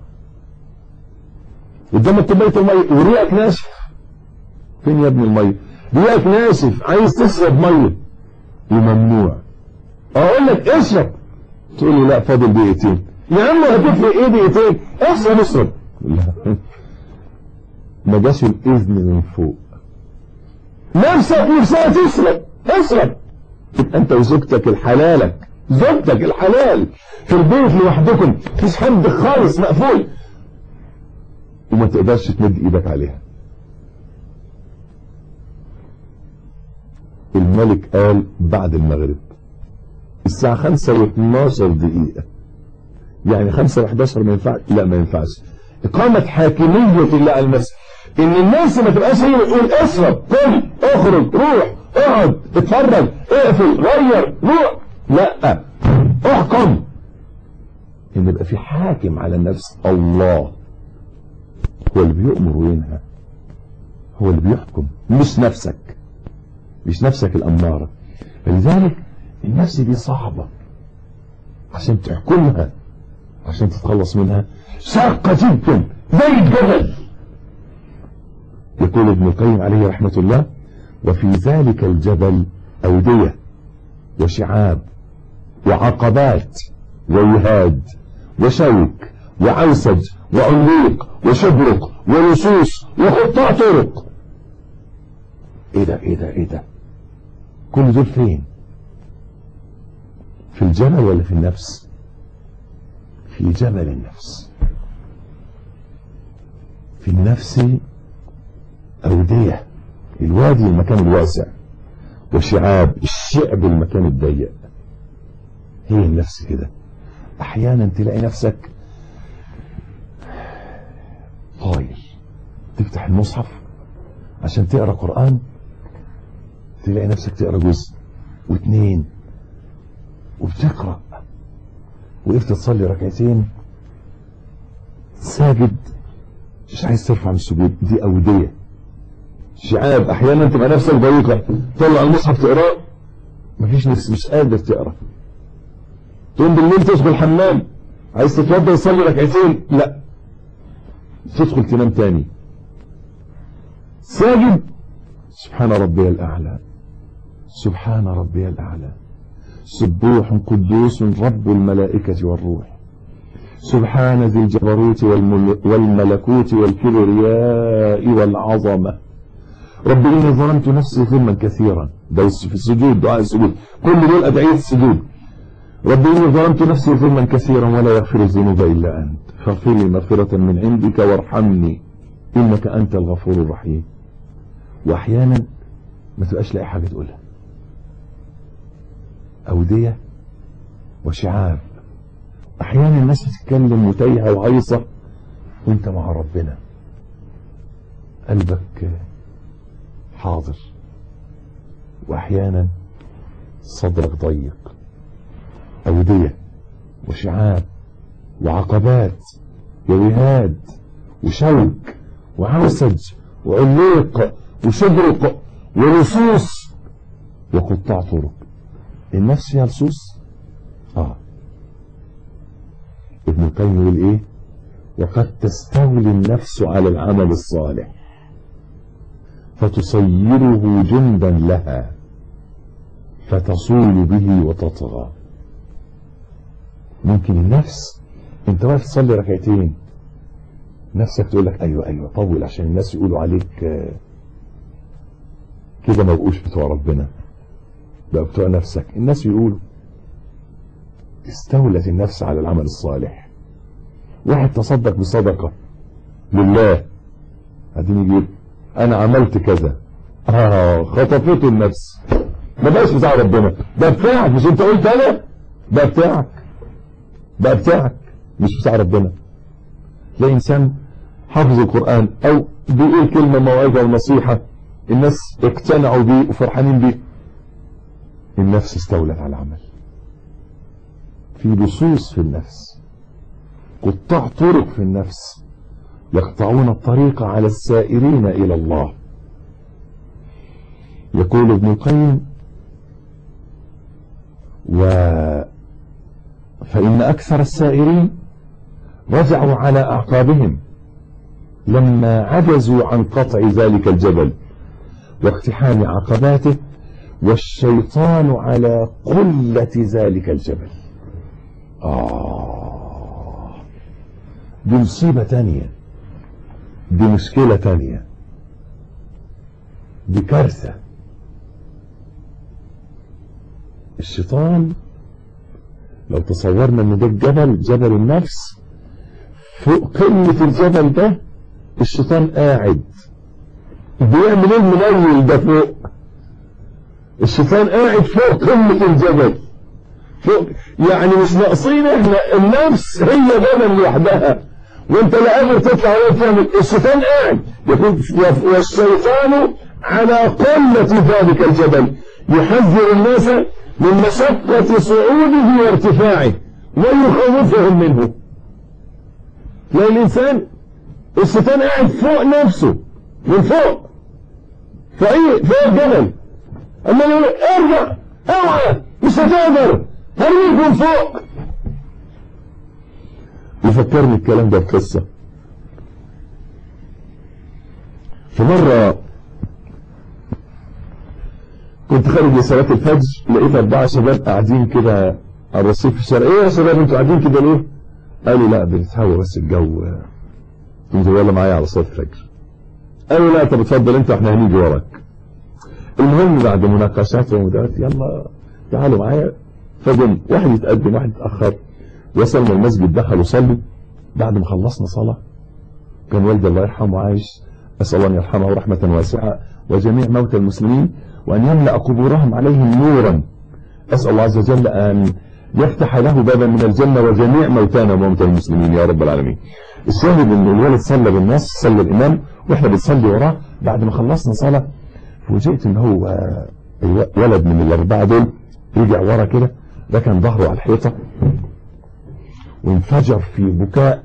قدامك كوبايه الميه وريقك ناشف فين يا ابني الميه ريقك ناشف عايز تشرب ميه وممنوع اقول لك اشرب تقول لي لا فاضل دقيقتين يا عم هتفرق ايه دقيقتين اشرب اشرب لا ما جاش الاذن من فوق نفسك نفسها تشرب اشرب يبقى انت وزوجتك الحلالك زوجتك الحلال في البيت لوحدكم مفيش حد خالص مقفول وما تقدرش تمد ايدك عليها الملك قال بعد المغرب الساعة خمسة و12 دقيقة يعني خمسة و11 ما ينفعش لا ما ينفعش إقامة حاكمية الله على النفس إن الناس ما تبقاش هي بتقول اشرب كل اخرج روح اقعد اتفرج اقفل غير روح لا احكم إن يبقى في حاكم على النفس الله هو اللي بيؤمر وينهى هو اللي بيحكم مش نفسك مش نفسك الأمارة فلذلك النفس دي صعبة عشان تحكمها عشان تتخلص منها شاقة جدا زي الجبل يقول ابن القيم عليه رحمة الله وفي ذلك الجبل أودية وشعاب وعقبات ووهاد وشوك وعوسج وعنيق وشبرق ولصوص وقطاع طرق ايه ده ايه ده ايه ده كل دول فين في الجبل ولا في النفس في جبل النفس في النفس أودية الوادي المكان الواسع وشعاب الشعب المكان الضيق هي النفس كده احيانا تلاقي نفسك طاير تفتح المصحف عشان تقرا قران تلاقي نفسك تقرا جزء واثنين وبتقرا وقفت تصلي ركعتين ساجد مش عايز ترفع من السجود دي اوديه شعاب احيانا تبقى نفسك ضيقه طلع المصحف تقراه مفيش نفس مش قادر تقرا تقوم بالليل تدخل الحمام عايز تتوضى تصلي ركعتين لا تدخل تنام تاني ساجد سبحان ربي الاعلى سبحان ربي الاعلى سبوح قدوس رب الملائكه والروح سبحان ذي الجبروت والمل- والملكوت والكبرياء والعظمه رب إني ظلمت نفسي ظلما كثيرا ده في السجود دعاء السجود كل دول أدعية السجود رب إني ظلمت نفسي ظلما كثيرا ولا يغفر الذنوب إلا أنت فاغفر لي مغفرة من عندك وارحمني إنك أنت الغفور الرحيم وأحيانا ما تبقاش لاقي حاجة تقولها أودية وشعاب أحيانا الناس بتتكلم وتايهة وعيصة وأنت مع ربنا قلبك حاضر واحيانا صدرك ضيق اوديه وشعاب وعقبات ووهاد وشوك وعوسج وعليق وشبرق ولصوص وقطاع طرق النفس فيها لصوص اه ابن القيم يقول ايه وقد تستولي النفس على العمل الصالح فتصيره جندا لها فتصول به وتطغى ممكن النفس انت واقف تصلي ركعتين نفسك تقول لك ايوه ايوه طول عشان الناس يقولوا عليك آه، كده ما بقوش بتوع ربنا بقى بتوع نفسك الناس يقولوا استولت النفس على العمل الصالح واحد تصدق بصدقة لله بعدين يجي يقول انا عملت كذا اه خطفته النفس ما بقاش بتاع ربنا ده بتاعك مش انت قلت انا ده بتاعك ده بتاعك مش بتاع ربنا تلاقي إنسان حافظ القرآن أو بيقول كلمة موعظة ونصيحة الناس اقتنعوا بيه وفرحانين بيه النفس استولت على العمل في لصوص في النفس قطاع طرق في النفس يقطعون الطريق على السائرين إلى الله يقول ابن القيم و فإن أكثر السائرين رجعوا على أعقابهم لما عجزوا عن قطع ذلك الجبل واقتحام عقباته والشيطان على قلة ذلك الجبل آه دي مصيبة تانية دي مشكلة تانية دي كارثة الشيطان لو تصورنا ان ده الجبل جبل النفس فوق قمة الجبل ده الشيطان قاعد بيعمل ايه المنيل ده فوق الشيطان قاعد فوق قمة الجبل فوق يعني مش ناقصين احنا النفس هي جبل لوحدها وانت لا قادر تطلع ولا تعمل الشيطان قاعد يقول والشيطان على قلة ذلك الجبل يحذر الناس من مشقة صعوده وارتفاعه ويخوفهم منه تلاقي الإنسان الشيطان قاعد فوق نفسه من فوق فوق فوق الجبل أما يقول ارجع اوعى مش هتقدر هرميك من فوق يفكرني الكلام ده بقصة في مرة كنت خارج لصلاة الفجر لقيت أربعة شباب قاعدين كده على الرصيف في الشارع إيه يا شباب أنتوا قاعدين كده ليه؟ قالوا لا بنتهوى بس الجو قلت يلا معايا على صلاة الفجر قالوا لا طب اتفضل أنت احنا هنيجي وراك المهم بعد مناقشات ومدارات يلا تعالوا معايا فجم واحد يتقدم واحد يتأخر وصلنا المسجد دخلوا صلوا بعد ما خلصنا صلاة كان والدي الله يرحمه عايش أسأل الله أن يرحمه رحمة واسعة وجميع موتى المسلمين وأن يملأ قبورهم عليهم نورا أسأل الله عز وجل أن يفتح له بابا من الجنة وجميع موتانا وموتى المسلمين يا رب العالمين الشاهد ان الولد صلى بالناس صلى الإمام وإحنا بنصلي وراه بعد ما خلصنا صلاة فوجئت ان هو ولد من الأربعة دول رجع ورا كده ركن ظهره على الحيطة وانفجر في بكاء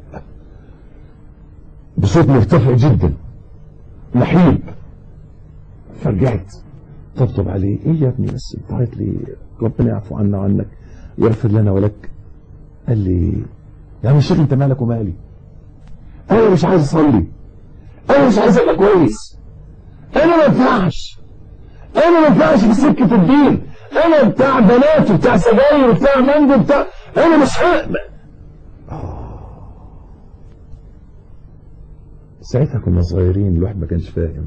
بصوت مرتفع جدا نحيب فرجعت طبطب عليه ايه يا ابني بس انت لي ربنا يعفو عنا وعنك يغفر لنا ولك قال لي يا عم الشيخ انت مالك ومالي انا مش عايز اصلي انا مش عايز ابقى كويس انا ما ينفعش انا ما ينفعش في سكه الدين انا بتاع بنات وبتاع سجاير وبتاع مندل بتاع انا مش هقبل ساعتها كنا صغيرين الواحد ما كانش فاهم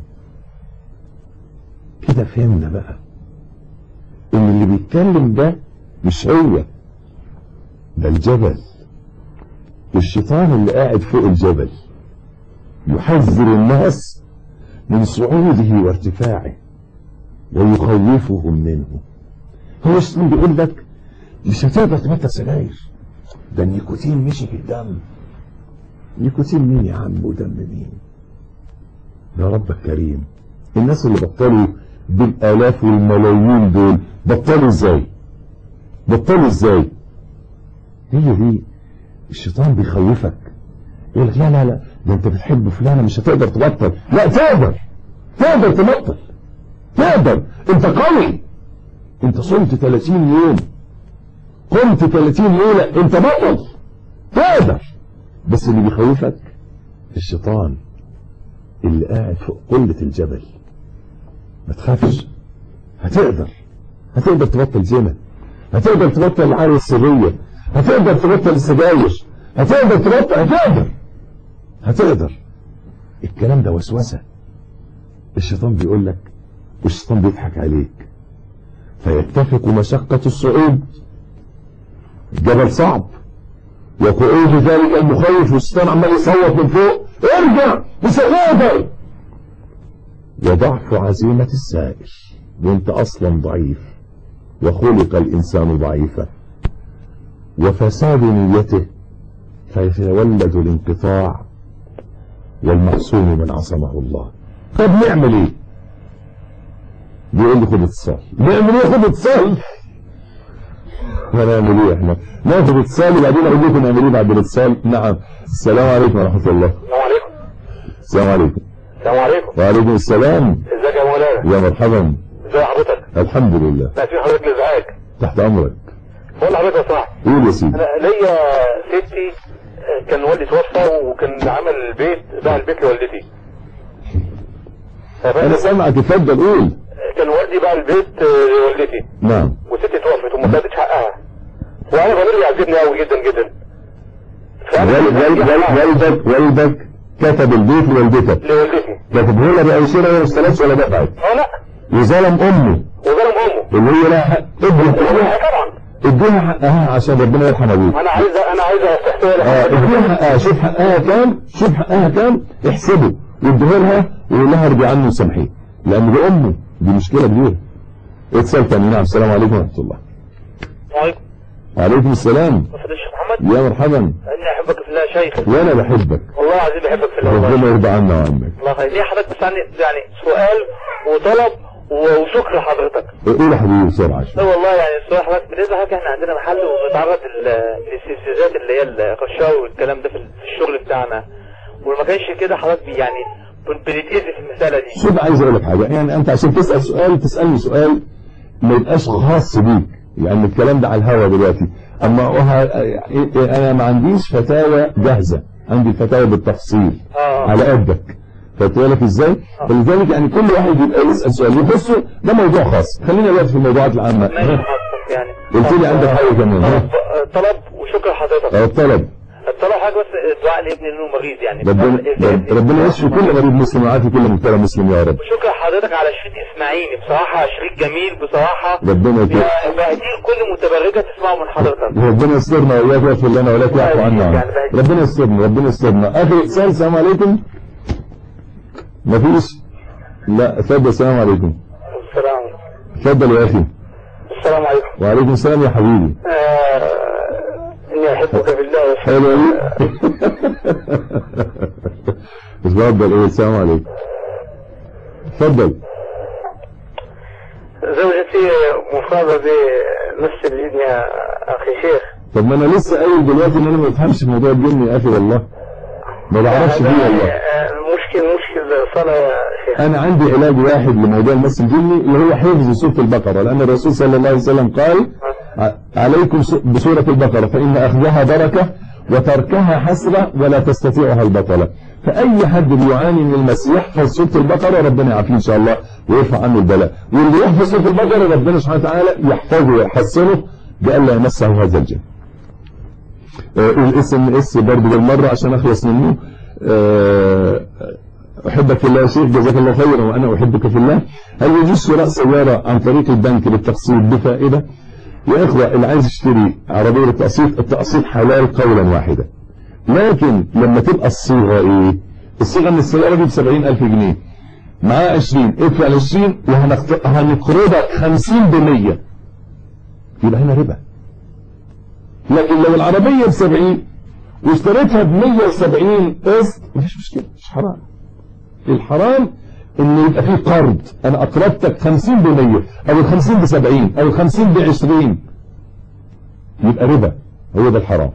كده فهمنا بقى ان اللي بيتكلم ده مش هو ده الجبل الشيطان اللي قاعد فوق الجبل يحذر الناس من صعوده وارتفاعه ويخوفهم منه هو الشيطان بيقول لك مش هتقدر تبطل سجاير ده النيكوتين مشي في الدم نيكوتين مين يا عم ودم مين يا ربك كريم الناس اللي بطلوا بالالاف والملايين دول بطلوا ازاي بطلوا ازاي هي دي الشيطان بيخوفك يقول لك لا لا لا ده انت بتحب فلانه مش هتقدر تبطل لا تقدر تقدر تبطل تقدر انت قوي انت صمت 30 يوم قمت 30 ليله انت بطل تقدر بس اللي بيخوفك الشيطان اللي قاعد فوق قلة الجبل ما تخافش هتقدر هتقدر تبطل زنا هتقدر تبطل العارية السرية هتقدر تبطل السجاير هتقدر تبطل هتقدر هتقدر الكلام ده وسوسة الشيطان بيقول لك والشيطان بيضحك عليك فيتفق مشقة الصعود الجبل صعب وقعود ذلك المخوف والشيطان عمال يصوت من فوق ارجع مش هتقدر وضعف عزيمة السائر وانت اصلا ضعيف وخلق الانسان ضعيفا وفساد نيته فيتولد الانقطاع والمعصوم من عصمه الله طب نعمل ايه بيقول لي خد اتصال نعمل ايه خد اتصال هنعمل ايه احنا ناخد اتصال وبعدين اقول لكم نعمل ايه بعد الاتصال نعم السلام عليكم ورحمه الله السلام عليكم السلام عليكم السلام عليكم وعليكم السلام ازيك يا مولانا يا مرحبا ازي حضرتك الحمد لله لا في حضرتك الازعاج تحت امرك بقول لحضرتك يا صاحبي قول يا سيدي انا ليا ستي آه، كان والدي توفى وكان عمل البيت باع البيت لوالدتي انا سامعك اتفضل قول كان والدي باع البيت آه، لوالدتي نعم وستي توفت وما خدتش حقها وانا ضميري يعذبني قوي جدا جدا فأنا وال- وال- وال- والدك والدك كتب البيت لوالدتك لوالدتي كتبه لها بأيسرة ولا استلس ولا دفعت اه لا وظلم امه وظلم امه اللي هي لها حق اديها طبعا اديها حقها عشان ربنا يرحم ابوك انا عايز انا عايز استحسن اه اديها حقها شوف حقها كام شوف حقها كام احسبه واديه لها وقول لها ارجع عنه وسامحيه لان دي امه دي مشكله كبيره اتصال تاني نعم السلام عليكم ورحمه الله وعليكم وعليكم السلام الشيخ محمد يا مرحبا اني احبك في الله يا شيخ وانا بحبك والله العظيم بحبك في الله والله. ربنا يرضى عنا وعنك الله يخليك ليه حضرتك بس عندي يعني سؤال وطلب و- وشكر لحضرتك قول يا حبيبي بسرعه لا والله يعني السؤال حضرتك بالنسبه لحضرتك احنا عندنا محل وبنتعرض لل- للاستفزازات اللي هي الرشاوي والكلام ده في ال- في الشغل بتاعنا وما كانش كده حضرتك بي- يعني بن- بنتأذي في المسألة دي شوف عايز اقول لك حاجه يعني انت عشان تسال سؤال تسالني سؤال ما يبقاش خاص بيك يعني الكلام ده على الهوا دلوقتي اما وه... انا ما عنديش فتاوى جاهزه عندي الفتاوى بالتفصيل اه على قدك خدت بالك ازاي فلذلك يعني كل واحد يبقى يسال سؤال يخصه ده موضوع خاص خلينا دلوقتي في الموضوعات العامه ماشي ها، حضرتك يعني قلت لي عندك حاجه كمان ها طلب- طلب وشكر لحضرتك اه الطلب الطلب حاجة بس الدعاء لابني لانه مريض يعني ربنا ابني- ربنا يشفي كل مريض مسلم ويعافي كل مبتلى مسلم يا رب وشكر لحضرتك على شريط اسماعيلي بصراحة شريط جميل بصراحة ربنا يكرمك يا- بهديه لكل متبرجة تسمعه من حضرتك ربنا يسترنا وإياك ويغفر لنا ولا يعفو عنا ربنا يسترنا ربنا يسترنا آخر إحسان السلام عليكم مفيش لا اتفضل السلام عليكم السلام اتفضل يا أخي السلام عليكم وعليكم السلام يا حبيبي اني احبك في الله حلو أوي. اتفضل ايه السلام عليكم اتفضل زوجتي مصابة بنفس الجن يا اخي شيخ طب ما انا لسه قايل دلوقتي ان انا ما بفهمش في موضوع الجن يا اخي والله ما بعرفش فيه والله مشكل مشكل صلاة يا شيخ انا عندي علاج واحد لموضوع المس الجني اللي هو حفظ سوره البقره لان الرسول صلى الله عليه وسلم قال ع- عليكم س- بسوره البقره فان اخذها بركه وتركها حسره ولا تستطيعها البطله فاي حد بيعاني من المس يحفظ سوره البقره ربنا يعافيه ان شاء الله ويرفع عنه البلاء واللي يحفظ سوره البقره ربنا سبحانه وتعالى يحفظه ويحسنه بألا يمسه هذا الجن آه، الاس ام اس برضه بالمره عشان اخلص منه آه، أحبك في الله يا شيخ جزاك الله خيرا وأنا أحبك في الله هل يجوز شراء سيارة عن طريق البنك للتقسيط بفائدة؟ يا إخوة اللي عايز يشتري عربية للتقسيط التقسيط حلال قولا واحدا لكن لما تبقى الصيغة إيه؟ الصيغة إن السيارة دي ب 70000 جنيه معاه 20 ادفع ال 20 وهنقرضك 50 ب 100 يبقى هنا ربا لكن لو العربية ب 70 واشتريتها ب 170 قسط مفيش مشكلة مش حرام الحرام ان يبقى فيه قرض انا اقرضتك 50 ب 100 او ال 50 ب 70 او ال 50 ب 20 يبقى ربا هو ده الحرام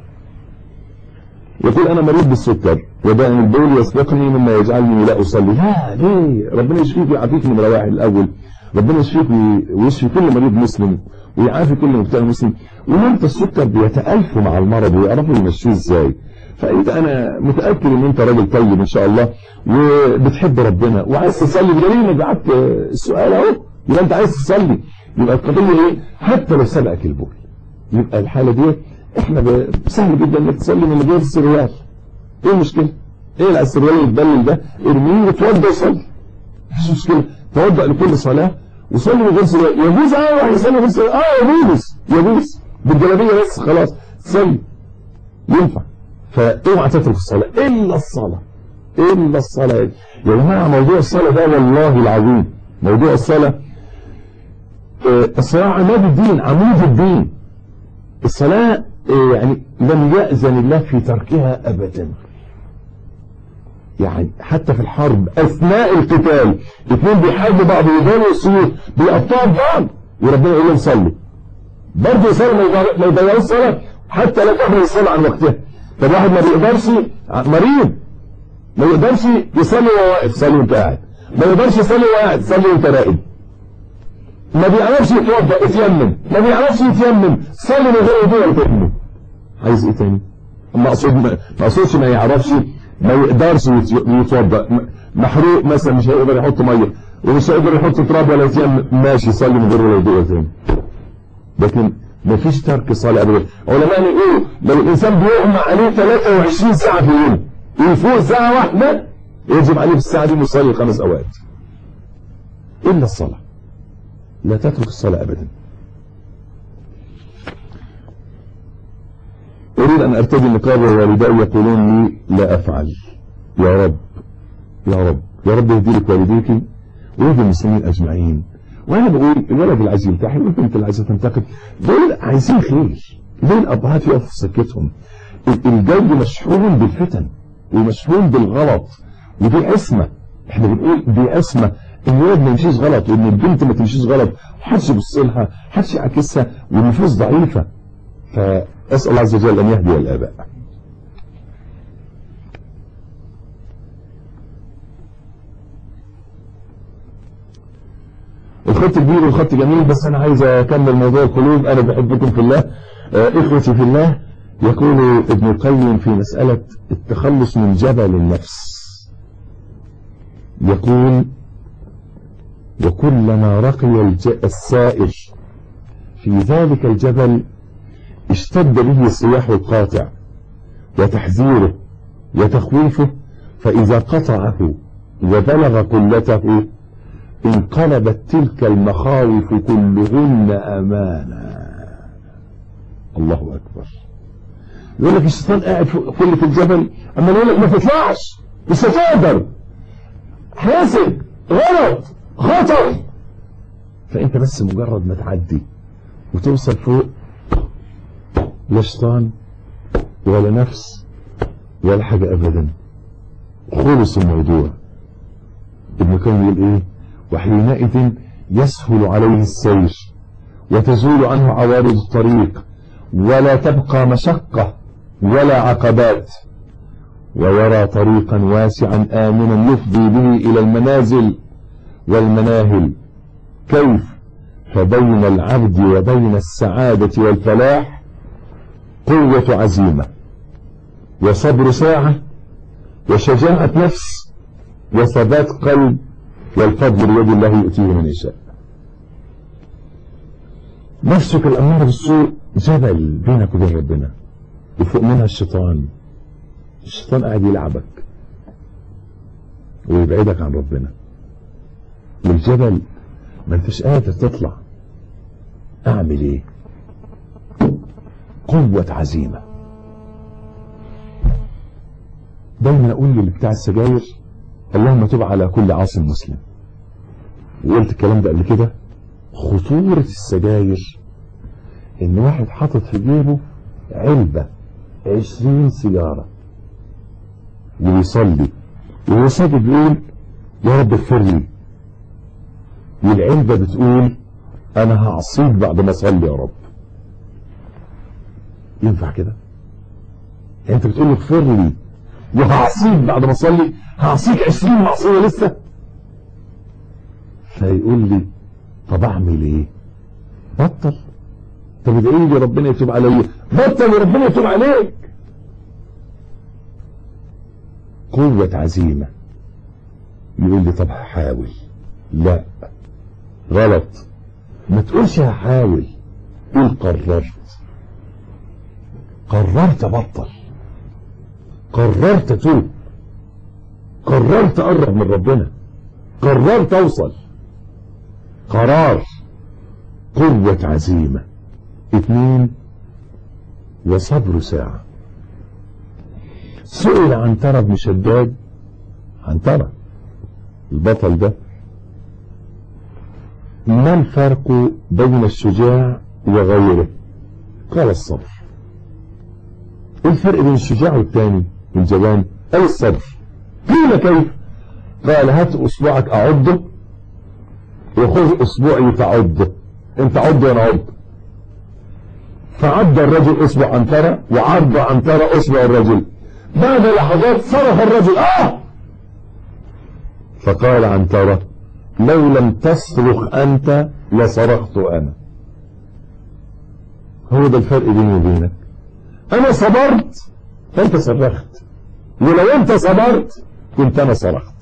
يقول انا مريض بالسكر ودائما البول يسبقني مما يجعلني لا اصلي لا ليه ربنا يشفيك ويعافيك نمره واحد الاول ربنا يشفيك وي- ويشفي كل مريض مسلم ويعافي كل مبتلى مسلم وانت السكر بيتالفوا مع المرض ويعرفوا يمشوه ازاي فانت انا متاكد ان انت راجل طيب ان شاء الله وبتحب ربنا وعايز تصلي بدليل انك بعت السؤال اهو يبقى انت عايز تصلي يبقى القضيه ايه حتى لو سبقك البول يبقى الحاله دي احنا ب- سهل جدا انك تصلي من غير السريال ايه المشكله؟ ايه اللي على السريال اللي يتبلل ده؟ ارميه وتوضى وصلي مفيش مشكله توضى لكل صلاه وصلي من غير سريال يجوز اه واحد يصلي من غير سريال اه يجوز يجوز بالجلابيه بس خلاص تصلي ينفع فاوعى تترك الصلاه الا الصلاه الا الصلاه يا جماعه موضوع الصلاه ده والله العظيم موضوع الصلاه آه، الصلاه عماد الدين عمود الدين الصلاة آه، يعني لم يأذن الله في تركها أبدا يعني حتى في الحرب اثناء القتال اثنين بيحاربوا بعض ويضربوا السيوف بيقطعوا بعض وربنا يقول لهم صلوا برضه يصلوا ما يضيع- ما يضيعوش الصلاه حتى لا تخرج الصلاه عن وقتها طب واحد ما بيقدرش مريض ما يقدرش يصلي وهو واقف صلي وانت قاعد ما يقدرش يصلي وهو قاعد صلي وانت راقد ما بيعرفش يتوضا يتيمم ما بيعرفش يتيمم صلي من غير وضوء وتيمم عايز ايه تاني ما اقصد ما ما اقصدش ما يعرفش ما يقدرش يت- يتوضا م- محروق مثلا مش هيقدر يحط ميه ومش هيقدر يحط تراب ولا يتيمم ماشي صلي من غير وضوء تاني لكن ما فيش ترك صلاة أبدا علماء يقولوا لو الإنسان بيغمى عليه 23 ساعة في اليوم ويفوق ساعة واحدة يجب عليه في الساعة دي يصلي خمس أوقات إلا الصلاة لا تترك الصلاة أبدا أريد أن أرتدي النقاب ووالدائي يقولون لي لا أفعل يا رب يا رب يا رب يهدي لك والديك ويهدي المسلمين أجمعين وأنا بقول الولد اللي عايز يلتحي والبنت اللي عايزة تنتقد دول عايزين خير دول الأبهات يقفوا في سكتهم ال- الجو مشحون بالفتن ومشحون بالغلط ودي عصمة احنا بنقول دي عصمة ان الولد ما يمشيش غلط وان البنت ما تمشيش غلط محدش يبص لها محدش يعكسها والنفوس ضعيفة فأسأل الله عز وجل أن يهدي الآباء الخط كبير والخط جميل بس أنا عايز أكمل موضوع القلوب أنا بحبكم في الله آه، إخوتي في الله يقول ابن القيم في مسألة التخلص من جبل النفس يقول وكلما رقي الج- السائر في ذلك الجبل اشتد به الصياح القاطع وتحذيره وتخويفه فإذا قطعه وبلغ قلته انقلبت تلك المخاوف كلهن أمانا الله أكبر يقول لك الشيطان قاعد فوق كل في الجبل أما يقول لك ما تطلعش مش هتقدر حاسب غلط خطر فأنت بس مجرد ما تعدي وتوصل فوق لا شيطان ولا نفس ولا حاجة أبدا خلص الموضوع ابن كان يقول إيه وحينئذ يسهل عليه السير وتزول عنه عوارض الطريق ولا تبقى مشقة ولا عقبات ويرى طريقا واسعا آمنا يفضي به إلى المنازل والمناهل كيف فبين العبد وبين السعادة والفلاح قوة عزيمة وصبر ساعة وشجاعة نفس وثبات قلب والفضل بيد الله يؤتيه من يشاء نفسك الأمارة بالسوء جبل بينك وبين ربنا وفوق منها الشيطان الشيطان قاعد يلعبك ويبعدك عن ربنا والجبل ما انتش قادر تطلع اعمل ايه قوة عزيمة دايما اقول للي بتاع السجاير اللهم تب على كل عاصم مسلم وقلت الكلام ده قبل كده خطورة السجاير ان واحد حاطط في جيبه علبة عشرين سيجارة ويصلي وهو ساجد بيقول يا رب اغفر لي والعلبة بتقول انا هعصيك بعد ما اصلي يا رب ينفع كده يعني انت بتقول له اغفر لي وهعصيك بعد ما اصلي هعصيك 20 معصيه لسه فيقول لي طب اعمل ايه بطل طب ادعي لي ربنا يتوب عليا بطل وربنا يتوب عليك قوة عزيمة يقول لي طب هحاول لا غلط ما تقولش هحاول قول قررت قررت ابطل قررت اتوب قررت اقرب من ربنا قررت اوصل قرار قوة عزيمة اثنين وصبر ساعة سئل عنترة بن شداد عنترة البطل ده ما الفرق بين الشجاع وغيره قال الصبر ايه الفرق بين الشجاع والتاني والجبان قال الصبر قيل كيف قال هات اصبعك اعضه وخذ اصبعي فعضه انت عض وانا عض فعض الرجل اصبع عنترة وعض عنترة اصبع الرجل بعد لحظات صرخ الرجل اه فقال عنترة لو لم تصرخ انت لصرخت انا هو ده الفرق بيني وبينك انا صبرت فانت صرخت ولو انت صبرت كنت انا صرخت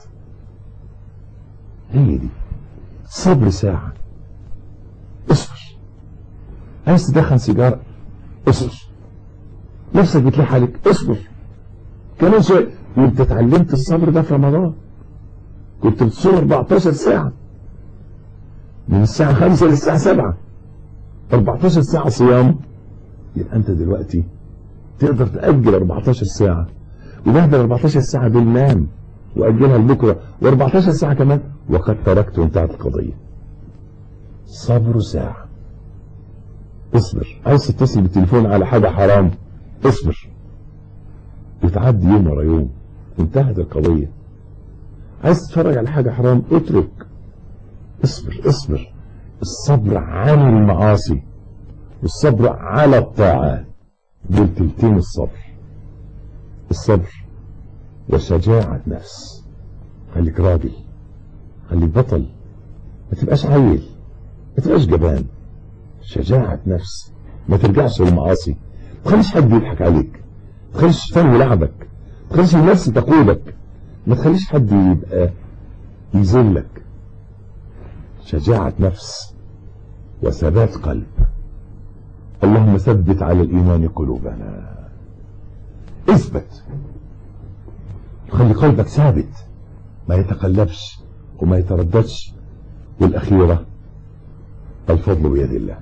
هي دي صبر ساعة اصبر عايز تدخن سيجارة اصبر نفسك بتلح عليك اصبر كمان شوية وانت اتعلمت الصبر ده في رمضان كنت بتصوم 14 ساعة من الساعة 5 للساعة 7 14 ساعة صيام يبقى انت دلوقتي تقدر تأجل 14 ساعة وبعد ال 14 ساعة دول نام وأجلها لبكرة و14 ساعة كمان وقد تركت وانتهت القضية صبر ساعة اصبر عايز تتصل بالتليفون على حاجة حرام اصبر بتعدي يوم ورا يوم انتهت القضية عايز تتفرج على حاجة حرام اترك اصبر اصبر الصبر عن المعاصي والصبر على الطاعات دول تلتين الصبر الصبر وشجاعة نفس خليك راجل خليك بطل ما تبقاش عيل ما تبقاش جبان شجاعة نفس ما ترجعش للمعاصي ما تخليش حد يضحك عليك ما تخليش الشيطان يلعبك ما تخليش النفس تقودك ما تخليش حد يبقى يذلك شجاعة نفس وثبات قلب اللهم ثبت على الإيمان قلوبنا اثبت خلي قلبك ثابت ما يتقلبش وما يترددش والأخيرة الفضل بيد الله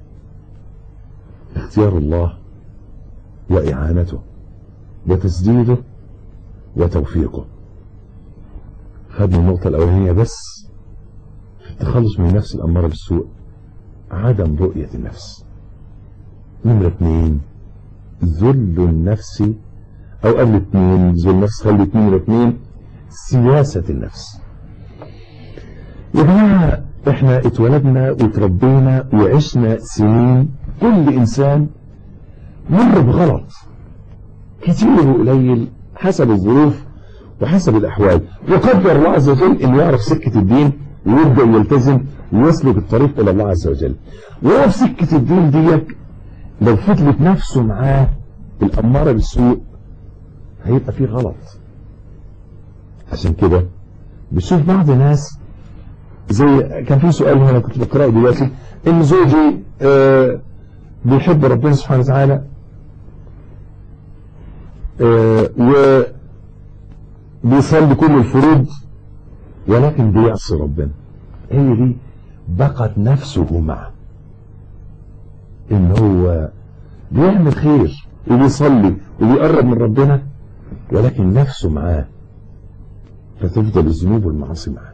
اختيار الله وإعانته وتسديده وتوفيقه خدنا النقطة الأولانية بس في التخلص من النفس الأمارة بالسوء عدم رؤية النفس نمرة اثنين ذل النفس أو قبل اثنين ذل النفس خلي اثنين نمرة اثنين سياسة النفس يا جماعة احنا اتولدنا وتربينا وعشنا سنين كل انسان مر بغلط كتير وقليل حسب الظروف وحسب الاحوال وقدر الله عز وجل انه يعرف سكة الدين ويبدأ يلتزم ويسلك الطريق الى الله عز وجل وهو في سكة الدين ديت لو فضلت نفسه معاه الامارة بالسوء هيبقى فيه غلط عشان كده بشوف بعض الناس زي كان في سؤال هنا كنت بقرأه دلوقتي ان زوجي آه بيحب ربنا سبحانه وتعالى آه وبيصلي كل الفروض ولكن بيعصي ربنا هي دي بقت نفسه معه ان هو بيعمل خير وبيصلي وبيقرب من ربنا ولكن نفسه معاه فتفضل الذنوب والمعاصي معاه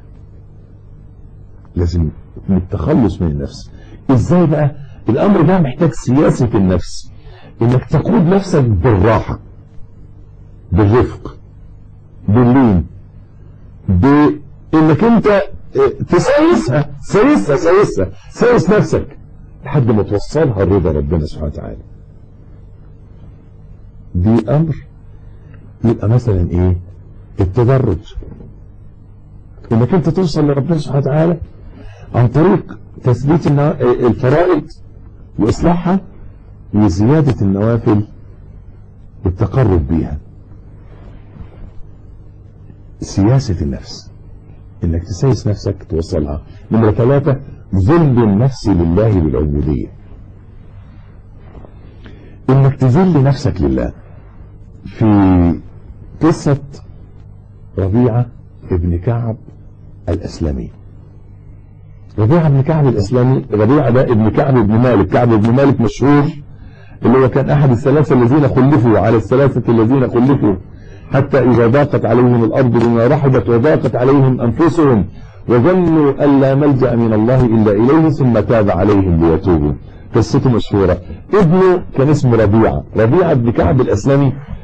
لازم التخلص من النفس ازاي بقى الامر ده محتاج سياسة النفس انك تقود نفسك بالراحة بالرفق باللين بانك انت تسيسها سيسها سيسها سيس نفسك لحد ما توصلها الرضا ربنا سبحانه وتعالى دي امر يبقى مثلا ايه التدرج انك انت توصل لربنا سبحانه وتعالى عن طريق تثبيت الفرائض واصلاحها وزيادة النوافل والتقرب بيها سياسة النفس انك تسيس نفسك توصلها نمرة ثلاثة ذل النفس لله بالعبودية انك تذل نفسك لله في قصة ربيعة ابن كعب الاسلمي ربيعة بن كعب الاسلمي ربيعة ده ابن كعب بن مالك كعب بن مالك مشهور اللي هو كان احد الثلاثة الذين خلفوا على الثلاثة الذين خلفوا حتى اذا ضاقت عليهم الارض بما رحبت وضاقت عليهم انفسهم وظنوا ان لا ملجأ من الله الا اليه ثم تاب عليهم ليتوبوا قصته مشهورة ابنه كان اسمه ربيعة ربيعة بن كعب الاسلمي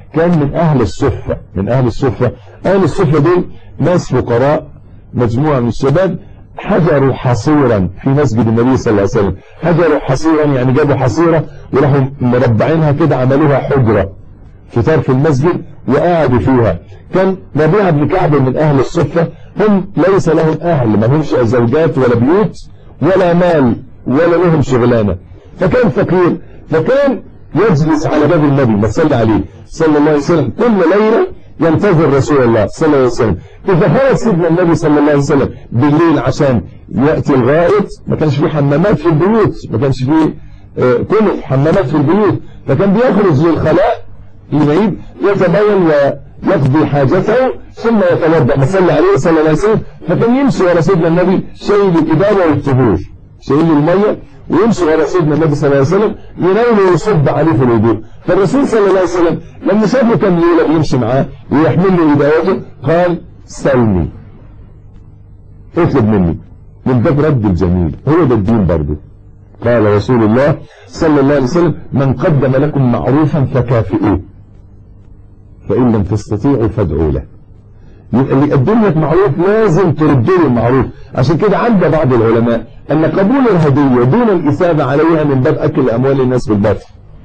كان من أهل الصفة من أهل الصفة أهل الصفة دول ناس فقراء مجموعة من الشباب حجروا حصيرا في مسجد النبي صلى الله عليه وسلم حجروا حصيرا يعني جابوا حصيرة وراحوا مربعينها كده عملوها حجرة في طرف المسجد وقعدوا فيها كان ربيعة بن كعب من أهل الصفة هم ليس لهم أهل ما همش زوجات ولا بيوت ولا مال ولا لهم شغلانة فكان فقير فكان يجلس على باب النبي ما صلى عليه صلى الله عليه وسلم كل ليلة ينتظر رسول الله صلى الله عليه وسلم إذا خرج سيدنا النبي صلى الله عليه وسلم بالليل عشان يأتي الغائط ما كانش فيه حمامات في البيوت ما كانش فيه آه، كنف حمامات في البيوت فكان بيخرج للخلاء يعيد يتبين ويقضي حاجته ثم يتوضا ما صلى عليه صلى الله عليه وسلم فكان يمشي ورا سيدنا النبي شايل الإبانة والطهور شايل المية ويمشي ورا سيدنا النبي صلى الله عليه وسلم ينام ويصب عليه في الوضوء فالرسول صلى الله عليه وسلم لما شافه كم ليلة بيمشي معاه ويحمل له إباته قال سلني اطلب مني من باب رد الجميل هو ده الدين برضه قال رسول الله صلى الله عليه وسلم من قدم لكم معروفا فكافئوه فإن لم تستطيعوا فادعوا له يبقى اللي يقدم لك معروف لازم ترد له المعروف عشان كده عند بعض العلماء أن قبول الهدية دون الإثابة عليها من باب أكل أموال الناس بالباطل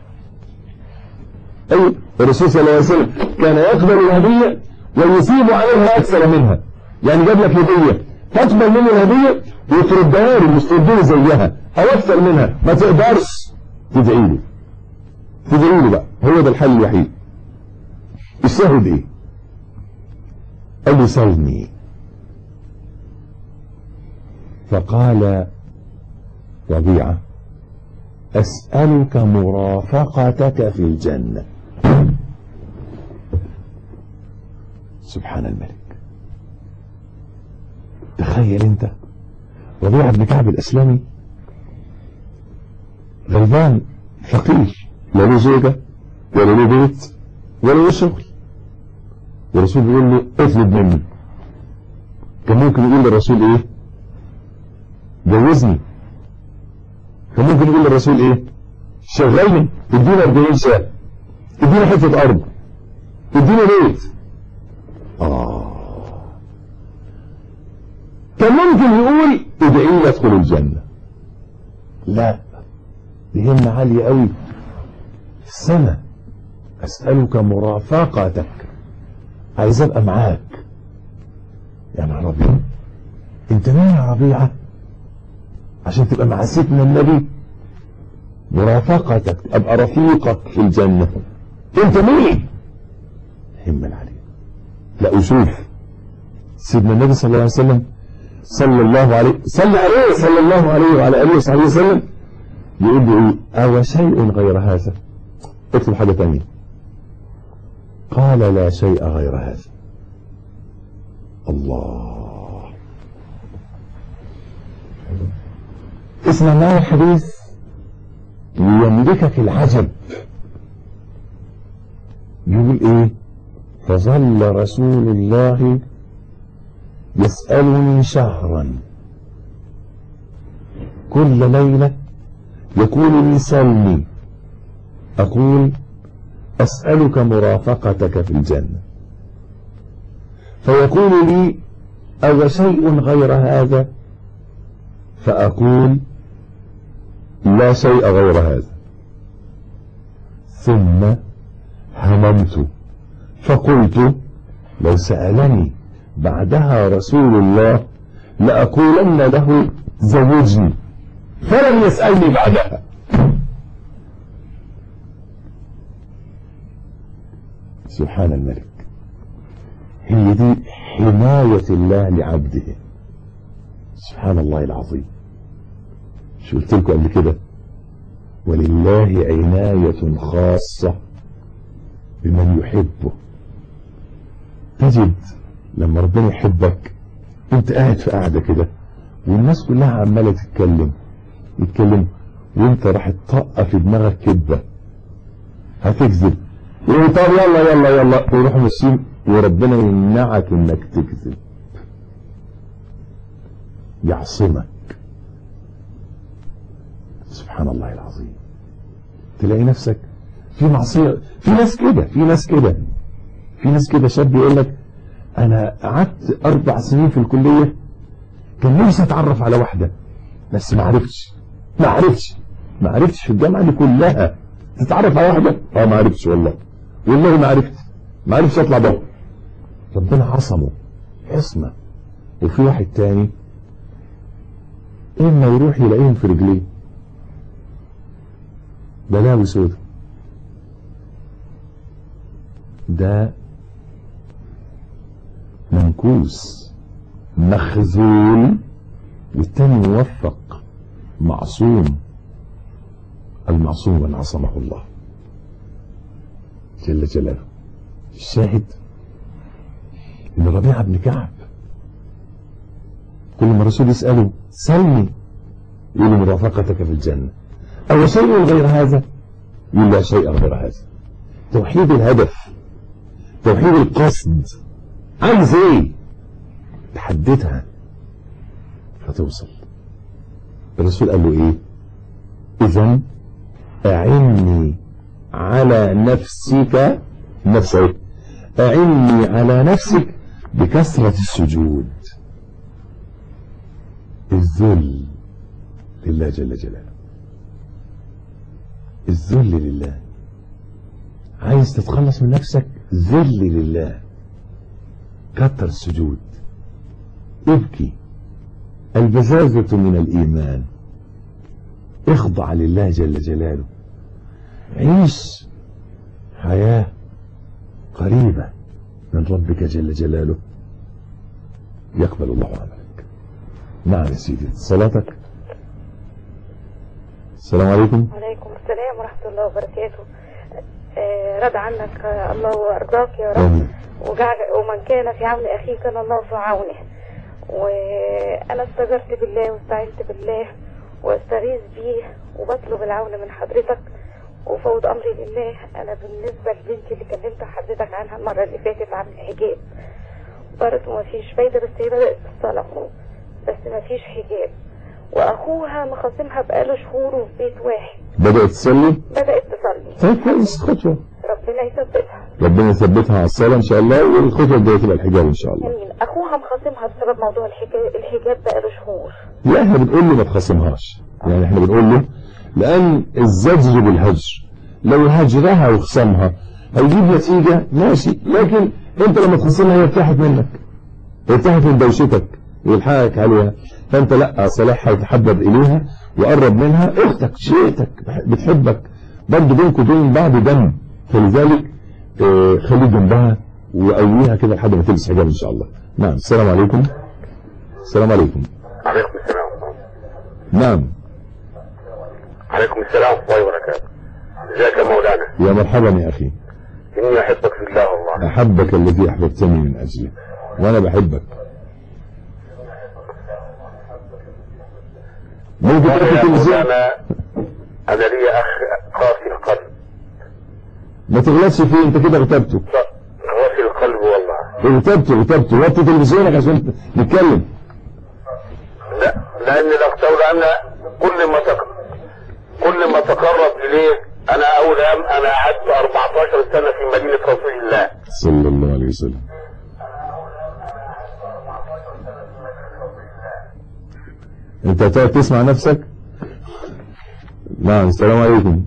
أي الرسول صلى الله عليه وسلم كان يقبل الهدية ويثيب عليها أكثر منها يعني جاب لك هدية تقبل منه الهدية وتردها له مش تردها زيها أو أكثر منها ما تقدرش تدعي له تدعي له بقى هو ده الحل الوحيد الشاهد إيه قال له سلني فقال ربيعة أسألك مرافقتك في الجنة سبحان الملك تخيل انت ربيعة بن كعب الأسلمي غلبان فقير لا له زوجة ولا له بيت ولا له شغل والرسول بيقول له اطلب مني كان ممكن يقول للرسول ايه جوزني كان ممكن يقول للرسول ايه شغلني ادينا 40 سنه ادينا حته ارض ادينا بيت اه كان ممكن يقول ادعي لي ادخل الجنه لا دي همه عاليه قوي السنه اسالك مرافقتك عايز ابقى معاك يا نهار ابيض انت مين يا ربيعه عشان تبقى مع سيدنا النبي مرافقتك ابقى رفيقك في الجنه انت مين همن عليه لا اشوف سيدنا النبي صلى الله عليه وسلم صلى الله عليه صلى عليه صلى الله عليه وعلى اله وصحبه وسلم يقول له ايه او شيء غير هذا اطلب حاجه ثانيه قال لا شيء غير هذا الله اسمع معي الحديث يملكك العجب يقول ايه فظل رسول الله يسألني شهرا كل ليلة يقول لي سلني أقول أسألك مرافقتك في الجنة فيقول لي أو شيء غير هذا فأقول لا شيء غير هذا ثم هممت فقلت لو سألني بعدها رسول الله لأقولن له زوجني فلم يسألني بعدها سبحان الملك هي دي حماية الله لعبده سبحان الله العظيم شو قلت لكم قبل كده ولله عناية خاصة بمن يحبه تجد لما ربنا يحبك انت قاعد في قاعدة كده والناس كلها عمالة تتكلم يتكلم وانت راح تطق في دماغك كذبة هتكذب يقول طب يلا يلا يلا ويروحوا ماشيين وربنا يمنعك انك تكذب يعصمك سبحان الله العظيم تلاقي نفسك في معصية في ناس كده في ناس كده في ناس كده شاب يقول لك انا قعدت اربع سنين في الكلية كان نفسي اتعرف على واحدة بس ما عرفتش ما عرفتش ما عرفتش في الجامعة دي كلها تتعرف على واحدة اه ما عرفتش والله والله ما عرفت ما عرفتش اطلع بره ربنا عصمه عصمة وفي واحد تاني اما يروح يلاقيهم في رجليه بلاوي سودة ده منكوس مخذول والتاني موفق معصوم المعصوم من عصمه الله جل جلاله الشاهد ان ربيعه بن كعب كل ما الرسول يساله سلني يقول له مرافقتك في الجنه او شيء غير هذا يقول لا شيء غير هذا توحيد الهدف توحيد القصد عايز ايه تحددها فتوصل الرسول قال له ايه اذا اعني على نفسك نفسك اعني على نفسك بكثرة السجود الذل لله جل جلاله الذل لله عايز تتخلص من نفسك ذل لله كتر السجود ابكي البزازة من الإيمان اخضع لله جل جلاله عيش حياة قريبة من ربك جل جلاله يقبل الله عملك نعم يا سيدي صلاتك السلام عليكم وعليكم السلام ورحمة الله وبركاته آه، رد عنك آه، الله وأرضاك يا رب آمين وجعل ومن كان في عون أخيه كان الله في عونه وأنا استجرت بالله واستعنت بالله واستغيث بيه وبطلب العون من حضرتك وفوض أمري لله أنا بالنسبة لبنتي اللي كلمت حضرتك عنها المرة اللي فاتت عن الحجاب برضه مفيش فايدة بس هي بدأت الصلاة بس مفيش حجاب وأخوها مخاصمها بقاله شهور وفي بيت واحد بدأت تصلي بدأت تصلي طيب كويس خطوة ربنا يثبتها ربنا يثبتها على الصلاة إن شاء الله والخطوة الجاية تبقى الحجاب إن شاء الله امين اخوها مخاصمها بسبب موضوع الحجاب الحجاب بقاله شهور لا احنا بنقول له ما تخاصمهاش يعني احنا بنقول له لأن الزجر بالهجر لو هجرها وخصمها هيجيب نتيجة ماشي لكن انت لما تخصمها هي ارتاحت منك ارتاحت من دوشتك ويلحقك عليها فانت لا صالحها وتحبب اليها وقرب منها اختك شيئتك بتحبك برضه بينكم وبين بعض دم فلذلك اه خليك جنبها وقويها كده لحد ما تلبس حجاب ان شاء الله نعم السلام عليكم السلام عليكم عليكم السلام نعم عليكم السلام ورحمة الله وبركاته ازيك يا مولانا يا مرحبا يا اخي اني احبك في الله والله احبك الذي احببتني من اجله وانا بحبك ممكن والله تروح يا التلفزيون مولانا انا لي اخ قاسي القلب ما تغلطش فيه انت كده اغتبته قاسي القلب والله اغتبته اغتبته وطي تلفزيونك عشان نتكلم لا لان الاختار لان كل ما تق... كل ما تقرب اليه انا اول أم- انا قعدت 14 سنه في مدينه رسول الله صلى الله عليه وسلم انت هتقعد تسمع نفسك نعم السلام عليكم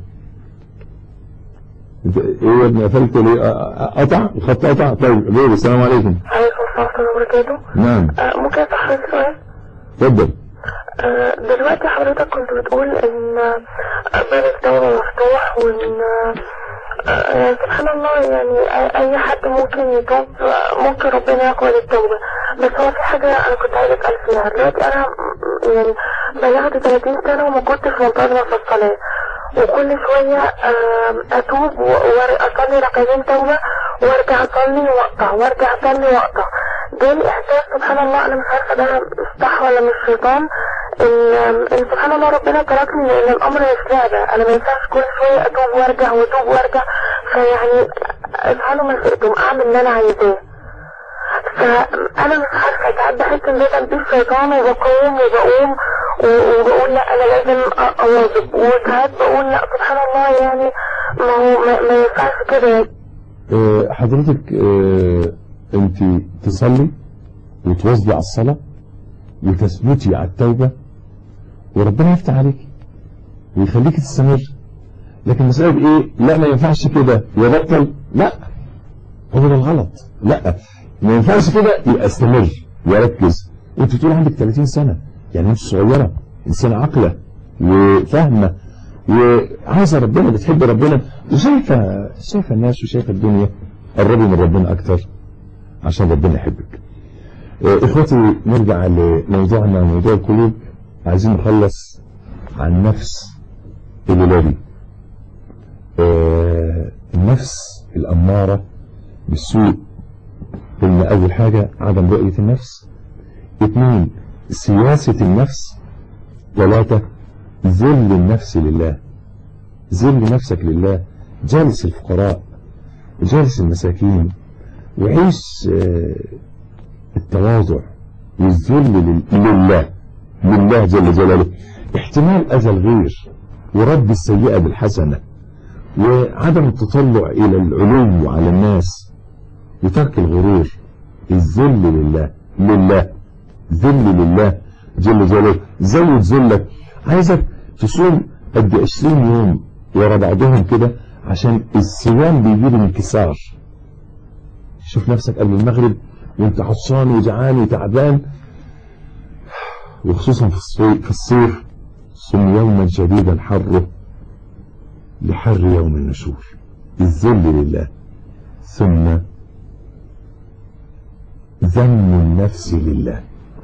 انت ايه يا ابني قفلت ليه اه، اه، قطع الخط قطع طيب غير السلام عليكم عليكم السلام ورحمة الله وبركاته نعم آه، ممكن أسأل حضرتك سؤال اتفضل آه، دلوقتي حضرتك كنت بتقول ان آه، باب التوبة مفتوح وان آه، يعني سبحان الله يعني أي- اي حد ممكن يتوب آه، ممكن ربنا يقبل التوبة بس هو في حاجة انا كنت عايزة اسأل فيها دلوقتي انا م- يعني بلغت 30 سنة وما كنتش منتظمة في الصلاة وكل شوية آم، اتوب واصلي ركعتين توبة وارجع اصلي واقطع وارجع اصلي واقطع جالي احساس سبحان الله انا مش عارفة ده صح ولا مش شيطان ان ان سبحان الله ربنا تركني لان الامر مش لعبة انا ما ينفعش كل شوية اتوب وارجع واتوب وارجع فيعني افعلوا ما شئتم اعمل اللي انا عايزاه فانا مش عارفه ساعات بحس ان ده تلبيس شيطان وبقوم وبقوم و- وبقول لا انا لازم أ- اواظب وساعات بقول لا سبحان الله يعني ما هو ما, ما ينفعش كده آه، حضرتك آه، انت تصلي وتواظبي على الصلاة وتثبتي على التوبة وربنا يفتح عليك ويخليك تستمر لكن مسألة ايه لا ما ينفعش كده يبطل لا هو ده الغلط لا ما ينفعش كده يبقى استمر وركز وانت بتقول عندك 30 سنة يعني انت صغيرة انسانة عاقلة وفاهمة وعايزة ربنا بتحب ربنا وشايفة شايفة الناس وشايفة الدنيا قربي من ربنا اكتر عشان ربنا يحبك آه، اخوتي نرجع لموضوعنا موضوع القلوب عايزين نخلص عن نفس الولادي آه، النفس الأمارة بالسوء قلنا أول حاجة عدم رؤية النفس اثنين سياسة النفس ثلاثة ذل النفس لله ذل نفسك لله جالس الفقراء وجالس المساكين وعيش آه، التواضع والذل لل- لله لله جل جلاله احتمال أذى الغير ورد السيئة بالحسنة وعدم التطلع إلى العلو على الناس وترك الغرور الذل لله لله ذل لله جل جلاله زود ذلك عايزك تصوم قد 20 يوم ورا بعضهم كده عشان الصيام بيجيب انكسار شوف نفسك قبل المغرب وانت عطشان وجعان وتعبان وخصوصا في الصيف في الصيف صم يوما شديدا حره لحر يوم النشور الذل لله ثم ذم النفس لله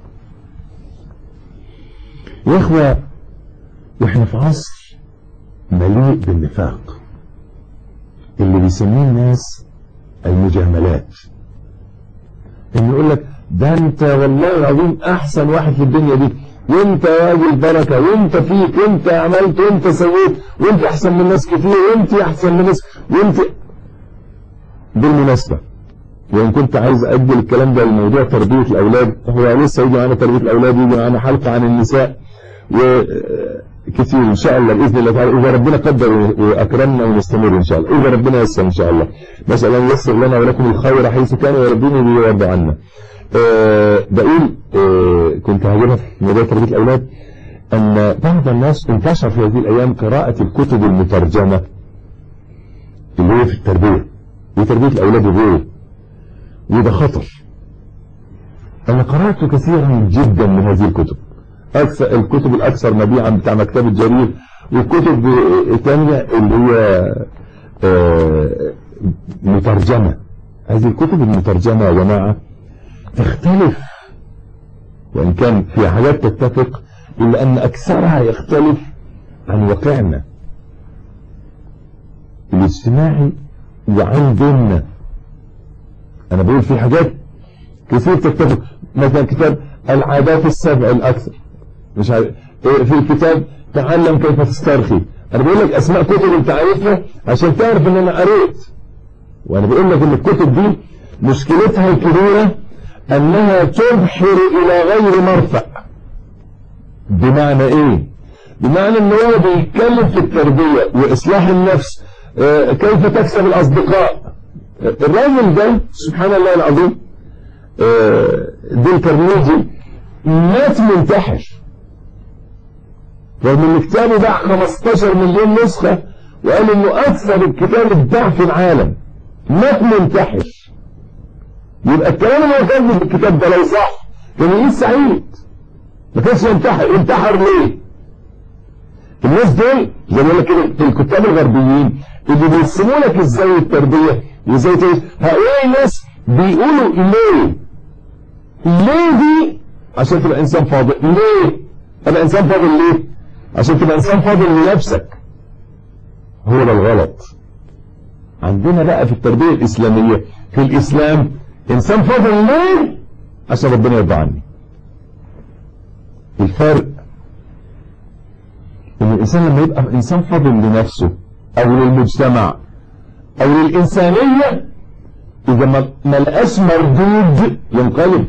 يا اخوة واحنا في عصر مليء بالنفاق اللي بيسميه الناس المجاملات ان يقول لك ده انت والله العظيم احسن واحد في الدنيا دي وانت يا راجل بركه وانت فيك وانت عملت وانت سويت وانت احسن من ناس كتير وانت احسن من ناس وانت بالمناسبه وان كنت عايز اجل الكلام ده لموضوع تربيه الاولاد هو لسه يجي معانا تربيه الاولاد يجي معانا حلقه عن النساء وكثير ان شاء الله باذن الله تعالى اذا ربنا قدر واكرمنا ونستمر ان شاء الله اذا ربنا يسر ان شاء الله نسال ان ييسر لنا ولكم الخير حيث كان ويرضيني به ويرضى عنا أه بقول أه كنت هجيبها في موضوع تربيه الاولاد ان بعض الناس انتشر في هذه الايام قراءه الكتب المترجمه اللي هي في التربيه وتربيه الاولاد وغيره وده خطر انا قرات كثيرا جدا من هذه الكتب أكثر الكتب الأكثر مبيعا بتاع مكتبة جرير وكتب تانية اللي هي آه، مترجمة هذه الكتب المترجمة يا جماعة تختلف وإن كان في حاجات تتفق إلا أن أكثرها يختلف عن واقعنا الاجتماعي وعن ديننا أنا بقول في حاجات كثير تتفق مثلا كتاب العادات السبع الأكثر مش عارف إيه في الكتاب تعلم كيف تسترخي انا بقول لك اسماء كتب انت عارفها عشان تعرف ان انا قريت وانا بقول لك ان الكتب دي مشكلتها الكبيره انها تبحر الى غير مرفع بمعنى ايه بمعنى ان هو بيتكلم في التربيه واصلاح النفس آه، كيف تكسب الاصدقاء آه، الراجل ده سبحان الله العظيم آه، ديل كارنيجي مات منتحر رغم ان كتابه باع 15 مليون نسخة وقال انه اكثر الكتاب اتباع في العالم مات منتحر يبقى الكلام اللي هو كاتبه في الكتاب ده لو صح كان يعيش سعيد ما كانش ينتحر انتحر ليه؟ الناس دول زي ما بقول لك كده في الكتاب الغربيين اللي بيرسموا لك ازاي التربيه وازاي تعيش هؤلاء الناس بيقولوا ليه؟ ليه دي عشان تبقى انسان فاضل ليه؟ ابقى انسان فاضل ليه؟ عشان تبقى انسان فاضل لنفسك هو ده الغلط عندنا بقى في التربية الإسلامية في الإسلام إنسان فاضل ليه عشان ربنا يرضى عني الفرق إن الإنسان لما يبقى إنسان فاضل لنفسه أو للمجتمع أو للإنسانية إذا ما ما لقاش مردود ينقلب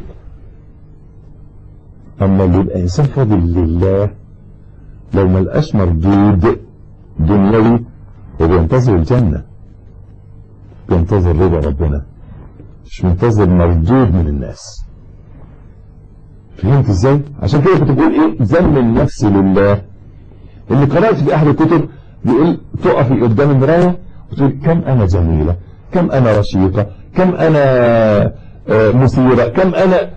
أما اللي يبقى إنسان فاضل لله لو ما لقاش مردود دنيوي وبينتظر الجنة بينتظر رضا ربنا مش منتظر مردود من الناس فهمت ازاي عشان كده كنت بقول ايه ذم النفس لله اللي قرأت في احد الكتب بيقول تقفي قدام المراية وتقول كم انا جميلة كم انا رشيقة كم انا آه، مثيرة كم انا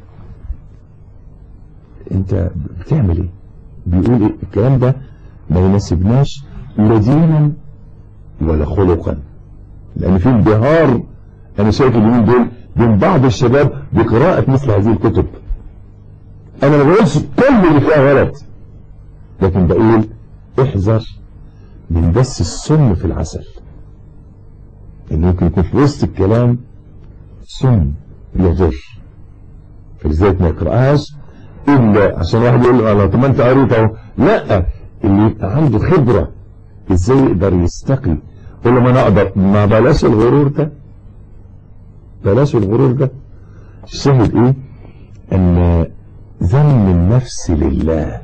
انت بتعمل ايه بيقول ايه الكلام ده ما يناسبناش لا دينا ولا خلقا لان في انبهار انا شايف اليومين دول بين بعض الشباب بقراءة مثل هذه الكتب انا ما بقولش كل اللي فيها غلط لكن بقول احذر من دس السم في العسل ان ممكن يكون في وسط الكلام سم يضر فلذلك ما يقرأهاش الا عشان واحد يقول له طب ما انت قريت اهو لا اللي يبقى عنده خبرة ازاي يقدر يستقي يقول له ما انا اقدر ما بلاش الغرور ده بلاش الغرور ده الشاهد ايه ان ذم النفس لله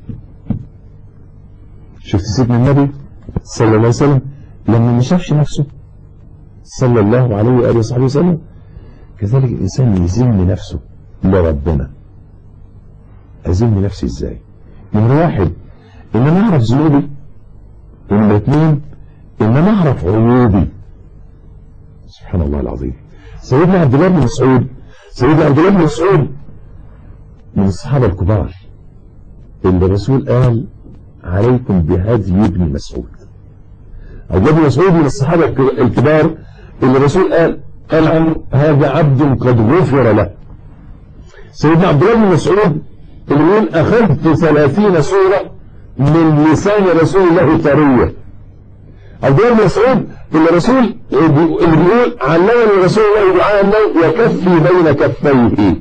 شفت سيدنا النبي صلى الله عليه وسلم لما ما شافش نفسه صلى الله عليه وآله وصحبه وسلم كذلك الإنسان يذم نفسه لربنا أذم نفسي إزاي نمرة واحد إن أنا أعرف ذنوبي ونمرة اثنين إن أنا أعرف عيوبي سبحان الله العظيم سيدنا عبد الله بن مسعود سيدنا عبد الله بن مسعود من الصحابة الكبار اللي الرسول قال عليكم بهدي ابن مسعود عبد الله بن مسعود من الصحابة الكبار اللي الرسول قال قال عنه هذا عبد قد غفر له سيدنا عبد الله بن مسعود اللي بيقول أخذت ثلاثين سورة من لسان رسول الله طرية عبد الله بن مسعود اللي الرسول اللي بيقول علمني رسول الله دعاء النوم وكفي بين كفيه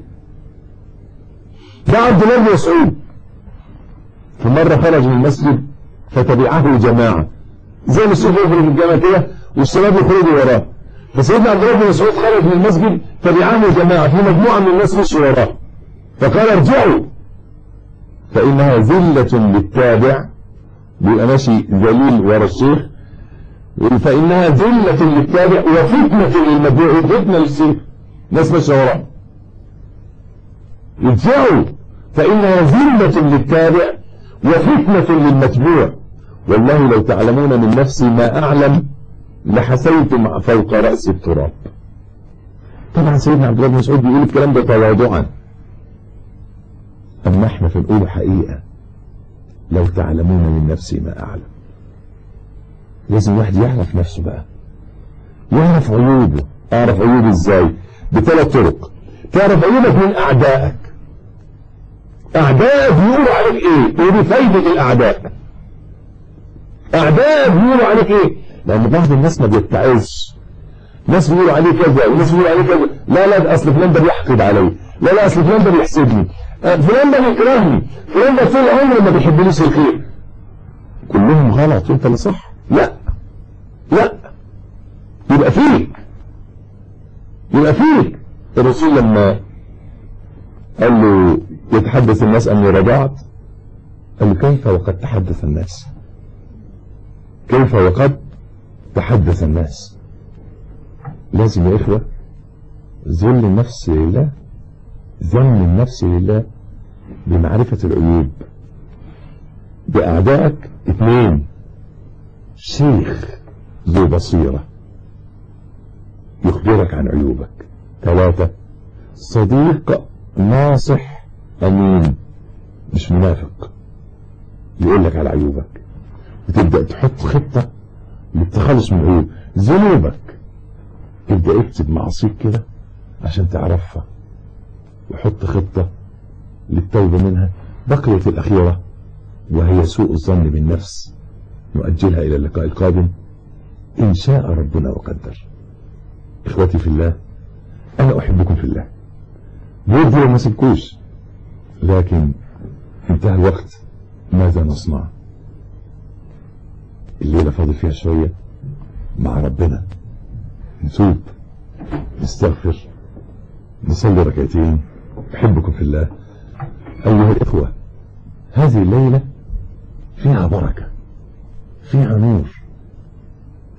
ده عبد الله بن مسعود في مرة خرج من المسجد فتبعه جماعة زي ما الشيخ يخرج من الجامعة كده والشباب يخرجوا وراه فسيدنا عبد الله بن مسعود خرج من المسجد تبعه جماعة في مجموعة من الناس مشوا وراه فقال ارجعوا فإنها ذلة للتابع بيبقى ماشي ذليل ورا الشيخ فإنها ذلة للتابع وفتنة للمدعو فتنة للشيخ ناس ماشية وراه ارجعوا فإنها ذلة للتابع وفتنة للمتبوع والله لو تعلمون من نفسي ما أعلم لحسيتم فوق رأس التراب طبعا سيدنا عبد الله بن مسعود بيقول الكلام ده تواضعا أما احنا فنقول حقيقة لو تعلمون من نفسي ما أعلم لازم الواحد يعرف نفسه بقى يعرف عيوبه أعرف عيوبه إزاي بثلاث طرق تعرف عيوبك من أعدائك أعدائك بيقولوا عليك إيه ودي فايدة الأعداء أعدائك بيقولوا عليك إيه لأن بعض الناس ما بيتعظش ناس بيقولوا عليه كذا وناس بيقولوا عليه كذا لا لا أصل فلان ده بيحقد علي لا لا أصل فلان ده بيحسدني فلان ده بيكرهني فلان ده طول عمره ما بيحبليش الخير كلهم غلط وانت اللي صح لا لا يبقى فيك يبقى فيك الرسول لما قال له يتحدث الناس أني رجعت قال له كيف وقد تحدث الناس كيف وقد تحدث الناس لازم يا إخوة ذل النفس لله ذم النفس لله بمعرفة العيوب بأعدائك اثنين شيخ ذو بصيرة يخبرك عن عيوبك ثلاثة صديق ناصح أمين مش منافق يقول لك على عيوبك وتبدأ تحط خطة للتخلص من العيوب ذنوبك تبدأ اكتب معاصيك كده عشان تعرفها وحط خطة للتوبة منها بقيت الأخيرة وهي سوء الظن بالنفس نؤجلها إلى اللقاء القادم إن شاء ربنا وقدر إخوتي في الله أنا أحبكم في الله بودي لو ما سبكوش لكن انتهى الوقت ماذا نصنع الليلة فاضل فيها شوية مع ربنا نتوب نستغفر نصلي ركعتين أحبكم في الله أيها الإخوة هذه الليلة فيها بركة فيها نور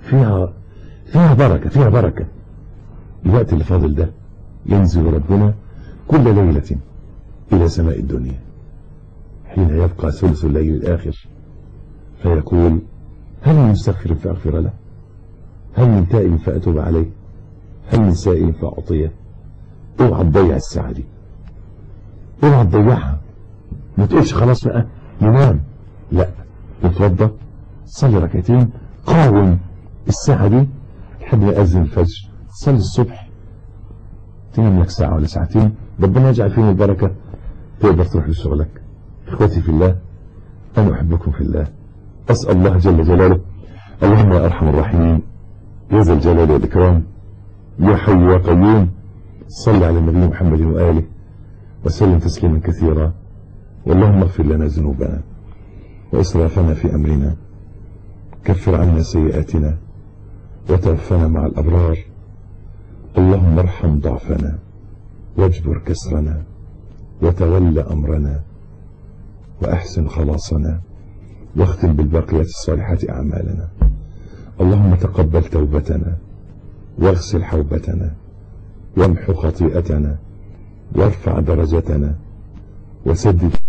فيها فيها بركة فيها بركة الوقت اللي فاضل ده ينزل ربنا كل ليلة إلى سماء الدنيا حين يبقى ثلث الليل الآخر فيقول هل من مستغفر فأغفر له هل من تائب فأتوب عليه هل من سائل فأعطيه اوعى تضيع الساعة دي اوعى تضيعها ما تقولش خلاص بقى ننام لا تتوضى صلي ركعتين قاوم الساعة دي لحد ما يأذن الفجر صلي الصبح تنام لك ساعة ولا ساعتين ربنا يجعل فيهم البركة تقدر تروح لشغلك اخوتي في الله انا احبكم في الله اسأل الله جل جلاله اللهم يا ارحم الراحمين يا ذا الجلال والاكرام يا حي يا قيوم صل على النبي محمد وآله وسلم تسليما كثيرا واللهم اغفر لنا ذنوبنا وإسرافنا في أمرنا كفر عنا سيئاتنا وتوفنا مع الأبرار اللهم ارحم ضعفنا واجبر كسرنا وتول أمرنا وأحسن خلاصنا واختم بالباقيات الصالحات أعمالنا اللهم تقبل توبتنا واغسل حوبتنا وامحو خطيئتنا وارفع درجتنا وسدد